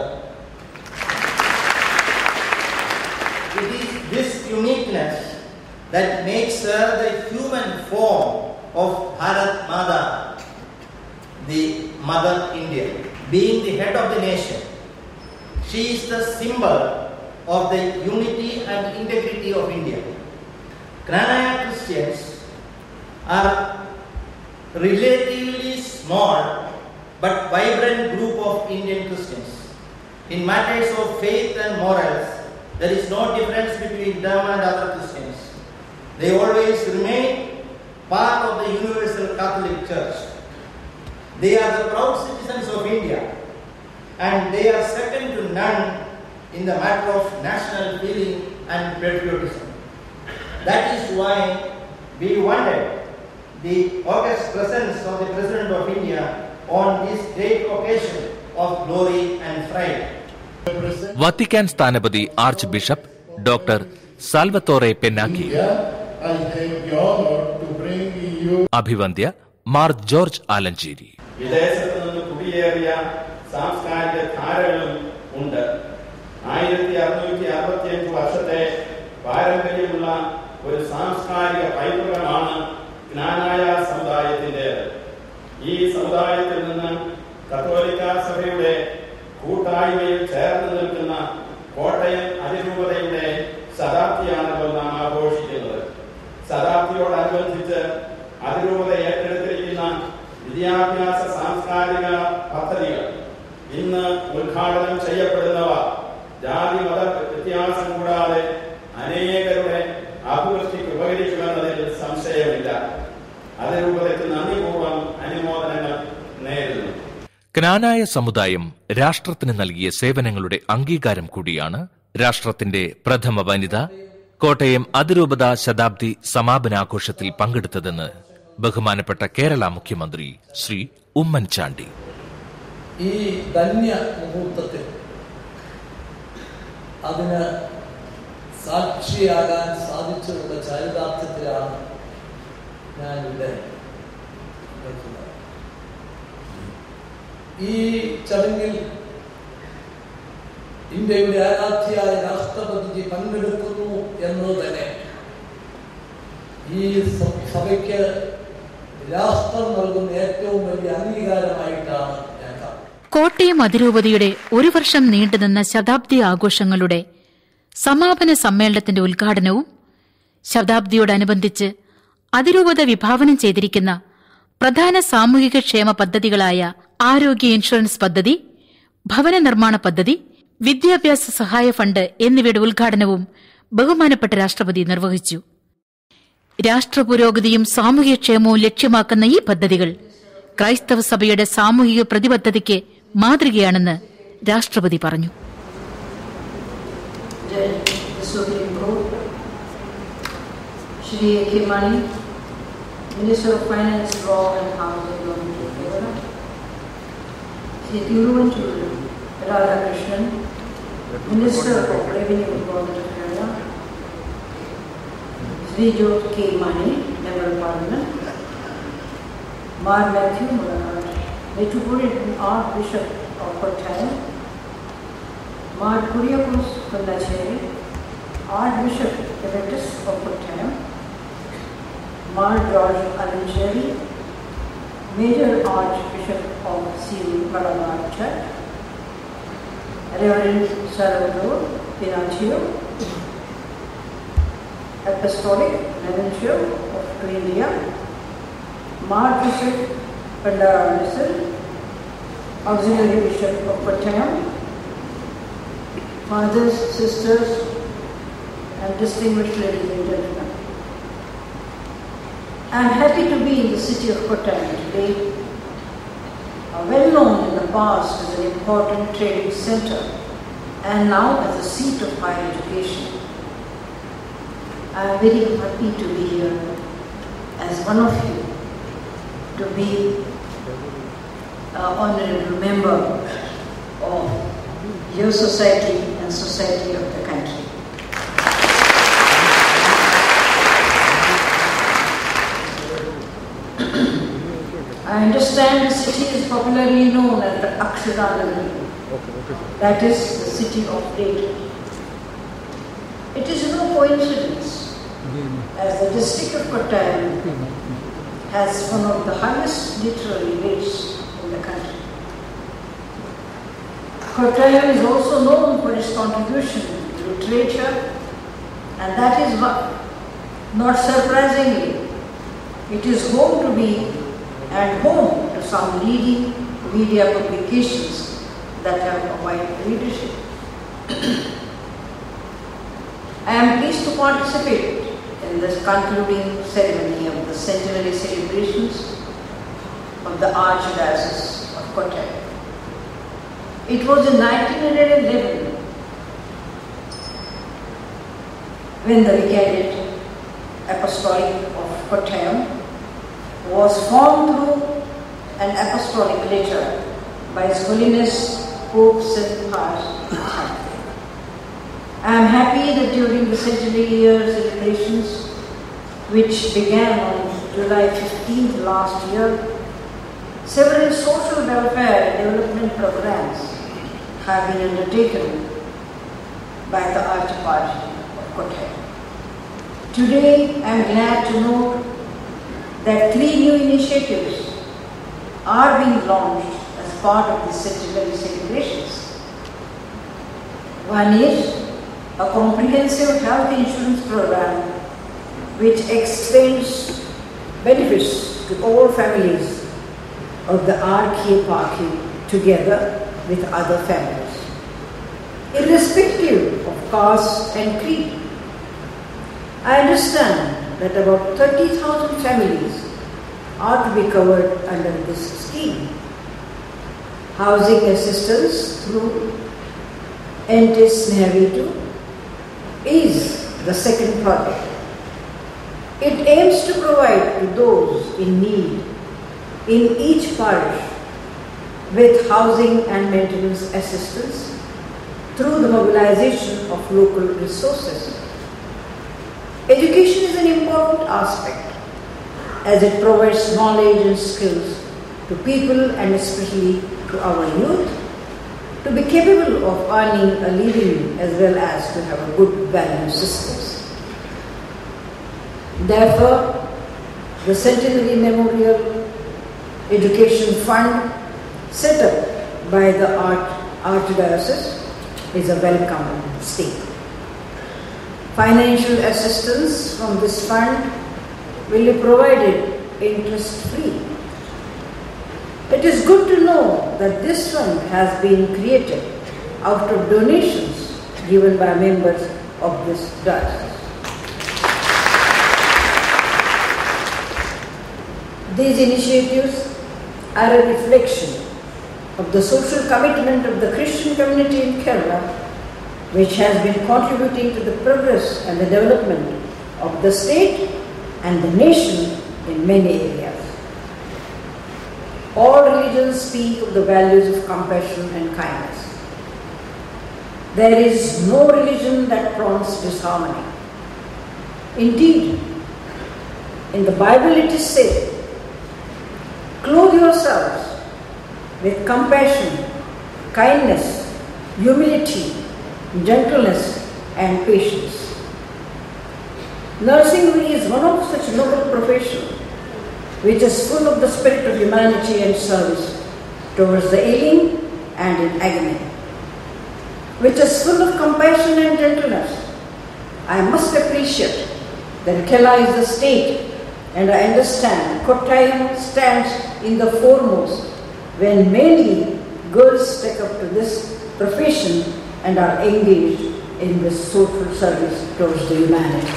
It is this uniqueness that makes her the human form of Bharat Mata, the Mother India. Being the head of the nation, she is the symbol of the unity and integrity of India. Granaya Christians are relatively small but vibrant group of Indian Christians. In matters of faith and morals, there is no difference between them and other Christians. They always remain part of the Universal Catholic Church. They are the proud citizens of India and they are second to none in the matter of national feeling and patriotism. That is why we wanted the august presence of the President of India on this great occasion of glory and pride. Vatican സ്ഥാനപതി archbishop doctor Salvatore Pennacchio I have the honor to bring you അഭിവന്ദ്യ Mar George Alencherry വിദേശത്ത് നിന്ന് കുടിയേറിയ സാംസ്കാരിക ധാരകളും ഉണ്ട് ആയിരത്തി അറുന്നൂറ്റി അറുപത്തിയഞ്ച് വർഷത്തെ പാരമ്പര്യമുള്ള ഒരു സാംസ്കാരിക പൈതൃകമാണ് ജ്ഞാനായ സമുദായത്തിൻ്റെത് ഈ സമുദായത്തിൽ നിന്ന് കത്തോലിക്ക സഭയുടെ കൂട്ടായ്മയിൽ ചേർന്ന് നിൽക്കുന്ന കോട്ടയം അതിരൂപതയുടെ ശതാബ്ദിയാണല്ലോ നാം ആഘോഷിക്കുന്നത് ശതാബ്ദിയോടനുബന്ധിച്ച് അതിരൂപത ഏറ്റെടുത്തിരിക്കുന്ന വിദ്യാഭ്യാസ സാംസ്കാരിക പദ്ധതികൾ ഇന്ന് ഉദ്ഘാടനം ചെയ്യപ്പെടുന്നവ ജാതി മത വ്യത്യാസം കൂടാതെ അനേകരുടെ അഭിവൃദ്ധിക്ക് ഉപകരിക്കുമെന്നതിൽ സംശയമില്ല അതിരൂപതയ്ക്ക് നന്ദിപൂർവ്വം അനുമോദനങ്ങൾ നേരുന്നു ക്നാനായ സമുദായം രാഷ്ട്രത്തിന് നൽകിയ സേവനങ്ങളുടെ അംഗീകാരം കൂടിയാണ് രാഷ്ട്രത്തിന്റെ പ്രഥമ വനിത കോട്ടയം അതിരൂപത ശതാബ്ദി സമാപനാഘോഷത്തിൽ പങ്കെടുത്തതെന്ന് ബഹുമാനപ്പെട്ട കേരള മുഖ്യമന്ത്രി ശ്രീ ഉമ്മൻചാണ്ടി ഈ ധന്യ മുഹൂർത്തത്തിൽ അതിന് സാക്ഷിയാകാൻ സാധിച്ചതുള്ള ചാരിതാർത്ഥ്യത്തിലാണ് ഞാനിവിടെ നിൽക്കുന്നത് ഈ ചടങ്ങിൽ ഇന്ത്യയുടെ ആരാധ്യയായ രാഷ്ട്രപതി പങ്കെടുക്കുന്നു എന്നത് തന്നെ ഈ സ- സഭയ്ക്ക് രാഷ്ട്രം നൽകുന്ന ഏറ്റവും വലിയ അംഗീകാരമായിട്ടാണ് ഞാൻ കാണുന്നത് കോട്ടയം അതിരൂപതയുടെ ഒരു വർഷം നീണ്ടുനിന്ന ശതാബ്ദി ആഘോഷങ്ങളുടെ സമാപന സമ്മേളനത്തിന്റെ ഉദ്ഘാടനവും ശതാബ്ദിയോടനുബന്ധിച്ച് അതിരൂപത വിഭാവനം ചെയ്തിരിക്കുന്ന പ്രധാന സാമൂഹിക ക്ഷേമ പദ്ധതികളായ ആരോഗ്യ ഇൻഷുറൻസ് പദ്ധതി ഭവന നിർമ്മാണ പദ്ധതി വിദ്യാഭ്യാസ സഹായ ഫണ്ട് എന്നിവയുടെ ഉദ്ഘാടനവും ബഹുമാനപ്പെട്ട രാഷ്ട്രപതി നിർവഹിച്ചു രാഷ്ട്രപുരോഗതിയും സാമൂഹ്യക്ഷേമവും ലക്ഷ്യമാക്കുന്ന ഈ പദ്ധതികൾ ക്രൈസ്തവ സഭയുടെ സാമൂഹിക പ്രതിബദ്ധതയ്ക്ക് മാതൃകയാണെന്ന് രാഷ്ട്രപതി പറഞ്ഞു Judge the Supreme Court, Shri A.K. Mani, Minister of Finance, Law and Housing, Government of Kerala, Shri Tiruvanchuru Radhakrishnan, Minister of Revenue, Government of Kerala, Shri George K. Mani, Member of Parliament, Mar Matthew Mulanat, Metropolitan Archbishop of Kottayam, Mar Kuriakos Kondacheri, Archbishop Emeritus of Kottayam, Mar George Alancheri, Major Archbishop of Siri Malabar Church, Reverend Salvador Pinaccio, Apostolic Nuncio of India, Mar Bishop Pandara Auxiliary Bishop of Kottayam, fathers, sisters, and distinguished ladies and gentlemen. I am happy to be in the city of Kottayam today, uh, well known in the past as an important trading center and now as a seat of higher education. I am very happy to be here as one of you, to be an honorable member of your society and society of the country. I understand the city is popularly known as the Akshara Nagari. That is the city of data. It is no coincidence as the district of Kottayam has one of the highest literary rates in the country. Kottayam is also known for its contribution to literature, and that is why, not surprisingly, it is home to be and home to some leading media publications that have a wide readership. I am pleased to participate in this concluding ceremony of the centenary celebrations of the Archdiocese of Kottayam. It was in 1911 when the Vicariate Apostolic of Kottayam was formed through an apostolic letter by His Holiness Pope St. Pius X. I am happy that during the centenary year celebrations, which began on July 15th last year, several social welfare and development programs have been undertaken by the Archbishop of Kottayam. Today, I am glad to note that three new initiatives are being launched as part of the centenary celebrations. One is a comprehensive health insurance program which extends benefits to all families of the Archieparchy together with other families, irrespective of caste and creed. I understand that about 30,000 families are to be covered under this scheme. Housing assistance through Entis Nehavitu is the second project. It aims to provide to those in need in each parish with housing and maintenance assistance through the mobilization of local resources. Education is an important aspect as it provides knowledge and skills to people and especially to our youth to be capable of earning a living as well as to have a good value systems. Therefore, the Centenary Memorial Education Fund set up by the Arch- Archdiocese is a welcome step. Financial assistance from this fund will be provided interest-free. It is good to know that this fund has been created out of donations given by members of this diocese. These initiatives are a reflection of the social commitment of the Christian community in Kerala, which has been contributing to the progress and the development of the state and the nation in many areas. All religions speak of the values of compassion and kindness. There is no religion that promotes disharmony. Indeed, in the Bible it is said, clothe yourselves with compassion, kindness, humility, gentleness, and patience. Nursing is one of such noble professions which is full of the spirit of humanity and service towards the ailing and in agony, which is full of compassion and gentleness. I must appreciate that Kerala is the state, and I understand Kottayam stands in the foremost when mainly girls take up to this profession and are engaged in this social service towards the humanity.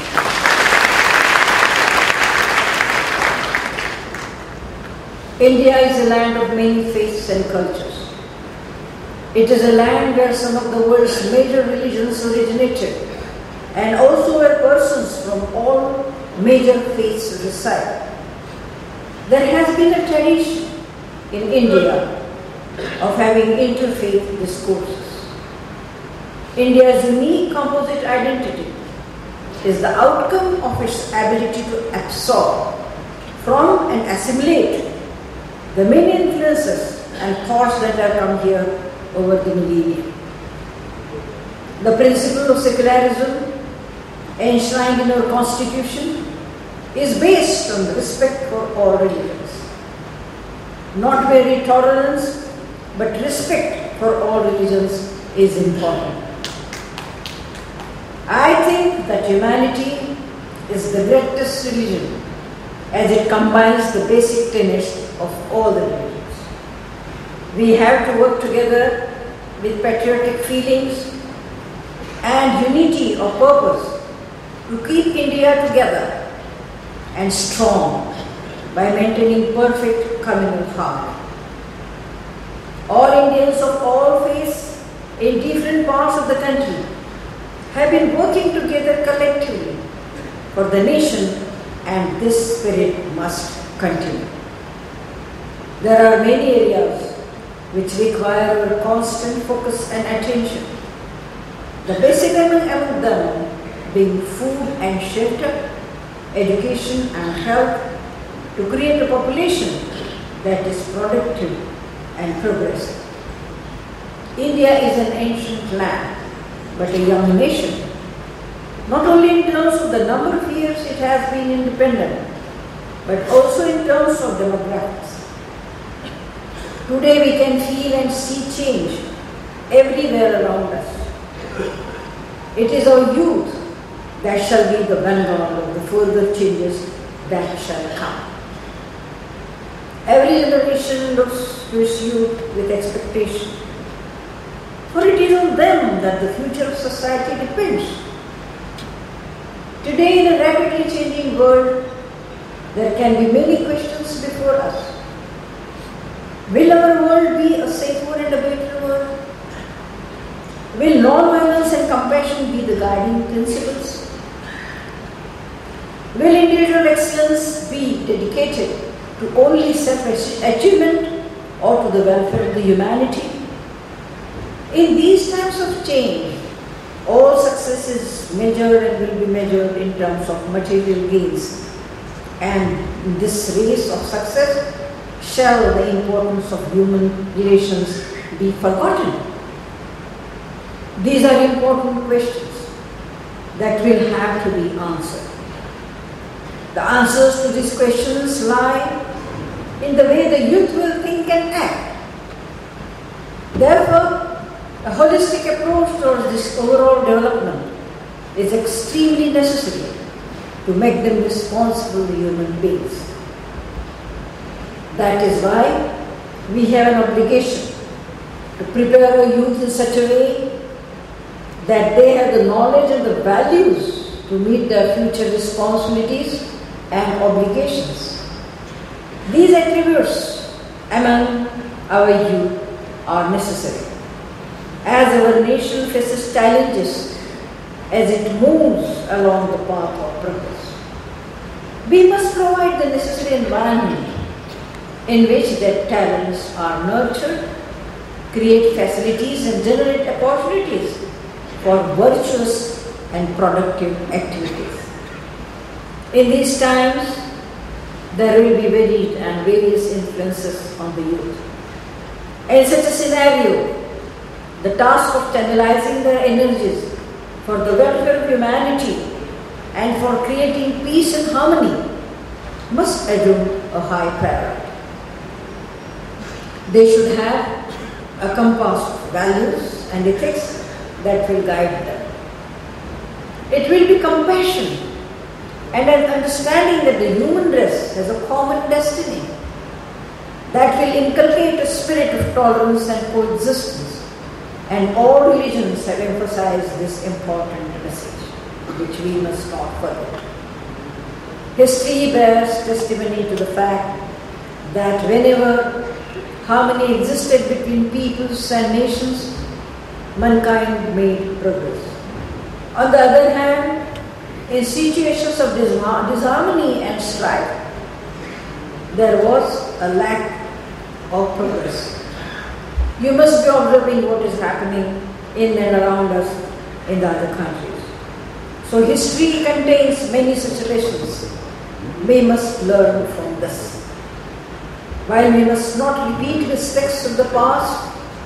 India is a land of many faiths and cultures. It is a land where some of the world's major religions originated and also where persons from all major faiths reside. There has been a tradition in India of having interfaith discourses. India's unique composite identity is the outcome of its ability to absorb from and assimilate the many influences and thoughts that have come here over the millennia. The principle of secularism enshrined in our constitution is based on the respect for all religions. Not merely tolerance, but respect for all religions is important. I think that humanity is the greatest religion as it combines the basic tenets of all the religions. We have to work together with patriotic feelings and unity of purpose to keep India together and strong by maintaining perfect communal harmony. All Indians of all faiths in different parts of the country have been working together collectively for the nation and this spirit must continue. There are many areas which require our constant focus and attention. The basic among among them being food and shelter, education and health to create a population that is productive and progressive. India is an ancient land, but a young nation. Not only in terms of the number of years it has been independent, but also in terms of demographics. Today we can feel and see change everywhere around us. It is our youth that shall be the vanguard of the further changes that shall come. Every generation looks to its youth with expectation, for it is on them that the future of society depends. Today, in a rapidly changing world, there can be many questions before us. Will our world be a safer and a better world? Will non-violence and compassion be the guiding principles? Will individual excellence be dedicated to only self-achievement or to the welfare of the humanity? In these times of change, all success is measured and will be measured in terms of material gains. And in this race of success, shall the importance of human relations be forgotten? These are important questions that will have to be answered. The answers to these questions lie in the way the youth will think and act. Therefore, a holistic approach towards this overall development is extremely necessary to make them responsible human beings. That is why we have an obligation to prepare our youth in such a way that they have the knowledge and the values to meet their future responsibilities and obligations. These attributes among our youth are necessary. As our nation faces challenges as it moves along the path of progress, we must provide the necessary environment in which their talents are nurtured, create facilities and generate opportunities for virtuous and productive activities. In these times, there will be varied and various influences on the youth. In such a scenario, the task of channelizing their energies for the welfare of humanity and for creating peace and harmony must assume a high priority. They should have a compass of values and ethics that will guide them. It will be compassion and an understanding that the human race has a common destiny that will inculcate a spirit of tolerance and coexistence. And all religions have emphasized this important message, which we must not forget. History bears testimony to the fact that whenever harmony existed between peoples and nations, mankind made progress. On the other hand, in situations of disha- disharmony and strife, there was a lack of progress. You must be observing what is happening in and around us in the other countries. So history contains many such lessons. We must learn from this. While we must not repeat mistakes of the past,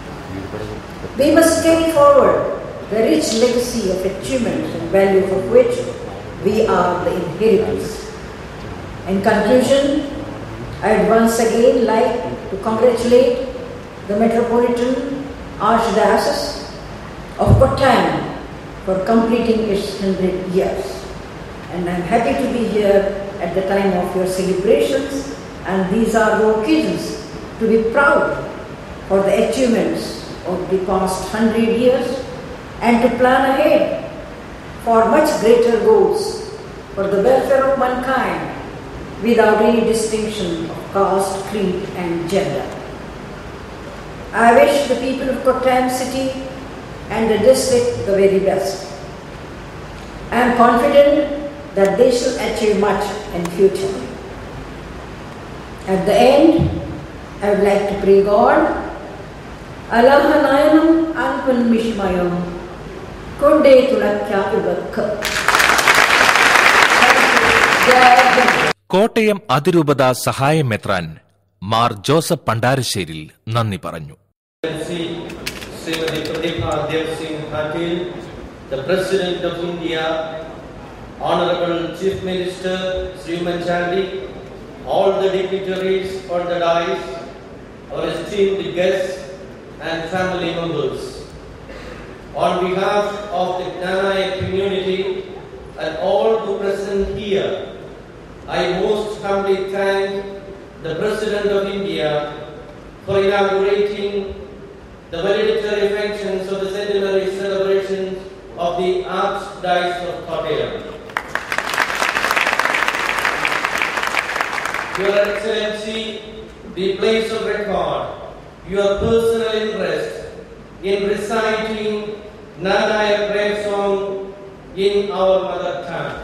we must carry forward the rich legacy of achievements and values of which we are the inheritors. In conclusion, I would once again like to congratulate the Metropolitan Archdiocese of Kottayam for completing its 100 years. And I'm happy to be here at the time of your celebrations, and these are the occasions to be proud for the achievements of the past 100 years and to plan ahead for much greater goals for the welfare of mankind without any distinction of caste, creed, and gender. I wish the people of Kottayam city and the district the very best. I am confident that they shall achieve much in future. At the end, I would like to pray God, Allah nayanam anpan mishmayam, konde tulakya ibakka. Kottayam അതിരൂപത സഹായ മെത്രാൻ Mar Joseph പണ്ടാരശ്ശേരിൽ നന്ദി പറഞ്ഞു Excellency Srimati Pratibha Dev Singh Patil, the President of India, Honorable Chief Minister Sri Manchandi, all the dignitaries on the dais, our esteemed guests and family members. On behalf of the Gnanayak community and all who present here, I most humbly thank the President of India for inaugurating the valedictory functions of the centenary celebrations of the Archdiocese of Kottayam. Your Excellency, the place of record, your personal interest in reciting Nanayak brave song in our mother tongue.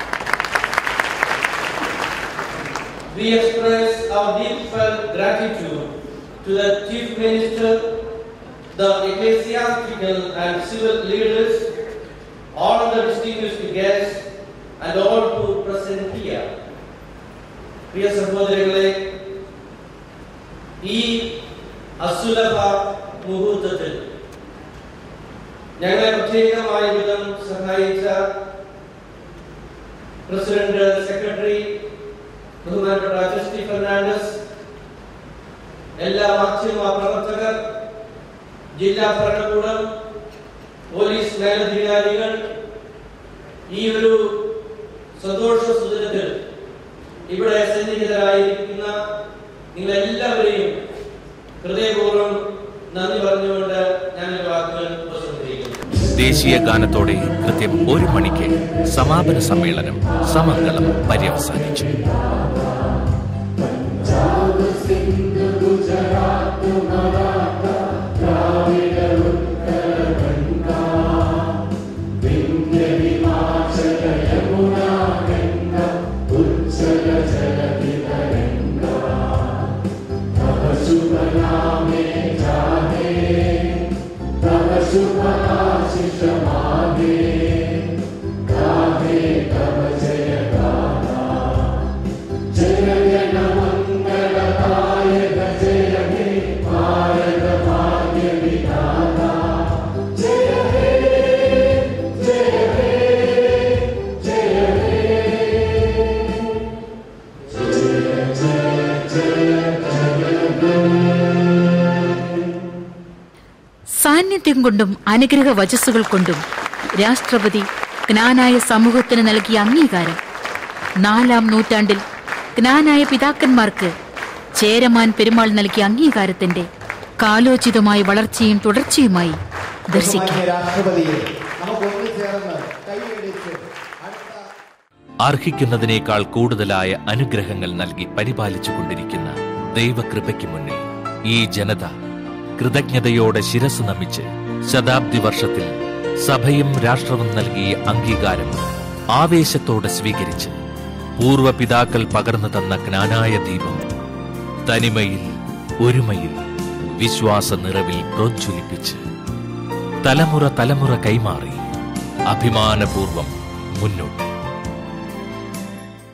We express our deep felt gratitude to the Chief Minister, the ecclesiastical and civil leaders, all the distinguished guests, and all who present here. പ്രിയ സഹോദരങ്ങളെ ഈ അസുലഭ മുഹൂർത്തത്തിൽ ഞങ്ങളെ പ്രത്യേകമായ വിധം സഹായിച്ച president secretary ബഹുമാനപ്പെട്ട Justy Fernandez എല്ലാ മാധ്യമ പ്രവർത്തകർ ജില്ലാ ഭരണകൂടം പോലീസ് മേലധികാരികൾ ഈ ഒരു സന്തോഷ സുദിനത്തിൽ ഇവിടെ സന്നിഹിതരായിരിക്കുന്ന നിങ്ങളെല്ലാവരെയും ഹൃദയപൂർവ്വം നന്ദി പറഞ്ഞുകൊണ്ട് ഞാൻ ഈ വാക്കുകൾ ഉപസംഹരിക്കുന്നു ദേശീയ ഗാനത്തോടെ കൃത്യം ഒരു മണിക്ക് സമാപന സമ്മേളനം സമംഗളം പര്യവസാനിച്ചു സാന്നിധ്യം കൊണ്ടും അനുഗ്രഹ വചസ്സുകൾ കൊണ്ടും രാഷ്ട്രപതി ജ്ഞാനായ സമൂഹത്തിന് നൽകിയ അംഗീകാരം നാലാം നൂറ്റാണ്ടിൽ ജ്ഞാനായ പിതാക്കന്മാർക്ക് ചേരമാൻ പെരുമാൾ നൽകിയ അംഗീകാരത്തിന്റെ കാലോചിതമായ വളർച്ചയും തുടർച്ചയുമായി ദർശിക്കാം ബഹുമാന്യ രാഷ്ട്രപതിയെ നമുക്കൊന്നു ചേർന്ന് കൈയടിച്ച് അർഹിക്കുന്നതിനേക്കാൾ കൂടുതലായ അനുഗ്രഹങ്ങൾ നൽകി പരിപാലിച്ചുകൊണ്ടിരിക്കുന്ന ദൈവകൃപയ്ക്ക് മുന്നിൽ ഈ ജനത കൃതജ്ഞതയോടെ ശിരസ് നമിച്ച് ശതാബ്ദി വർഷത്തിൽ സഭയും രാഷ്ട്രവും നൽകിയ അംഗീകാരം ആവേശത്തോടെ സ്വീകരിച്ച് പൂർവപിതാക്കൾ പകർന്നു തന്ന ജ്ഞാനായ ദീപം തനിമയിൽ ഒരുമയിൽ വിശ്വാസ നിറവിൽ പ്രോജ്വലിപ്പിച്ച് തലമുറ തലമുറ കൈമാറി അഭിമാനപൂർവം മുന്നോട്ട്